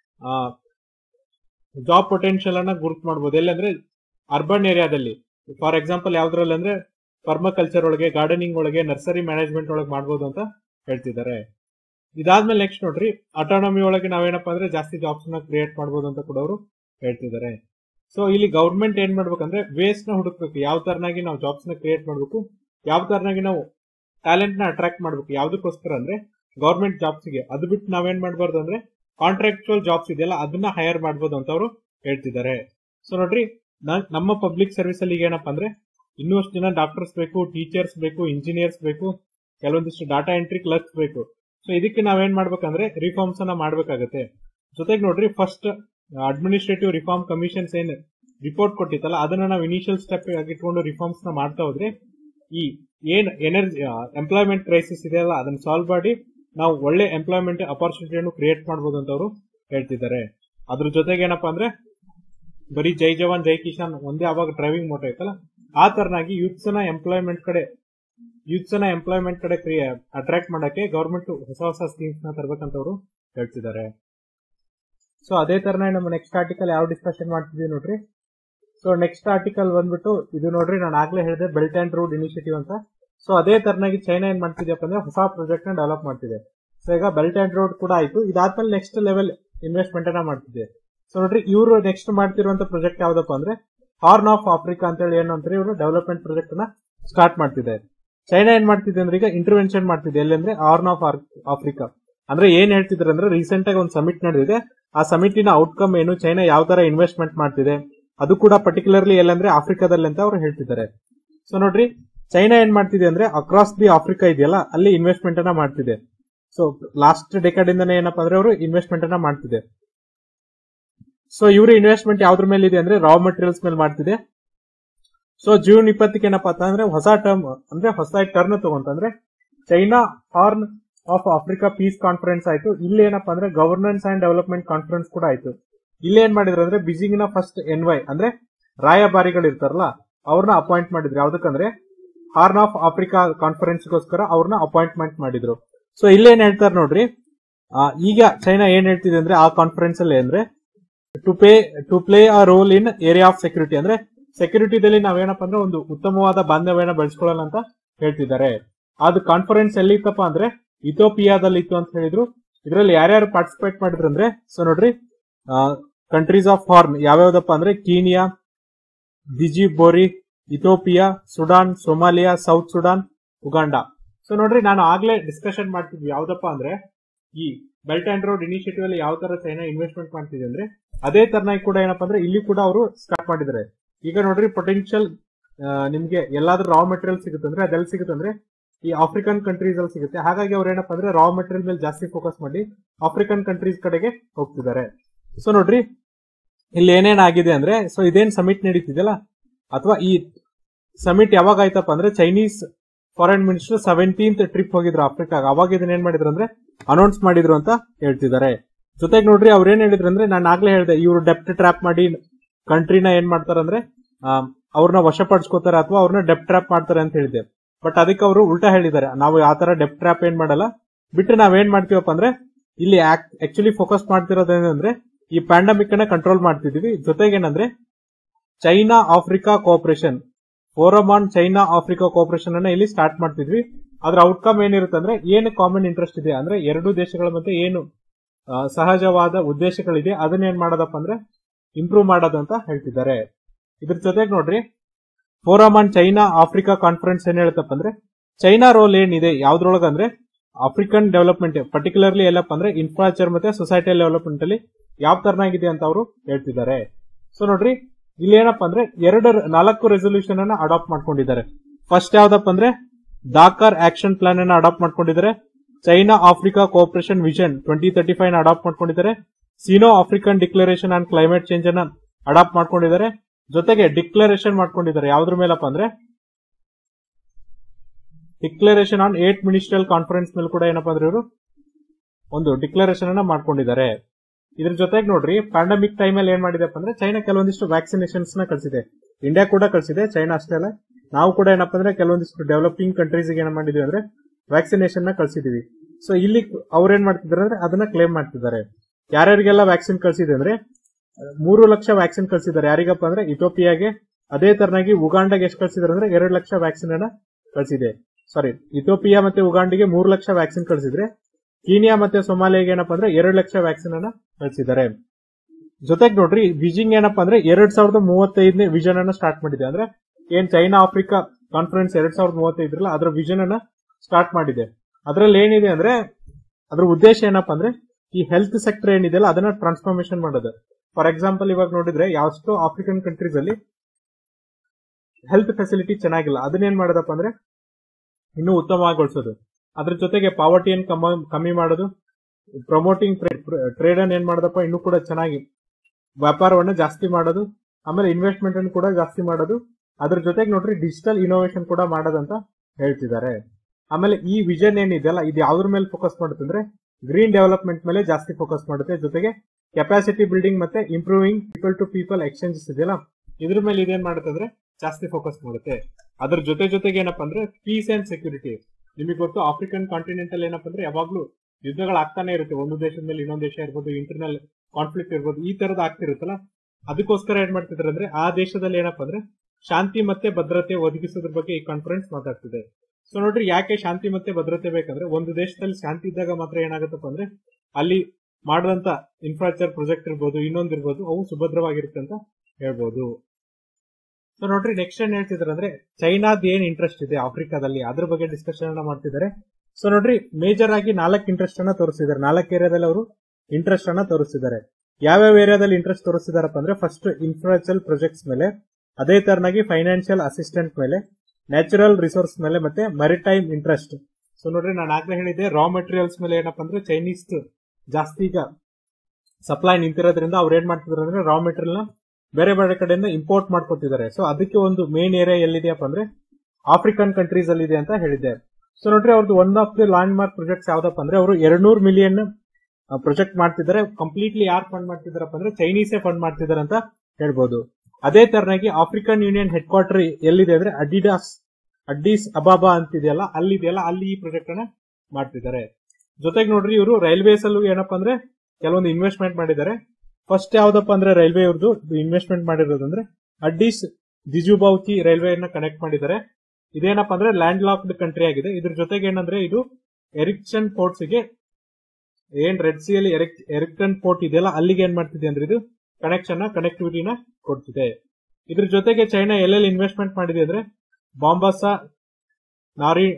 ಜಾಬ್ ಪೊಟೆನ್ಶಿಯಲ್ ಅನ್ನ ಗುರುತು ಮಾಡಬಹುದು ಎಲ್ಲಂದ್ರೆ ಅರ್ಬನ್ ಏರಿಯಾದಲ್ಲಿ ಫಾರ್ ಎಕ್ಸಾಂಪಲ್ ಯಾವ್ದ್ರಲ್ಲಿ ಅಂದ್ರೆ ಪರ್ಮಕಲ್ಚರ್ ಒಳಗೆ ಗಾರ್ಡನಿಂಗ್ ಒಳಗೆ ನರ್ಸರಿ ಮ್ಯಾನೇಜ್ಮೆಂಟ್ ಒಳಗೆ ಮಾಡ್ಬೋದು ಅಂತ ಹೇಳ್ತಿದ್ದಾರೆ ಇದಾದ್ಮೇಲೆ ನೆಕ್ಸ್ಟ್ ನೋಡ್ರಿ ಅಟಾನಮಿ ಒಳಗೆ ನಾವೇನಪ್ಪ ಅಂದ್ರೆ ಜಾಸ್ತಿ ಜಾಬ್ಸ್ ನ ಕ್ರಿಯೇಟ್ ಮಾಡ್ಬೋದು ಅಂತ ಕೂಡ ಅವರು ಹೇಳ್ತಿದ್ದಾರೆ ಸೊ ಇಲ್ಲಿ ಗೌರ್ಮೆಂಟ್ ಏನ್ ಮಾಡ್ಬೇಕಂದ್ರೆ ವೇಸ್ಟ್ ನ ಹುಡುಕ್ಬೇಕು ಯಾವ ತರನಾಗಿ ನಾವು ಜಾಬ್ಸ್ ನ ಕ್ರಿಯೇಟ್ ಮಾಡ್ಬೇಕು ಯಾವ ತರನಾಗಿ ನಾವು ಟ್ಯಾಲೆಂಟ್ ನ ಅಟ್ರಾಕ್ಟ್ ಮಾಡ್ಬೇಕು ಯಾವ್ದಕ್ಕೋಸ್ಕರ ಅಂದ್ರೆ ಗೌರ್ಮೆಂಟ್ ಜಾಬ್ಸ್ ಗೆ ಅದು ಬಿಟ್ಟು ನಾವೇನ್ ಮಾಡ್ಬಾರ್ದು ಅಂದ್ರೆ ಕಾಂಟ್ರಾಕ್ಚುಯಲ್ ಜಾಬ್ಸ್ ಇದೆಯಲ್ಲ ಅದನ್ನ ಹೈರ್ ಮಾಡ್ಬೋದು ಅಂತ ಅವರು ಹೇಳ್ತಿದ್ದಾರೆ ಸೊ ನೋಡ್ರಿ ನಾನ್- ನಮ್ಮ ಪಬ್ಲಿಕ್ ಸರ್ವಿಸ್ ಅಲ್ಲಿ ಈಗ ಏನಪ್ಪಾ ಅಂದ್ರೆ ಇನ್ನೂಷ್ಟು ಜನ ಡಾಕ್ಟರ್ಸ್ ಬೇಕು ಟೀಚರ್ಸ್ ಬೇಕು ಇಂಜಿನಿಯರ್ಸ್ ಬೇಕು ಕೆಲವೊಂದಿಷ್ಟು ಡಾಟಾ ಎಂಟ್ರಿ ಕ್ಲರ್ಕ್ಸ್ ಬೇಕು ಸೊ ಇದಕ್ಕೆ ನಾವೇನ್ ಮಾಡ್ಬೇಕಂದ್ರೆ ರಿಫಾರ್ಮ್ಸ್ ಅನ್ನ ಮಾಡ್ಬೇಕಾಗತ್ತೆ ಜೊತೆಗೆ ನೋಡ್ರಿ ಫಸ್ಟ್ ಅಡ್ಮಿನಿಸ್ಟ್ರೇಟಿವ್ ರಿಫಾರ್ಮ್ ಕಮಿಷನ್ಸ್ ಏನ್ ರಿಪೋರ್ಟ್ ಕೊಟ್ಟಿತ್ತಲ್ಲ ಅದನ್ನ ನಾವು ಇನಿಷಿಯಲ್ ಸ್ಟೆಪ್ ಇಟ್ಕೊಂಡು ರಿಫಾರ್ಮ್ಸ್ ನ ಮಾಡ್ತಾ ಹೋದ್ರೆ ಈ ಏನ್ ಎನರ್ಜಿ ಎಂಪ್ಲಾಯ್ಮೆಂಟ್ ಕ್ರೈಸಿಸ್ ಇದೆಯಲ್ಲ ಅದನ್ನ ಸಾಲ್ವ್ ಮಾಡಿ ನಾವು ಒಳ್ಳೆ ಎಂಪ್ಲಾಯ್ಮೆಂಟ್ ಅಪಾರ್ಚುನಿಟಿಯನ್ನು ಕ್ರಿಯೇಟ್ ಮಾಡಬಹುದು ಅಂತ ಅವರು ಹೇಳ್ತಿದ್ದಾರೆ ಅದ್ರ ಜೊತೆಗೆ ಏನಪ್ಪಾ ಅಂದ್ರೆ ಬರೀ ಜೈ ಜವಾನ್ ಜೈ ಕಿಶಾನ್ ಒಂದೇ ಅವಾಗ ಡ್ರೈವಿಂಗ್ ಮೋಟೋ ಐತಲ್ಲ ಆ ತರನಾಗಿ ಯೂತ್ಸ್ ನ ಎಂಪ್ಲಾಯ್ಮೆಂಟ್ ಕಡೆ ಯೂತ್ಸ್ ನ ಎಂಪ್ಲಾಯ್ಮೆಂಟ್ ಕಡೆ ಅಟ್ರಾಕ್ಟ್ ಮಾಡಕ್ಕೆ ಗವರ್ಮೆಂಟ್ ಹೊಸ ಹೊಸ ಸ್ಕೀಮ್ಸ್ ನ ತರಬೇಕಂತ ಅವರು ಹೇಳ್ತಿದ್ದಾರೆ ಸೊ ಅದೇ ತರನೇ ನಮ್ಮ ನೆಕ್ಸ್ಟ್ ಆರ್ಟಿಕಲ್ ಯಾವ ಡಿಸ್ಕಷನ್ ಮಾಡ್ತಿದೀವಿ ನೋಡ್ರಿ ಸೊ ನೆಕ್ಸ್ಟ್ ಆರ್ಟಿಕಲ್ ಬಂದ್ಬಿಟ್ಟು ಇದು ನೋಡ್ರಿ ನಾನು ಆಗ್ಲೇ ಹೇಳಿದೆ ಬೆಲ್ಟ್ ಅಂಡ್ ರೋಡ್ ಇನಿಷಿಯೇಟಿವ್ ಅಂತ ಸೊ ಅದೇ ತರನಾಗಿ ಚೈನಾ ಏನ್ ಮಾಡ್ತಿದ್ಯಪ್ಪ ಅಂದ್ರೆ ಹೊಸ ಪ್ರಾಜೆಕ್ಟ್ ನ ಡೆವಲಪ್ ಮಾಡ್ತಿದೆ ಸೊ ಈಗ ಬೆಲ್ಟ್ ಅಂಡ್ ರೋಡ್ ಕೂಡ ಆಯ್ತು ಇದಾದ್ಮೇಲೆ ನೆಕ್ಸ್ಟ್ ಲೆವೆಲ್ ಇನ್ವೆಸ್ಟ್ಮೆಂಟ್ ಅನ್ನ ಮಾಡ್ತಿದೆ ಸೊ ನೋಡ್ರಿ ಇವರು ನೆಕ್ಸ್ಟ್ ಮಾಡ್ತಿರುವಂತ ಪ್ರಾಜೆಕ್ಟ್ ಯಾವ್ದಪ್ಪ ಅಂದ್ರೆ ಹಾರ್ನ್ ಆಫ್ ಆಫ್ರಿಕಾ ಅಂತ ಹೇಳಿ ಏನು ಅಂತಾರೆ ಇವರು ಡೆವಲಪ್ಮೆಂಟ್ ಪ್ರಾಜೆಕ್ಟ್ ಅನ್ನ ಸ್ಟಾರ್ಟ್ ಮಾಡ್ತಿದೆ ಚೈನಾ ಏನ್ ಮಾಡ್ತಿದೆ ಅಂದ್ರೆ ಈಗ ಇಂಟರ್ವೆನ್ಷನ್ ಮಾಡ್ತಿದೆ ಎಲ್ಲಂದ್ರೆ ಹಾರ್ನ್ ಆಫ್ ಆಫ್ರಿಕಾ ಅಂದ್ರೆ ಏನ್ ಹೇಳ್ತಿದ್ರೆ ಅಂದ್ರೆ ರೀಸೆಂಟ್ ಆಗಿ ಒಂದು ಸಮಿಟ್ ನಡೆದಿದೆ ಆ ಸಮಿಟಿನ ಔಟ್ಕಮ್ ಏನು ಚೈನಾ ಯಾವ ತರ ಇನ್ವೆಸ್ಟ್ಮೆಂಟ್ ಮಾಡ್ತಿದೆ ಅದು ಕೂಡ ಪರ್ಟಿಕ್ಯುಲರ್ಲಿ ಎಲ್ಲಂದ್ರೆ ಆಫ್ರಿಕಾದಲ್ಲಿ ಅಂತ ಅವ್ರು ಹೇಳ್ತಿದ್ದಾರೆ ಸೊ ನೋಡ್ರಿ ಚೈನಾ ಏನ್ ಮಾಡ್ತಿದೆ ಅಂದ್ರೆ ಅಕ್ರಾಸ್ ದಿ ಆಫ್ರಿಕಾ ಇದೆಯಲ್ಲ ಅಲ್ಲಿ ಇನ್ವೆಸ್ಟ್ಮೆಂಟ್ ಅನ್ನ ಮಾಡ್ತಿದೆ ಸೊ ಲಾಸ್ಟ್ ಡೆಕಾಡ್ ಇಂದಾನೆ ಏನಪ್ಪಾ ಅಂದ್ರೆ ಅವರು ಇನ್ವೆಸ್ಟ್ಮೆಂಟ್ ಅನ್ನ ಮಾಡ್ತಿದೆ ಸೊ ಇವ್ರ ಇನ್ವೆಸ್ಟ್ಮೆಂಟ್ ಯಾವ್ದ್ರ ಮೇಲೆ ಇದೆ ಅಂದ್ರೆ ರಾ ಮಟೀರಿಯಲ್ಸ್ ಮೇಲೆ ಮಾಡ್ತಿದೆ ಸೊ ಜೂನ್ ಇಪ್ಪತ್ತಕ್ಕೆ ಏನಪ್ಪಾ ಅಂತ ಅಂದ್ರೆ ಹೊಸ ಟರ್ಮ್ ಅಂದ್ರೆ ಹೊಸದಾಗಿ ಟರ್ನ್ ತಗೊಂತಂದ್ರೆ China horn of Africa peace conference ಆಯ್ತು ಇಲ್ಲಿ ಏನಪ್ಪಾ ಅಂದ್ರೆ ಗವರ್ನೆನ್ಸ್ ಅಂಡ್ ಡೆವಲಪ್ಮೆಂಟ್ ಕಾನ್ಫರೆನ್ಸ್ ಕೂಡ ಆಯ್ತು ಇಲ್ಲಿ ಏನ್ ಮಾಡಿದ್ರು ಅಂದ್ರೆ ಬಿಜಿಂಗ್ ನ ಫಸ್ಟ್ ಎನ್ ವೈ ಅಂದ್ರೆ ರಾಯಭಾರಿಗಳು ಇರ್ತಾರಲ್ಲ ಅವ್ರನ್ನ ಅಪಾಯಿಂಟ್ ಮಾಡಿದ್ರು ಯಾವ್ದಕ್ಕಂದ್ರೆ ಹಾರ್ನ್ ಆಫ್ ಆಫ್ರಿಕಾ ಕಾನ್ಫರೆನ್ಸ್ಗೋಸ್ಕರ ಅವ್ರನ್ನ ಅಪಾಯಿಂಟ್ಮೆಂಟ್ ಮಾಡಿದ್ರು ಸೊ ಇಲ್ಲೇನ್ ಹೇಳ್ತಾರೆ ನೋಡ್ರಿ ಆ, ಈಗ ಚೈನಾ ಏನ್ ಹೇಳ್ತಿದೆ ಅಂದ್ರೆ ಆ ಕಾನ್ಫರೆನ್ಸ್ ಅಲ್ಲಿ ಅಂದ್ರೆ to pay to play a role in area of security ಅಂದ್ರೆ ಸೆಕ್ಯೂರಿಟಿದಲ್ಲಿ ನಾವೇನಪ್ಪ ಅಂದ್ರೆ ಒಂದು ಉತ್ತಮವಾದ ಬಾಂಧವ್ಯನ ಬೆಳೆಸ್ಕೊಳ್ಳೋಣ ಅಂತ ಹೇಳ್ತಿದ್ದಾರೆ ಅದು ಕಾನ್ಫರೆನ್ಸ್ ಎಲ್ಲಿ ಇತ್ತಪ್ಪ ಅಂದ್ರೆ ಇಥೋಪಿಯಾದಲ್ಲಿ ಇತ್ತು ಅಂತ ಹೇಳಿದ್ರು ಇದರಲ್ಲಿ ಯಾರ್ಯಾರು ಪಾರ್ಟಿಸಿಪೇಟ್ ಮಾಡಿದ್ರು ಅಂದ್ರೆ ಸೊ ನೋಡ್ರಿ ಕಂಟ್ರೀಸ್ ಆಫ್ ಹಾರ್ನ್ ಯಾವ್ಯಾವ್ದಪ್ಪ ಅಂದ್ರೆ Kenya Djibouti Ethiopia Sudan Somalia South Sudan Uganda so ನೋಡ್ರಿ ನಾನು ಆಗ್ಲೇ ಡಿಸ್ಕಷನ್ ಮಾಡ್ತಿದ್ವಿ ಯಾವ್ದಪ್ಪ ಅಂದ್ರೆ ಈ ಬೆಲ್ಟ್ ಅಂಡ್ ರೋಡ್ ಇನಿಷಿಯೇಟಿವ್ ಅಲ್ಲಿ ಯಾವ ತರ ಚೈನಾ ಇನ್ವೆಸ್ಟ್ಮೆಂಟ್ ಮಾಡ್ತಿದೆ ಅಂದ್ರೆ ಅದೇ ತರನಾಗಿ ಕೂಡ ಏನಪ್ಪಾ ಅಂದ್ರೆ ಇಲ್ಲಿ ಕೂಡ ಅವರು ಸ್ಟಾರ್ಟ್ ಮಾಡಿದ್ದಾರೆ ಈಗ ನೋಡ್ರಿ ಪೊಟೆನ್ಶಿಯಲ್ ನಿಮ್ಗೆ ಎಲ್ಲಾದ್ರೂ ರಾ ಮೆಟೀರಿಯಲ್ ಸಿಗುತ್ತೆ ಅಂದ್ರೆ ಅದೆಲ್ಲ ಸಿಗುತ್ತೆ ಅಂದ್ರೆ ಈ ಆಫ್ರಿಕನ್ ಕಂಟ್ರೀಸ್ ಅಲ್ಲಿ ಸಿಗುತ್ತೆ ಹಾಗಾಗಿ ಅವ್ರು ಏನಪ್ಪಾ ಅಂದ್ರೆ ರಾ ಮೆಟೀರಿಯಲ್ ಮೇಲೆ ಜಾಸ್ತಿ ಫೋಕಸ್ ಮಾಡಿ ಆಫ್ರಿಕನ್ ಕಂಟ್ರೀಸ್ ಕಡೆಗೆ ಹೋಗ್ತಿದ್ದಾರೆ ಸೊ ನೋಡ್ರಿ ಇಲ್ಲಿ ಏನೇನ್ ಆಗಿದೆ ಅಂದ್ರೆ ಸೊ ಇದೇನ್ ಸಮಿಟ್ ನಡೀತಿದೆಯಲ್ಲ ಅಥವಾ ಈ ಸಮಿಟ್ ಯಾವಾಗ ಆಯ್ತಪ್ಪ ಅಂದ್ರೆ Chinese foreign minister seventeenth trip ಹೋಗಿದ್ರು ಆಫ್ರಿಕಾಗ ಅವಾಗ ಇದನ್ನ ಏನ್ ಮಾಡಿದ್ರು ಅಂದ್ರೆ ಅನೌನ್ಸ್ ಮಾಡಿದ್ರು ಅಂತ ಹೇಳ್ತಿದ್ದಾರೆ ಜೊತೆಗೆ ನೋಡ್ರಿ ಅವ್ರು ಏನ್ ಹೇಳಿದ್ರು ಅಂದ್ರೆ ನಾನು ಆಗ್ಲೇ ಹೇಳಿದೆ ಇವರು ಡೆಪ್ಟ್ ಟ್ರ್ಯಾಪ್ ಮಾಡಿ ಕಂಟ್ರಿನ ಏನ್ ಮಾಡ್ತಾರಂದ್ರೆ ಅವ್ರನ್ನ ವಶಪಡಿಸ್ಕೋತಾರೆ ಅಥವಾ ಅವ್ರನ್ನ ಡೆಪ್ ಟ್ರ್ಯಾಪ್ ಮಾಡ್ತಾರೆ ಅಂತ ಹೇಳಿದೆ ಬಟ್ ಅದಕ್ಕೆ ಅವರು ಉಲ್ಟಾ ಹೇಳಿದ್ದಾರೆ ನಾವು ಆ ತರ ಡೆಪ್ ಟ್ರ್ಯಾಪ್ ಏನ್ ಮಾಡಲ್ಲ ಬಿಟ್ಟು ನಾವೇನ್ ಮಾಡ್ತೀವಪ್ಪ ಅಂದ್ರೆ ಇಲ್ಲಿ ಆಕ್ಚುಲಿ ಫೋಕಸ್ ಮಾಡ್ತಿರೋದೇನಂದ್ರೆ ಈ ಪ್ಯಾಂಡಮಿಕ್ ಅನ್ನ ಕಂಟ್ರೋಲ್ ಮಾಡ್ತಿದೀವಿ ಜೊತೆಗೆ ಏನಂದ್ರೆ China Africa cooperation forum on China Africa cooperation ಅನ್ನ ಇಲ್ಲಿ ಸ್ಟಾರ್ಟ್ ಮಾಡ್ತಿದ್ವಿ ಅದ್ರ ಔಟ್ಕಮ್ ಏನಿರುತ್ತೆ ಅಂದ್ರೆ ಏನು ಕಾಮನ್ ಇಂಟ್ರೆಸ್ಟ್ ಇದೆ ಅಂದ್ರೆ ಎರಡು ದೇಶಗಳ ಮಧ್ಯೆ ಏನು ಆ, ಸಹಜವಾದ ಉದ್ದೇಶಗಳಿದೆ ಅದನ್ನ ಏನ್ ಮಾಡೋದಪ್ಪ ಅಂದ್ರೆ ಇಂಪ್ರೂವ್ ಮಾಡೋದು ಅಂತ ಹೇಳ್ತಿದ್ದಾರೆ ಇದ್ರ ಜೊತೆಗೆ ನೋಡ್ರಿ forum on China Africa conference ಏನ್ ಹೇಳ್ತಪ್ಪ ಅಂದ್ರೆ ಚೈನಾ ರೋಲ್ ಏನಿದೆ ಯಾವ್ದ್ರೊಳಗ ಅಂದ್ರೆ ಆಫ್ರಿಕನ್ ಡೆವಲಪ್ಮೆಂಟ್ ಪರ್ಟಿಕ್ಯುಲರ್ಲಿ ಎಲ್ಲಪ್ಪ ಅಂದ್ರೆ ಇನ್ಫ್ರಾಸ್ಟ್ರಕ್ಚರ್ ಮತ್ತೆ ಸೊಸೈಟಿಯಲ್ ಡೆವಲಪ್ಮೆಂಟ್ ಅಲ್ಲಿ ಯಾವ ತರನಾಗಿದೆ ಅಂತ ಅವರು ಹೇಳ್ತಿದ್ದಾರೆ ಸೊ ನೋಡ್ರಿ ಇಲ್ಲಿ ಏನಪ್ಪ ಅಂದ್ರೆ ಎರಡು ನಾಲ್ಕು ರೆಸೊಲ್ಯೂಷನ್ ಅನ್ನ ಅಡಾಪ್ಟ್ ಮಾಡ್ಕೊಂಡಿದ್ದಾರೆ ಫಸ್ಟ್ ಯಾವ್ದಪ್ಪ ಅಂದ್ರೆ ದಾಕರ್ ಆಕ್ಷನ್ ಪ್ಲಾನ್ ಅನ್ನ ಅಡಾಪ್ಟ್ ಮಾಡ್ಕೊಂಡಿದ್ದಾರೆ China Africa cooperation vision twenty thirty five ನ ಅಡಾಪ್ಟ್ ಮಾಡ್ಕೊಂಡಿದ್ದಾರೆ Sino African declaration on climate change ಅನ್ನ ಅಡಾಪ್ಟ್ ಮಾಡ್ಕೊಂಡಿದ್ದಾರೆ ಜೊತೆಗೆ ಡಿಕ್ಲರೇಷನ್ ಮಾಡ್ಕೊಂಡಿದ್ದಾರೆ ಯಾವ್ದ್ರ ಮೇಲಪ್ಪ ಅಂದ್ರೆ declaration on eight ministerial conference ಮೇಲೆ ಕೂಡ ಏನಪ್ಪಾ ಅಂದ್ರೆ ಇವರು ಒಂದು ಡಿಕ್ಲರೇಷನ್ ಅನ್ನ ಮಾಡ್ಕೊಂಡಿದ್ದಾರೆ ಇದ್ರ ಜೊತೆಗೆ ನೋಡ್ರಿ ಪ್ಯಾಂಡಮಿಕ್ ಟೈಮ್ ಅಲ್ಲಿ ಏನ್ ಮಾಡಿದೆಪ್ಪ ಅಂದ್ರೆ ಚೈನಾ ಕೆಲವೊಂದಿಷ್ಟು ವ್ಯಾಕ್ಸಿನೇಷನ್ಸ್ ನ ಕಳಿಸಿದೆ ಇಂಡಿಯಾ ಕೂಡ ಕಳಿಸಿದೆ ಚೈನಾ ಅಷ್ಟೇ ಅಲ್ಲ ನಾವು ಕೂಡ ಏನಪ್ಪ ಅಂದ್ರೆ ಕೆಲವೊಂದಿಷ್ಟು ಡೆವಲಪಿಂಗ್ ಕಂಟ್ರೀಸ್ ಏನ್ ಮಾಡಿದೀವಿ ಅಂದ್ರೆ ವ್ಯಾಕ್ಸಿನೇಷನ್ ನ ಕಳಿಸಿದೀವಿ ಸೊ ಇಲ್ಲಿ ಅವ್ರು ಏನ್ ಮಾಡ್ತಿದ್ದಾರೆ ಅಂದ್ರೆ ಅದನ್ನ ಕ್ಲೇಮ್ ಮಾಡ್ತಿದ್ದಾರೆ ಯಾರ್ಯಾರಿಗೆಲ್ಲ ವ್ಯಾಕ್ಸಿನ್ ಕಳಿಸಿದೆ ಅಂದ್ರೆ ಮೂರು ಲಕ್ಷ ವ್ಯಾಕ್ಸಿನ್ ಕಳಿಸಿದ್ದಾರೆ ಯಾರಿಗಪ್ಪ ಅಂದ್ರೆ ಇಥೋಪಿಯಾಗೆ ಅದೇ ತರನಾಗಿ ಉಗಾಂಡಗೆ ಎಷ್ಟು ಕಳಿಸಿದ್ದಾರೆ ಅಂದ್ರೆ ಎರಡು ಲಕ್ಷ ವ್ಯಾಕ್ಸಿನ್ ಅನ್ನ ಕಳಿಸಿದೆ ಸಾರಿ ಇಥೋಪಿಯಾ ಮತ್ತೆ ಉಗಾಂಡಿಗೆ ಮೂರು ಲಕ್ಷ ವ್ಯಾಕ್ಸಿನ್ ಕಳಿಸಿದ್ರೆ ಕೀನಿಯಾ ಮತ್ತೆ ಸೊಮಾಲಿಯಾಗೆ ಏನಪ್ಪಾ ಅಂದ್ರೆ ಎರಡು ಲಕ್ಷ ವ್ಯಾಕ್ಸಿನ್ ಅನ್ನ ಕಳಿಸಿದ್ದಾರೆ ಜೊತೆಗೆ ನೋಡ್ರಿ ಬೀಜಿಂಗ್ ಏನಪ್ಪಾ ಅಂದ್ರೆ ಎರಡ್ ಸಾವಿರದ ಮೂವತ್ತೈದನೇ ವಿಷನ್ ಅನ್ನ ಸ್ಟಾರ್ಟ್ ಮಾಡಿದೆ ಅಂದ್ರೆ ಏನ್ ಚೈನಾ ಆಫ್ರಿಕಾ ಕಾನ್ಫರೆನ್ಸ್ ಎರಡ್ ಸಾವಿರದ ಮೂವತ್ತೈದ್ರಲ್ಲ ಅದರ ವಿಷನ್ ಅನ್ನ ಸ್ಟಾರ್ಟ್ ಮಾಡಿದೆ ಅದ್ರಲ್ಲಿ ಏನಿದೆ ಅಂದ್ರೆ ಅದ್ರ ಉದ್ದೇಶ ಏನಪ್ಪಾ ಅಂದ್ರೆ ಈ ಹೆಲ್ತ್ ಸೆಕ್ಟರ್ ಏನಿದೆಯಲ್ಲ ಅದನ್ನ ಟ್ರಾನ್ಸ್ಫಾರ್ಮೇಶನ್ ಮಾಡೋದು ಫಾರ್ ಎಕ್ಸಾಂಪಲ್ ಇವಾಗ ನೋಡಿದ್ರೆ ಯಾವಷ್ಟೋ ಆಫ್ರಿಕನ್ ಕಂಟ್ರೀಸ್ ಅಲ್ಲಿ ಹೆಲ್ತ್ ಫೆಸಿಲಿಟಿ ಚೆನ್ನಾಗಿಲ್ಲ ಅದನ್ನೇನ್ ಮಾಡೋದಪ್ಪ ಅಂದ್ರೆ ಇನ್ನೂ ಉತ್ತಮಗೊಳಿಸೋದು ಅದ್ರ ಜೊತೆಗೆ ಪಾವರ್ಟಿಯನ್ನು ಕಮ್ಮಿ ಮಾಡೋದು ಪ್ರಮೋಟಿಂಗ್ ಟ್ರೇಡ್ ಅನ್ನು ಏನ್ ಮಾಡೋದಪ್ಪ ಇನ್ನೂ ಕೂಡ ಚೆನ್ನಾಗಿ ವ್ಯಾಪಾರವನ್ನ ಜಾಸ್ತಿ ಮಾಡೋದು ಆಮೇಲೆ ಇನ್ವೆಸ್ಟ್ಮೆಂಟ್ ಅನ್ನು ಕೂಡ ಜಾಸ್ತಿ ಮಾಡೋದು ಅದ್ರ ಜೊತೆಗೆ ನೋಡ್ರಿ ಡಿಜಿಟಲ್ ಇನೋವೇಷನ್ ಕೂಡ ಮಾಡೋದಂತ ಹೇಳ್ತಿದ್ದಾರೆ ಆಮೇಲೆ ಈ ವಿಷನ್ ಏನಿದೆಯಲ್ಲ ಇದು ಯಾವ್ದ್ರ ಮೇಲೆ ಫೋಕಸ್ ಮಾಡುತ್ತೆ ಅಂದ್ರೆ ಗ್ರೀನ್ ಡೆವಲಪ್ಮೆಂಟ್ ಮೇಲೆ ಜಾಸ್ತಿ ಫೋಕಸ್ ಮಾಡುತ್ತೆ ಜೊತೆಗೆ ಕೆಪಾಸಿಟಿ ಬಿಲ್ಡಿಂಗ್ ಮತ್ತೆ improving people to people exchanges ಇದೆಯಲ್ಲ ಇದ್ರ ಮೇಲೆ ಇದೇನ್ ಮಾಡುತ್ತೆ ಅಂದ್ರೆ ಜಾಸ್ತಿ ಫೋಕಸ್ ಮಾಡುತ್ತೆ ಅದ್ರ ಜೊತೆ ಜೊತೆಗೆ ಏನಪ್ಪಾ ಅಂದ್ರೆ ಪೀಸ್ ಅಂಡ್ ಸೆಕ್ಯೂರಿಟಿ ನಿಮಗೆ ಗೊತ್ತು ಆಫ್ರಿಕನ್ ಕಾಂಟಿನೆಂಟ್ ಅಲ್ಲಿ ಏನಪ್ಪಾ ಅಂದ್ರೆ ಯಾವಾಗ್ಲೂ ಯುದ್ಧಗಳು ಆಗ್ತಾನೆ ಇರುತ್ತೆ ಒಂದು ದೇಶದ ಮೇಲೆ ಇನ್ನೊಂದು ದೇಶ ಇರ್ಬೋದು ಇಂಟರ್ನಲ್ ಕಾನ್ಫ್ಲಿಕ್ಟ್ ಇರ್ಬೋದು ಈ ತರದ್ ಆಗ್ತಿರುತ್ತಲ್ಲ ಅದಕ್ಕೋಸ್ಕರ ಏನ್ ಮಾಡ್ತಿದ್ದಾರೆ ಅಂದ್ರೆ ಆ ದೇಶದಲ್ಲಿ ಏನಪ್ಪಾ ಅಂದ್ರೆ ಶಾಂತಿ ಮತ್ತೆ ಭದ್ರತೆ ಒದಗಿಸೋದ್ರ ಬಗ್ಗೆ ಈ ಕಾನ್ಫರೆನ್ಸ್ ಮಾತಾಡ್ತಿದೆ ಸೊ ನೋಡ್ರಿ ಯಾಕೆ ಶಾಂತಿ ಮತ್ತೆ ಭದ್ರತೆ ಬೇಕಂದ್ರೆ ಒಂದು ದೇಶದಲ್ಲಿ ಶಾಂತಿ ಇದ್ದಾಗ ಮಾತ್ರ ಏನಾಗುತ್ತಪ್ಪ ಅಂದ್ರೆ ಅಲ್ಲಿ ಮಾಡಿದಂತ ಇನ್ಫ್ರಾಸ್ಟ್ರಕ್ಚರ್ ಪ್ರಾಜೆಕ್ಟ್ ಇರ್ಬೋದು ಇನ್ನೊಂದು ಇರ್ಬೋದು ಅವು ಸುಭದ್ರವಾಗಿರುತ್ತೆ ಅಂತ ಹೇಳ್ಬೋದು ಸೊ ನೋಡ್ರಿ ನೆಕ್ಸ್ಟ್ ಏನ್ ಹೇಳ್ತಿದಾರೆ ಅಂದ್ರೆ ಚೈನಾದ್ ಏನ್ ಇಂಟ್ರೆಸ್ಟ್ ಇದೆ ಆಫ್ರಿಕಾದಲ್ಲಿ ಅದ್ರ ಬಗ್ಗೆ ಡಿಸ್ಕಷನ್ ಅನ್ನ ಮಾಡ್ತಿದ್ದಾರೆ ಸೊ ನೋಡ್ರಿ ಮೇಜರ್ ಆಗಿ ನಾಲ್ಕು ಇಂಟ್ರೆಸ್ಟ್ ಅನ್ನ ತೋರಿಸಿದ್ದಾರೆ ನಾಲ್ಕು ಏರಿಯಾದಲ್ಲಿ ಅವರು ಇಂಟ್ರೆಸ್ಟ್ ಅನ್ನ ತೋರಿಸಿದ್ದಾರೆ ಯಾವ್ಯಾವ ಏರಿಯಾದಲ್ಲಿ ಇಂಟ್ರೆಸ್ಟ್ ತೋರಿಸಿದಾರಪ್ಪ ಅಂದ್ರೆ ಫಸ್ಟ್ ಇನ್ಫ್ರಾಸ್ಟ್ರಕ್ಚರ್ ಪ್ರಾಜೆಕ್ಟ್ಸ್ ಮೇಲೆ ಅದೇ ತರನಾಗಿ ಫೈನಾನ್ಷಿಯಲ್ ಅಸಿಸ್ಟೆಂಟ್ ಮೇಲೆ ನ್ಯಾಚುರಲ್ ರಿಸೋರ್ಸ್ ಮೇಲೆ ಮತ್ತೆ ಮರಿಟೈಮ್ ಇಂಟ್ರೆಸ್ಟ್ ಸೊ ನೋಡ್ರಿ ನಾನು ಆಗ್ಲೇ ಹೇಳಿದ್ದೆ ರಾ ಮೆಟೀರಿಯಲ್ಸ್ ಮೇಲೆ ಏನಪ್ಪಾ ಅಂದ್ರೆ ಚೈನೀಸ್ ಜಾಸ್ತಿ ಈಗ ಸಪ್ಲೈ ನಿಂತಿರೋದ್ರಿಂದ ಅವ್ರು ಏನ್ ಮಾಡ್ತಿದಾರೆ ಅಂದ್ರೆ ರಾ ಮೆಟೀರಿಯಲ್ ನ ಬೇರೆ ಬೇರೆ ಕಡೆಯಿಂದ ಇಂಪೋರ್ಟ್ ಮಾಡ್ಕೊತಿದ್ದಾರೆ ಸೊ ಅದಕ್ಕೆ ಒಂದು ಮೇನ್ ಏರಿಯಾ ಎಲ್ಲಿದೆಯಪ್ಪ ಅಂದ್ರೆ ಆಫ್ರಿಕನ್ ಕಂಟ್ರೀಸ್ ಅಲ್ಲಿ ಇದೆ ಅಂತ ಹೇಳಿದ್ದೆ ಸೊ ನೋಡ್ರಿ ಅವ್ರದ್ದು one of the landmark projects ಯಾವ್ದಪ್ಪ ಅಂದ್ರೆ ಅವರು ಎರಡ್ನೂರು ಮಿಲಿಯನ್ ಪ್ರೊಜೆಕ್ಟ್ ಮಾಡ್ತಿದ್ದಾರೆ ಕಂಪ್ಲೀಟ್ಲಿ ಯಾರು ಫಂಡ್ ಮಾಡ್ತಿದಾರಪ್ಪ ಅಂದ್ರೆ ಚೈನೀಸೇ ಫಂಡ್ ಮಾಡ್ತಿದ್ದಾರೆ ಅಂತ ಹೇಳ್ಬೋದು ಅದೇ ತರನಾಗಿ ಆಫ್ರಿಕನ್ ಯೂನಿಯನ್ ಹೆಡ್ ಕ್ವಾರ್ಟರ್ ಎಲ್ಲಿದೆ ಅಂದ್ರೆ ಅಡಿಡಾಸ್ ಅಡ್ಡೀಸ್ ಅಬಾಬಾ ಅಂತಿದೆಯಲ್ಲ ಅಲ್ಲಿದೆಯಲ್ಲ ಅಲ್ಲಿ ಈ ಪ್ರಾಜೆಕ್ಟ್ ಅನ್ನ ಮಾಡ್ತಿದ್ದಾರೆ ಜೊತೆಗೆ ನೋಡ್ರಿ ಇವರು ರೈಲ್ವೇಸ್ ಅಲ್ಲೂ ಏನಪ್ಪಾ ಅಂದ್ರೆ ಕೆಲವೊಂದು ಇನ್ವೆಸ್ಟ್ಮೆಂಟ್ ಮಾಡಿದ್ದಾರೆ ಫಸ್ಟ್ ಯಾವ್ದಪ್ಪ ಅಂದ್ರೆ ರೈಲ್ವೆ ಇವ್ರದ್ದು ಇನ್ವೆಸ್ಟ್ಮೆಂಟ್ ಮಾಡಿರೋದಂದ್ರೆ ಅಡ್ಡೀಸ್ ದಿಜುಬೌತಿ ರೈಲ್ವೆ ಅನ್ನ ಕನೆಕ್ಟ್ ಮಾಡಿದ್ದಾರೆ ಇದೇನಪ್ಪ ಅಂದ್ರೆ ಲ್ಯಾಂಡ್ ಲಾಕ್ಡ್ ಕಂಟ್ರಿ ಆಗಿದೆ ಇದ್ರ ಜೊತೆಗೆ ಏನಂದ್ರೆ ಇದು ಎರಿಕ್ಸನ್ ಪೋರ್ಟ್ಸ್ ಗೆ ಏನ್ ರೆಡ್ ಸಿ ಅಲ್ಲಿ ಎರಿಕ್ಸನ್ ಪೋರ್ಟ್ ಇದೆಯಲ್ಲ ಅಲ್ಲಿಗೆ ಏನ್ ಮಾಡ್ತಿದೆ ಅಂದ್ರೆ ಇದು ಕನೆಕ್ಷನ್ ಕನೆಕ್ಟಿವಿಟಿನ ಕೊಡ್ತಿದೆ ಇದ್ರ ಜೊತೆಗೆ ಚೈನಾ ಎಲ್ಲೆಲ್ಲಿ ಇನ್ವೆಸ್ಟ್ಮೆಂಟ್ ಮಾಡಿದೆ ಅಂದ್ರೆ ಬಾಂಬಾಸಾ ನಾರಿ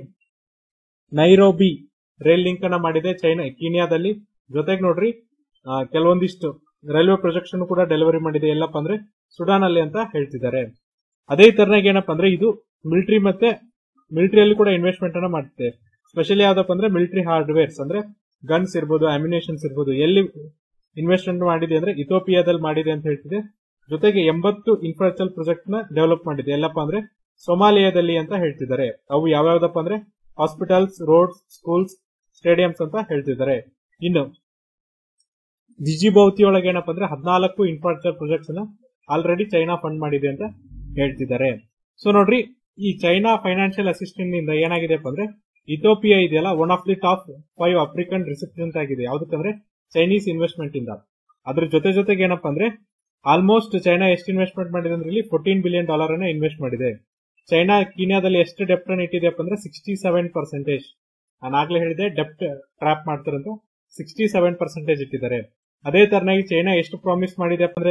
ನೈರೋಬಿ ರೈಲ್ ಲಿಂಕ್ ಅನ್ನ ಮಾಡಿದೆ ಚೈನಾ ಕೀನಿಯಾದಲ್ಲಿ ಜೊತೆಗೆ ನೋಡ್ರಿ ಆ, ಕೆಲವೊಂದಿಷ್ಟು ರೈಲ್ವೆ ಪ್ರೊಜೆಕ್ಷನ್ ಕೂಡ ಡೆಲಿವರಿ ಮಾಡಿದೆ ಎಲ್ಲಪ್ಪ ಅಂದ್ರೆ ಸುಡಾನ್ ಅಲ್ಲಿ ಅಂತ ಹೇಳ್ತಿದ್ದಾರೆ ಅದೇ ತರನಾಗಿ ಏನಪ್ಪಾ ಅಂದ್ರೆ ಇದು ಮಿಲಿಟರಿ ಮತ್ತೆ ಮಿಲಿಟರಿಯಲ್ಲಿ ಕೂಡ ಇನ್ವೆಸ್ಟ್ಮೆಂಟ್ ಅನ್ನ ಮಾಡುತ್ತೆ ಸ್ಪೆಷಲಿ ಯಾವ್ದಪ್ಪ ಅಂದ್ರೆ ಮಿಲಿಟರಿ ಹಾರ್ಡ್ವೇರ್ಸ್ ಅಂದ್ರೆ ಗನ್ಸ್ ಇರ್ಬೋದು ಅಮ್ಯುನೇಷನ್ಸ್ ಇರ್ಬೋದು ಎಲ್ಲಿ ಇನ್ವೆಸ್ಟ್ಮೆಂಟ್ ಮಾಡಿದೆ ಅಂದ್ರೆ ಇಥೋಪಿಯಾದಲ್ಲಿ ಮಾಡಿದೆ ಅಂತ ಹೇಳ್ತಿದೆ ಜೊತೆಗೆ ಎಂಬತ್ತು ಇನ್ಫ್ರಾಸ್ಟ್ರಕ್ಚರ್ ಪ್ರಾಜೆಕ್ಟ್ ನ ಡೆವಲಪ್ ಮಾಡಿದೆ ಎಲ್ಲಪ್ಪ ಅಂದ್ರೆ ಸೊಮಾಲಿಯಾದಲ್ಲಿ ಅಂತ ಹೇಳ್ತಿದ್ದಾರೆ ಅವು ಯಾವ್ಯಾವ್ದಪ್ಪ ಅಂದ್ರೆ ಹಾಸ್ಪಿಟಲ್ಸ್ ರೋಡ್ಸ್ ಸ್ಕೂಲ್ಸ್ ಸ್ಟೇಡಿಯಂಸ್ ಅಂತ ಹೇಳ್ತಿದ್ದಾರೆ ಇನ್ನು ದಿಜಿಬೌತಿ ಒಳಗೆ ಏನಪ್ಪ ಅಂದ್ರೆ ಹದಿನಾಲ್ಕು ಇನ್ಫ್ರಾಸ್ಟ್ರಕ್ಚರ್ ಪ್ರಾಜೆಕ್ಟ್ಸ್ ನ ಆಲ್ರೆಡಿ ಚೈನಾ ಫಂಡ್ ಮಾಡಿದೆ ಅಂತ ಹೇಳ್ತಿದ್ದಾರೆ ಸೊ ನೋಡ್ರಿ ಈ ಚೈನಾ ಫೈನಾನ್ಷಿಯಲ್ ಅಸಿಸ್ಟೆಂಟ್ ನಿಂದ ಏನಾಗಿದೆಪ್ಪ ಅಂದ್ರೆ ಇಥೋಪಿಯಾ ಇದೆಯಲ್ಲ one of the top five African recipient ಆಗಿದೆ ಯಾವ್ದಕ್ಕಂದ್ರೆ ಚೈನೀಸ್ ಇನ್ವೆಸ್ಟ್ಮೆಂಟ್ ಇಂದ ಅದ್ರ ಜೊತೆ ಜೊತೆಗೆ ಏನಪ್ಪಾ ಅಂದ್ರೆ ಆಲ್ಮೋಸ್ಟ್ ಚೈನಾ ಎಷ್ಟು ಇನ್ವೆಸ್ಟ್ಮೆಂಟ್ ಮಾಡಿದೆ ಅಂದ್ರೆ ಇಲ್ಲಿ ಫೋರ್ಟೀನ್ ಬಿಲಿಯನ್ ಡಾಲರ್ ಅನ್ನ ಇನ್ವೆಸ್ಟ್ ಮಾಡಿದೆ ಚೈನಾ ಕೀನ್ಯಾದಲ್ಲಿ ಎಷ್ಟು ಡೆಪ್ಟ್ ಅನ್ನ ಇಟ್ಟಿದೆಯಪ್ಪ ಅಂದ್ರೆ ಸಿಕ್ಸ್ಟಿ ಸೆವೆನ್ ಪರ್ಸೆಂಟೇಜ್ ನಾನು ಆಗ್ಲೇ ಹೇಳಿದೆ ಡೆಪ್ಟ್ ಟ್ರಾಪ್ ಮಾಡ್ತಾರಂತ ಸಿಕ್ಸ್ಟಿ ಸೆವೆನ್ ಪರ್ಸೆಂಟೇಜ್ ಇಟ್ಟಿದ್ದಾರೆ ಅದೇ ತರನಾಗಿ ಚೈನಾ ಎಷ್ಟು ಪ್ರಾಮಿಸ್ ಮಾಡಿದೆ ಅಂದ್ರೆ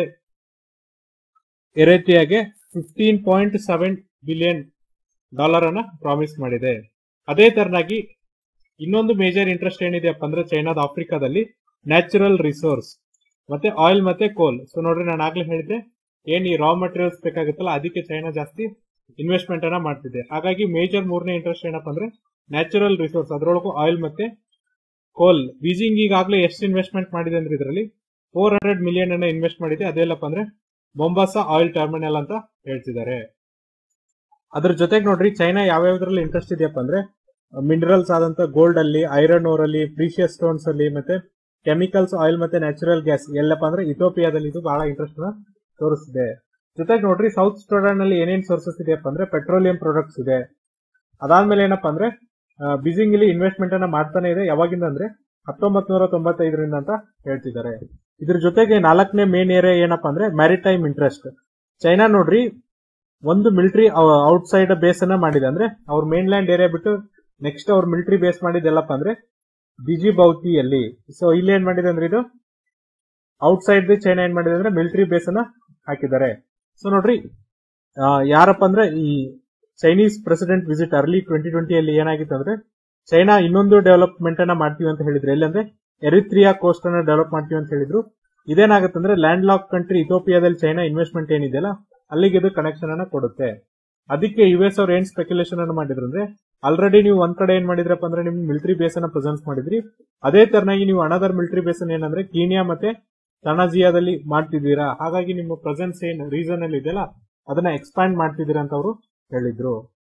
ಎರೇತಿಯಾಗೆ fifteen point seven billion dollar ಅನ್ನ ಪ್ರಾಮಿಸ್ ಮಾಡಿದೆ ಅದೇ ತರನಾಗಿ ಇನ್ನೊಂದು ಮೇಜರ್ ಇಂಟ್ರೆಸ್ಟ್ ಏನಿದೆಯಪ್ಪ ಅಂದ್ರೆ ಚೈನಾದ ಆಫ್ರಿಕಾದಲ್ಲಿ ನ್ಯಾಚುರಲ್ ರಿಸೋರ್ಸ್ ಮತ್ತೆ ಆಯಿಲ್ ಮತ್ತೆ ಕೋಲ್ ಸೊ ನೋಡ್ರಿ ನಾನು ಆಗ್ಲೇ ಹೇಳಿದ್ದೆ ಏನ್ ಈ ರಾ ಮಟೀರಿಯಲ್ಸ್ ಬೇಕಾಗುತ್ತಲ್ಲ ಅದಕ್ಕೆ ಚೈನಾ ಜಾಸ್ತಿ ಇನ್ವೆಸ್ಟ್ಮೆಂಟ್ ಅನ್ನ ಮಾಡ್ತಿದೆ ಹಾಗಾಗಿ ಮೇಜರ್ ಮೂರನೇ ಇಂಟ್ರೆಸ್ಟ್ ಏನಪ್ಪ ಅಂದ್ರೆ ನ್ಯಾಚುರಲ್ ರಿಸೋರ್ಸ್ ಅದರೊಳಗೂ ಆಯಿಲ್ ಮತ್ತೆ ಕೋಲ್ ಬೀಜಿಂಗ್ ಈಗಾಗಲೇ ಎಷ್ಟು ಇನ್ವೆಸ್ಟ್ಮೆಂಟ್ ಮಾಡಿದೆ ಅಂದ್ರೆ ಇದರಲ್ಲಿ ಫೋರ್ ಹಂಡ್ರೆಡ್ ಮಿಲಿಯನ್ ಅನ್ನ ಇನ್ವೆಸ್ಟ್ ಮಾಡಿದೆ ಅದೆಲ್ಲಪ್ಪ ಅಂದ್ರೆ ಬೊಂಬಾಸಾ ಆಯಿಲ್ ಟರ್ಮಿನಲ್ ಅಂತ ಹೇಳ್ತಿದ್ದಾರೆ ಅದ್ರ ಜೊತೆಗೆ ನೋಡ್ರಿ ಚೈನಾ ಯಾವ್ಯಾವ್ದ್ರಲ್ಲಿ ಇಂಟ್ರೆಸ್ಟ್ ಇದೆಯಪ್ಪ ಅಂದ್ರೆ ಮಿನರಲ್ಸ್ ಆದಂತ ಗೋಲ್ಡ್ ಅಲ್ಲಿ ಐರನ್ ಓರ್ ಅಲ್ಲಿ ಪ್ರೀಶಿಯಸ್ ಸ್ಟೋನ್ಸ್ ಅಲ್ಲಿ ಮತ್ತೆ ಕೆಮಿಕಲ್ಸ್ ಆಯಿಲ್ ಮತ್ತೆ ನ್ಯಾಚುರಲ್ ಗ್ಯಾಸ್ ಎಲ್ಲಪ್ಪ ಅಂದ್ರೆ ಇಥೋಪಿಯಾದಲ್ಲಿ ಇದು ಬಹಳ ಇಂಟ್ರೆಸ್ಟ್ ನ ತೋರಿಸಿದೆ ಜೊತೆಗೆ ನೋಡ್ರಿ ಸೌತ್ ಸ್ಟೋಡನ್ ಅಲ್ಲಿ ಏನೇನ್ ಸೋರ್ಸಸ್ ಇದೆಯಪ್ಪ ಅಂದ್ರೆ ಪೆಟ್ರೋಲಿಯಂ ಪ್ರಾಡಕ್ಟ್ಸ್ ಇದೆ ಅದಾದ್ಮೇಲೆ ಏನಪ್ಪಾ ಅಂದ್ರೆ ಬಿಸಿಂಗ್ ಇಲ್ಲಿ ಇನ್ವೆಸ್ಟ್ಮೆಂಟ್ ಅನ್ನ ಮಾಡ್ತಾನೆ ಇದೆ ಯಾವಾಗಿಂದ ಅಂದ್ರೆ ಹತ್ತೊಂಬತ್ ನೂರ ತೊಂಬತ್ತೈದರಿಂದ ಅಂತ ಹೇಳ್ತಿದ್ದಾರೆ ಇದ್ರ ಜೊತೆಗೆ ನಾಲ್ಕನೇ ಮೇನ್ ಏರಿಯಾ ಏನಪ್ಪಾ ಅಂದ್ರೆ ಮ್ಯಾರಿಟೈಮ್ ಇಂಟ್ರೆಸ್ಟ್ ಚೈನಾ ನೋಡ್ರಿ ಒಂದು ಮಿಲಿಟರಿ ಔಟ್ಸೈಡ್ ಬೇಸ್ ಅನ್ನ ಮಾಡಿದೆ ಅಂದ್ರೆ ಅವ್ರ ಮೇನ್ ಲ್ಯಾಂಡ್ ಏರಿಯಾ ಬಿಟ್ಟು ನೆಕ್ಸ್ಟ್ ಅವ್ರ ಮಿಲಿಟರಿ ಬೇಸ್ ಮಾಡಿದ್ದೆಲ್ಲಪ್ಪ ಅಂದ್ರೆ ಬಿಜಿ ಬೌತಿಯಲ್ಲಿ ಸೊ ಇಲ್ಲಿ ಏನ್ ಮಾಡಿದೆ ಅಂದ್ರೆ ಇದು ಔಟ್ಸೈಡ್ ದಿ ಚೈನಾ ಏನ್ ಮಾಡಿದೆ ಅಂದ್ರೆ ಮಿಲಿಟರಿ ಬೇಸ್ ಅನ್ನ ಹಾಕಿದ್ದಾರೆ ಸೊ ನೋಡ್ರಿ ಆ, ಯಾರಪ್ಪ ಅಂದ್ರೆ ಈ Chinese president visit early twenty ಟ್ವೆಂಟಿಯಲ್ಲಿ ಏನಾಗಿತ್ತು ಅಂದ್ರೆ ಚೈನಾ ಇನ್ನೊಂದು ಡೆವಲಪ್ಮೆಂಟ್ ಅನ್ನ ಮಾಡ್ತೀವಿ ಅಂತ ಹೇಳಿದ್ರು ಎಲ್ಲಿ ಅಂದ್ರೆ ಎರಿತ್ರಿಯಾ ಕೋಸ್ಟ್ ಅನ್ನ ಡೆವಲಪ್ ಮಾಡ್ತೀವಿ ಅಂತ ಹೇಳಿದ್ರು ಇದೇನಾಗುತ್ತೆ ಅಂದ್ರೆ ಲ್ಯಾಂಡ್ ಲಾಕ್ ಕಂಟ್ರಿ ಇಥೋಪಿಯಾದಲ್ಲಿ ಚೈನಾ ಇನ್ವೆಸ್ಟ್ಮೆಂಟ್ ಏನಿದೆಯಲ್ಲ ಅಲ್ಲಿಗೆ ಇದು ಕನೆಕ್ಷನ್ ಅನ್ನ ಕೊಡುತ್ತೆ ಅದಕ್ಕೆ ಯು ಎಸ್ ಅವ್ರು ಏನ್ ಸ್ಪೆಕ್ಯುಲೇಷನ್ ಅನ್ನ ಮಾಡಿದ್ರು ಅಂದ್ರೆ ಆಲ್ರೆಡಿ ನೀವು ಒಂದ್ ಕಡೆ ಏನ್ ಮಾಡಿದ್ರಪ್ಪ ಅಂದ್ರೆ ನಿಮ್ ಮಿಲಿಟರಿ ಬೇಸ್ ಅನ್ನ ಪ್ರೆಸೆನ್ಸ್ ಮಾಡಿದ್ರಿ ಅದೇ ತರನಾಗಿ ನೀವು ಅನದರ್ ಮಿಲಿಟರಿ ಬೇಸ್ ಅನ್ನ ಏನಂದ್ರೆ ಕೀನಿಯಾ ಮತ್ತೆ ತನಾಜಿಯಾದಲ್ಲಿ ಮಾಡ್ತಿದ್ದೀರಾ ಹಾಗಾಗಿ ನಿಮ್ಮ ಪ್ರೆಸೆನ್ಸ್ ಏನ್ ರೀಸನ್ ಅಲ್ಲಿ ಇದೆಯಲ್ಲ ಅದನ್ನ ಎಕ್ಸ್ಪ್ಯಾಂಡ್ ಮಾಡ್ತಿದ್ದೀರಾ ಅಂತ ಅವರು ಹೇಳಿದ್ರು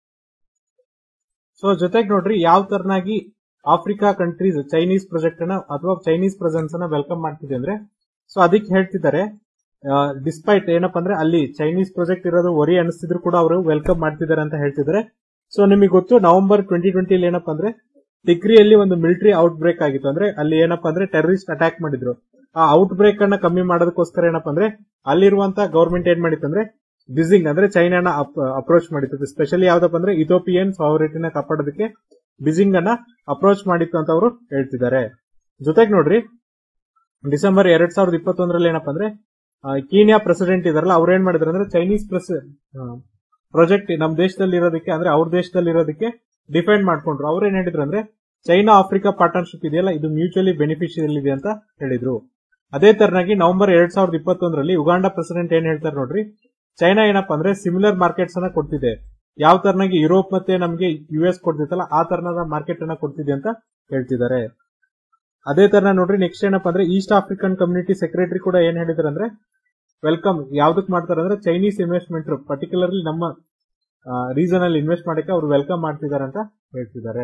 ಸೊ ಜೊತೆಗೆ ನೋಡ್ರಿ ಯಾವ ತರನಾಗಿ ಆಫ್ರಿಕಾ ಕಂಟ್ರೀಸ್ ಚೈನೀಸ್ ಪ್ರಾಜೆಕ್ಟ್ ಅನ್ನ ಅಥವಾ ಚೈನೀಸ್ ಪ್ರೆಸೆನ್ಸ್ ಅನ್ನ ವೆಲ್ಕಮ್ ಮಾಡ್ತಿದೆ ಅಂದ್ರೆ ಸೊ ಅದಕ್ಕೆ ಹೇಳ್ತಿದ್ದಾರೆ ಡಿಸ್ಪೈಟ್ ಏನಪ್ಪಾ ಅಂದ್ರೆ ಅಲ್ಲಿ ಚೈನೀಸ್ ಪ್ರಾಜೆಕ್ಟ್ ಇರೋದು ವರಿ ಅನಿಸ್ತಿದ್ರು ಕೂಡ ಅವರು ವೆಲ್ಕಮ್ ಮಾಡ್ತಿದ್ದಾರೆ ಅಂತ ಹೇಳ್ತಿದ್ದಾರೆ ಸೊ ನಿಮಗೆ ಗೊತ್ತು ನವೆಂಬರ್ ಟ್ವೆಂಟಿ ಟ್ವೆಂಟಿಲಿ ಏನಪ್ಪಾ ಅಂದ್ರೆ ಡಿಗ್ರಿಯಲ್ಲಿ ಒಂದು ಮಿಲಿಟರಿ ಔಟ್ ಬ್ರೇಕ್ ಆಗಿತ್ತು ಅಂದ್ರೆ ಅಲ್ಲಿ ಏನಪ್ಪಾ ಅಂದ್ರೆ ಟೆರರಿಸ್ಟ್ ಅಟ್ಯಾಕ್ ಮಾಡಿದ್ರು ಆ ಔಟ್ ಬ್ರೇಕ್ ಅನ್ನ ಕಮ್ಮಿ ಮಾಡೋದಕ್ಕೋಸ್ಕರ ಏನಪ್ಪಾ ಅಂದ್ರೆ ಅಲ್ಲಿರುವಂತ ಗವರ್ಮೆಂಟ್ ಏನ್ ಮಾಡಿತ್ತು ಅಂದ್ರೆ ಬಿಸಿಂಗ್ ಅಂದ್ರೆ ಚೈನಾನ ಅಪ್ರೋಚ್ ಮಾಡಿತ್ತು ಸ್ಪೆಷಲಿ ಯಾವ್ದಪ್ಪ ಅಂದ್ರೆ ಇಥೋಪಿಯನ್ ಸಾವರಿಟಿನ ಕಾಪಾಡೋದಕ್ಕೆ ಬಿಸಿಂಗ್ ಅನ್ನ ಅಪ್ರೋಚ್ ಮಾಡಿತ್ತು ಅಂತ ಅವರು ಹೇಳ್ತಿದ್ದಾರೆ ಜೊತೆಗೆ ನೋಡ್ರಿ ಡಿಸೆಂಬರ್ ಎರಡ್ ಸಾವಿರದ ಇಪ್ಪತ್ತೊಂದರಲ್ಲಿ ಏನಪ್ಪಾ ಅಂದ್ರೆ ಆ, ಕೀನ್ಯಾ ಪ್ರೆಸಿಡೆಂಟ್ ಇದಾರಲ್ಲ ಅವ್ರು ಏನ್ ಮಾಡಿದ್ರು ಅಂದ್ರೆ ಚೈನೀಸ್ ಪ್ರೆಸ್ ಪ್ರಾಜೆಕ್ಟ್ ನಮ್ ದೇಶದಲ್ಲಿ ಇರೋದಕ್ಕೆ ಅಂದ್ರೆ ಅವ್ರ ದೇಶದಲ್ಲಿ ಇರೋದಕ್ಕೆ ಡಿಫೆಂಡ್ ಮಾಡ್ಕೊಂಡ್ರು ಅವ್ರು ಏನ್ ಹೇಳಿದ್ರು ಅಂದ್ರೆ ಚೈನಾ ಆಫ್ರಿಕಾ ಪಾರ್ಟ್ನರ್ಶಿಪ್ ಇದೆಯಲ್ಲ ಇದು ಮ್ಯೂಚುವಲಿ ಬೆನಿಫಿಷಿಯಲ್ ಇದೆ ಅಂತ ಹೇಳಿದ್ರು ಅದೇ ತರನಾಗಿ ನವೆಂಬರ್ ಎರಡ್ ಸಾವಿರದ ಇಪ್ಪತ್ತೊಂದರಲ್ಲಿ ಉಗಾಂಡ ಪ್ರೆಸಿಡೆಂಟ್ ಏನ್ ಹೇಳ್ತಾರೆ ನೋಡ್ರಿ ಚೈನಾ ಏನಪ್ಪಾ ಅಂದ್ರೆ ಸಿಮಿಲರ್ ಮಾರ್ಕೆಟ್ಸ್ ಅನ್ನ ಕೊಡ್ತಿದೆ ಯಾವ ತರನಾಗಿ ಯುರೋಪ್ ಮತ್ತೆ ನಮಗೆ ಯು ಎಸ್ ಕೊಡ್ತಿತ್ತಲ್ಲ ಆ ತರನಾದ ಮಾರ್ಕೆಟ್ ಅನ್ನ ಕೊಡ್ತಿದೆ ಅಂತ ಹೇಳ್ತಿದ್ದಾರೆ ಅದೇ ತರ ನೋಡ್ರಿ ನೆಕ್ಸ್ಟ್ ಏನಪ್ಪಾ ಅಂದ್ರೆ ಈಸ್ಟ್ ಆಫ್ರಿಕನ್ ಕಮ್ಯುನಿಟಿ ಸೆಕ್ರೆಟರಿ ಕೂಡ ಏನ್ ಹೇಳಿದಾರೆ ಅಂದ್ರೆ ವೆಲ್ಕಮ್ ಯಾವ್ದಕ್ ಮಾಡ್ತಾರೆ ಅಂದ್ರೆ ಚೈನೀಸ್ ಇನ್ವೆಸ್ಟ್ಮೆಂಟ್ ಪರ್ಟಿಕ್ಯುಲರ್ಲಿ ನಮ್ಮ ರೀಸನ್ ಅಲ್ಲಿ ಇನ್ವೆಸ್ಟ್ ಮಾಡಕ್ಕೆ ಅವ್ರು ವೆಲ್ಕಮ್ ಮಾಡ್ತಿದ್ದಾರೆ ಅಂತ ಹೇಳ್ತಿದ್ದಾರೆ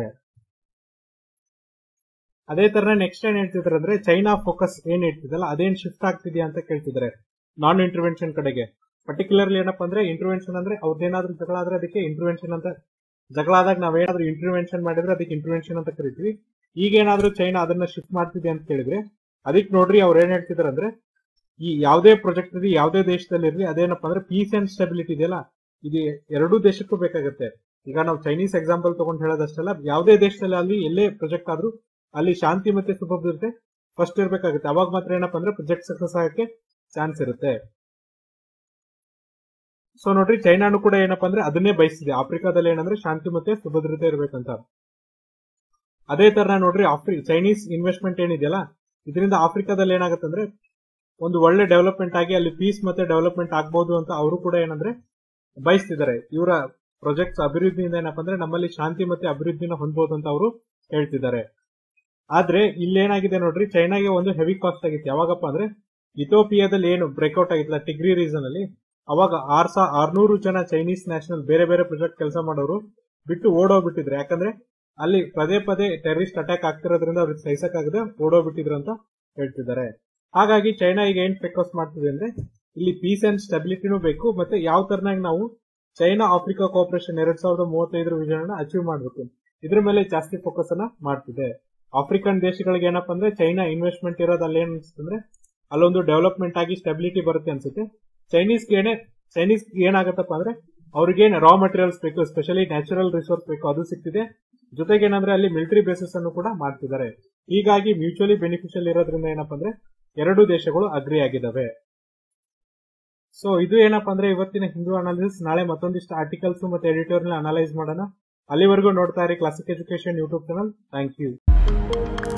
ಅದೇ ತರ ನೆಕ್ಸ್ಟ್ ಏನ್ ಹೇಳ್ತಿದ್ದಾರೆ ಅಂದ್ರೆ ಚೈನಾ ಫೋಕಸ್ ಏನ್ ಹೇಳ್ತಿದಲ್ಲ ಅದೇನ್ ಶಿಫ್ಟ್ ಆಗ್ತಿದ್ಯಾ ಅಂತ ಕೇಳ್ತಿದ್ದಾರೆ ನಾನ್ ಇಂಟರ್ವೆನ್ಷನ್ ಕಡೆಗೆ ಪರ್ಟಿಕ್ಯುಲರ್ಲಿ ಏನಪ್ಪಾ ಅಂದ್ರೆ ಇಂಟರ್ವೆನ್ಷನ್ ಅಂದ್ರೆ ಅವ್ರದ್ದೇನಾದ್ರೂ ಜಗಳ ಆದ್ರೆ ಅದಕ್ಕೆ ಇಂಟರ್ವೆನ್ಷನ್ ಅಂತ ಜಗಳ ಆದಾಗ ನಾವೇನಾದ್ರೂ ಇಂಟರ್ವೆನ್ಷನ್ ಮಾಡಿದ್ರೆ ಅದಕ್ಕೆ ಇಂಟರ್ವೆನ್ಷನ್ ಅಂತ ಕರಿತೀವಿ ಈಗ ಏನಾದ್ರೂ ಚೈನಾ ಅದನ್ನ ಶಿಫ್ಟ್ ಮಾಡ್ತಿದೆ ಅಂತ ಕೇಳಿದ್ರೆ ಅದಕ್ಕೆ ನೋಡ್ರಿ ಅವ್ರು ಏನ್ ಹೇಳ್ತಿದಾರೆ ಅಂದ್ರೆ ಈ ಯಾವುದೇ ಪ್ರಾಜೆಕ್ಟ್ ಇರಲಿ ಯಾವುದೇ ದೇಶದಲ್ಲಿ ಇರಲಿ ಅದೇನಪ್ಪ ಅಂದ್ರೆ ಪೀಸ್ ಅಂಡ್ ಸ್ಟೆಬಿಲಿಟಿ ಇದೆಯಲ್ಲ ಇದು ಎರಡೂ ದೇಶಕ್ಕೂ ಬೇಕಾಗುತ್ತೆ ಈಗ ನಾವು ಚೈನೀಸ್ ಎಕ್ಸಾಂಪಲ್ ತಗೊಂಡು ಹೇಳೋದಷ್ಟಲ್ಲ ಯಾವುದೇ ದೇಶದಲ್ಲಿ ಅಲ್ಲಿ ಎಲ್ಲೇ ಪ್ರಾಜೆಕ್ಟ್ ಆದ್ರೂ ಅಲ್ಲಿ ಶಾಂತಿ ಮತ್ತೆ ಸುಭದ್ರತೆ ಫಸ್ಟ್ ಇರ್ಬೇಕಾಗುತ್ತೆ ಅವಾಗ ಮಾತ್ರ ಏನಪ್ಪಾ ಅಂದ್ರೆ ಪ್ರಾಜೆಕ್ಟ್ ಸಕ್ಸಸ್ ಆಗಕ್ಕೆ ಚಾನ್ಸ್ ಇರುತ್ತೆ ಸೊ ನೋಡ್ರಿ ಚೈನಾನು ಕೂಡ ಏನಪ್ಪಾ ಅಂದ್ರೆ ಅದನ್ನೇ ಬಯಸ್ತಿದೆ ಆಫ್ರಿಕಾದಲ್ಲಿ ಏನಂದ್ರೆ ಶಾಂತಿ ಮತ್ತೆ ಸುಭದ್ರತೆ ಇರ್ಬೇಕಂತ ಅದೇ ತರ ನೋಡ್ರಿ ಆಫ್ರಿ ಚೈನೀಸ್ ಇನ್ವೆಸ್ಟ್ಮೆಂಟ್ ಏನಿದೆಯಲ್ಲ ಇದರಿಂದ ಆಫ್ರಿಕಾದಲ್ಲಿ ಏನಾಗುತ್ತೆ ಅಂದ್ರೆ ಒಂದು ಒಳ್ಳೆ ಡೆವಲಪ್ಮೆಂಟ್ ಆಗಿ ಅಲ್ಲಿ ಪೀಸ್ ಮತ್ತೆ ಡೆವಲಪ್ಮೆಂಟ್ ಆಗ್ಬಹುದು ಅಂತ ಅವರು ಕೂಡ ಏನಂದ್ರೆ ಬಯಸ್ತಿದ್ದಾರೆ ಇವರ ಪ್ರಾಜೆಕ್ಟ್ಸ್ ಅಭಿವೃದ್ಧಿಯಿಂದ ಏನಪ್ಪಾ ಅಂದ್ರೆ ನಮ್ಮಲ್ಲಿ ಶಾಂತಿ ಮತ್ತೆ ಅಭಿವೃದ್ಧಿನ ಹೊಂದಬಹುದು ಅಂತ ಅವರು ಹೇಳ್ತಿದ್ದಾರೆ ಆದ್ರೆ ಇಲ್ಲೇನಾಗಿದೆ ನೋಡ್ರಿ ಚೈನಾಗೆ ಒಂದು ಹೆವಿ ಕಾಸ್ಟ್ ಆಗಿತ್ತು ಯಾವಾಗಪ್ಪ ಅಂದ್ರೆ ಇಥೋಪಿಯಾದಲ್ಲಿ ಏನು ಬ್ರೇಕ್ಔಟ್ ಆಗಿತ್ತಲ್ಲ ಟಿಗ್ರಿ ರೀಸನ್ ಅಲ್ಲಿ ಅವಾಗ ಆರ್ ಸಾ ಆರ್ನೂರು ಜನ ಚೈನೀಸ್ ನ್ಯಾಷನಲ್ ಬೇರೆ ಬೇರೆ ಪ್ರಾಜೆಕ್ಟ್ ಕೆಲಸ ಮಾಡೋರು ಬಿಟ್ಟು ಓಡೋಗ್ಬಿಟ್ಟಿದ್ರು ಯಾಕಂದ್ರೆ ಅಲ್ಲಿ ಪದೇ ಪದೇ ಟೆರರಿಸ್ಟ್ ಅಟ್ಯಾಕ್ ಆಗ್ತಿರೋದ್ರಿಂದ ಅವ್ರಿಗೆ ಸಹಿಸಕ್ಕಾಗದೆ ಓಡೋಗ್ಬಿಟ್ಟಿದ್ರು ಅಂತ ಹೇಳ್ತಿದ್ದಾರೆ ಹಾಗಾಗಿ ಚೈನಾ ಈಗ ಏನ್ ಫೋಕಸ್ ಮಾಡ್ತಿದೆ ಅಂದ್ರೆ ಇಲ್ಲಿ ಪೀಸ್ ಅಂಡ್ ಸ್ಟೆಬಿಲಿಟಿನೂ ಬೇಕು ಮತ್ತೆ ಯಾವ ತರನಾಗಿ ನಾವು ಚೈನಾ ಆಫ್ರಿಕಾ ಕೋಆಪರೇಷನ್ ಎರಡ್ ಸಾವಿರದ ಮೂವತ್ತೈದರ ವಿಷಯನ ಅಚೀವ್ ಮಾಡಬೇಕು ಇದ್ರ ಮೇಲೆ ಜಾಸ್ತಿ ಫೋಕಸ್ ಅನ್ನ ಮಾಡ್ತಿದೆ ಆಫ್ರಿಕನ್ ದೇಶಗಳಿಗೆ ಏನಪ್ಪಾ ಅಂದ್ರೆ ಚೈನಾ ಇನ್ವೆಸ್ಟ್ಮೆಂಟ್ ಇರೋದು ಅಲ್ಲಿ ಏನ್ ಅನ್ಸುತ್ತೆ ಅಲ್ಲೊಂದು ಡೆವಲಪ್ಮೆಂಟ್ ಆಗಿ ಸ್ಟೆಬಿಲಿಟಿ ಬರುತ್ತೆ ಅನ್ಸುತ್ತೆ ಚೈನೀಸ್ ಏನೇ ಚೈನೀಸ್ ಏನಾಗತ್ತಪ್ಪ ಅಂದ್ರೆ ಅವ್ರಿಗೆ ರಾ ಮಟೀರಿಯಲ್ಸ್ ಬೇಕು ಸ್ಪೆಷಲಿ ನ್ಯಾಚುರಲ್ ರಿಸೋರ್ಸ್ ಬೇಕು ಅದು ಸಿಗ್ತಿದೆ ಜೊತೆಗೆ ಏನಂದ್ರೆ ಅಲ್ಲಿ ಮಿಲಿಟರಿ ಬೇಸಿಸ್ ಅನ್ನು ಕೂಡ ಮಾಡ್ತಿದ್ದಾರೆ ಹೀಗಾಗಿ ಮ್ಯೂಚುವಲಿ ಬೆನಿಫಿಷಿಯಲ್ ಇರೋದ್ರಿಂದ ಏನಪ್ಪಾ ಅಂದ್ರೆ ಎರಡು ದೇಶಗಳು ಅಗ್ರಿ ಆಗಿದಾವೆ ಸೊ ಇದು ಏನಪ್ಪಾ ಅಂದ್ರೆ ಇವತ್ತಿನ ಹಿಂದೂ ಅನಾಲಿಸಿಸ್ ನಾಳೆ ಮತ್ತೊಂದಿಷ್ಟು ಆರ್ಟಿಕಲ್ಸ್ ಮತ್ತೆ ಎಡಿಟೋರಿಯಲ್ ಅನಲೈಸ್ ಮಾಡೋಣ ಅಲ್ಲಿವರೆಗೂ ನೋಡ್ತಾ ಇರಿ Classic Education YouTube channel thank you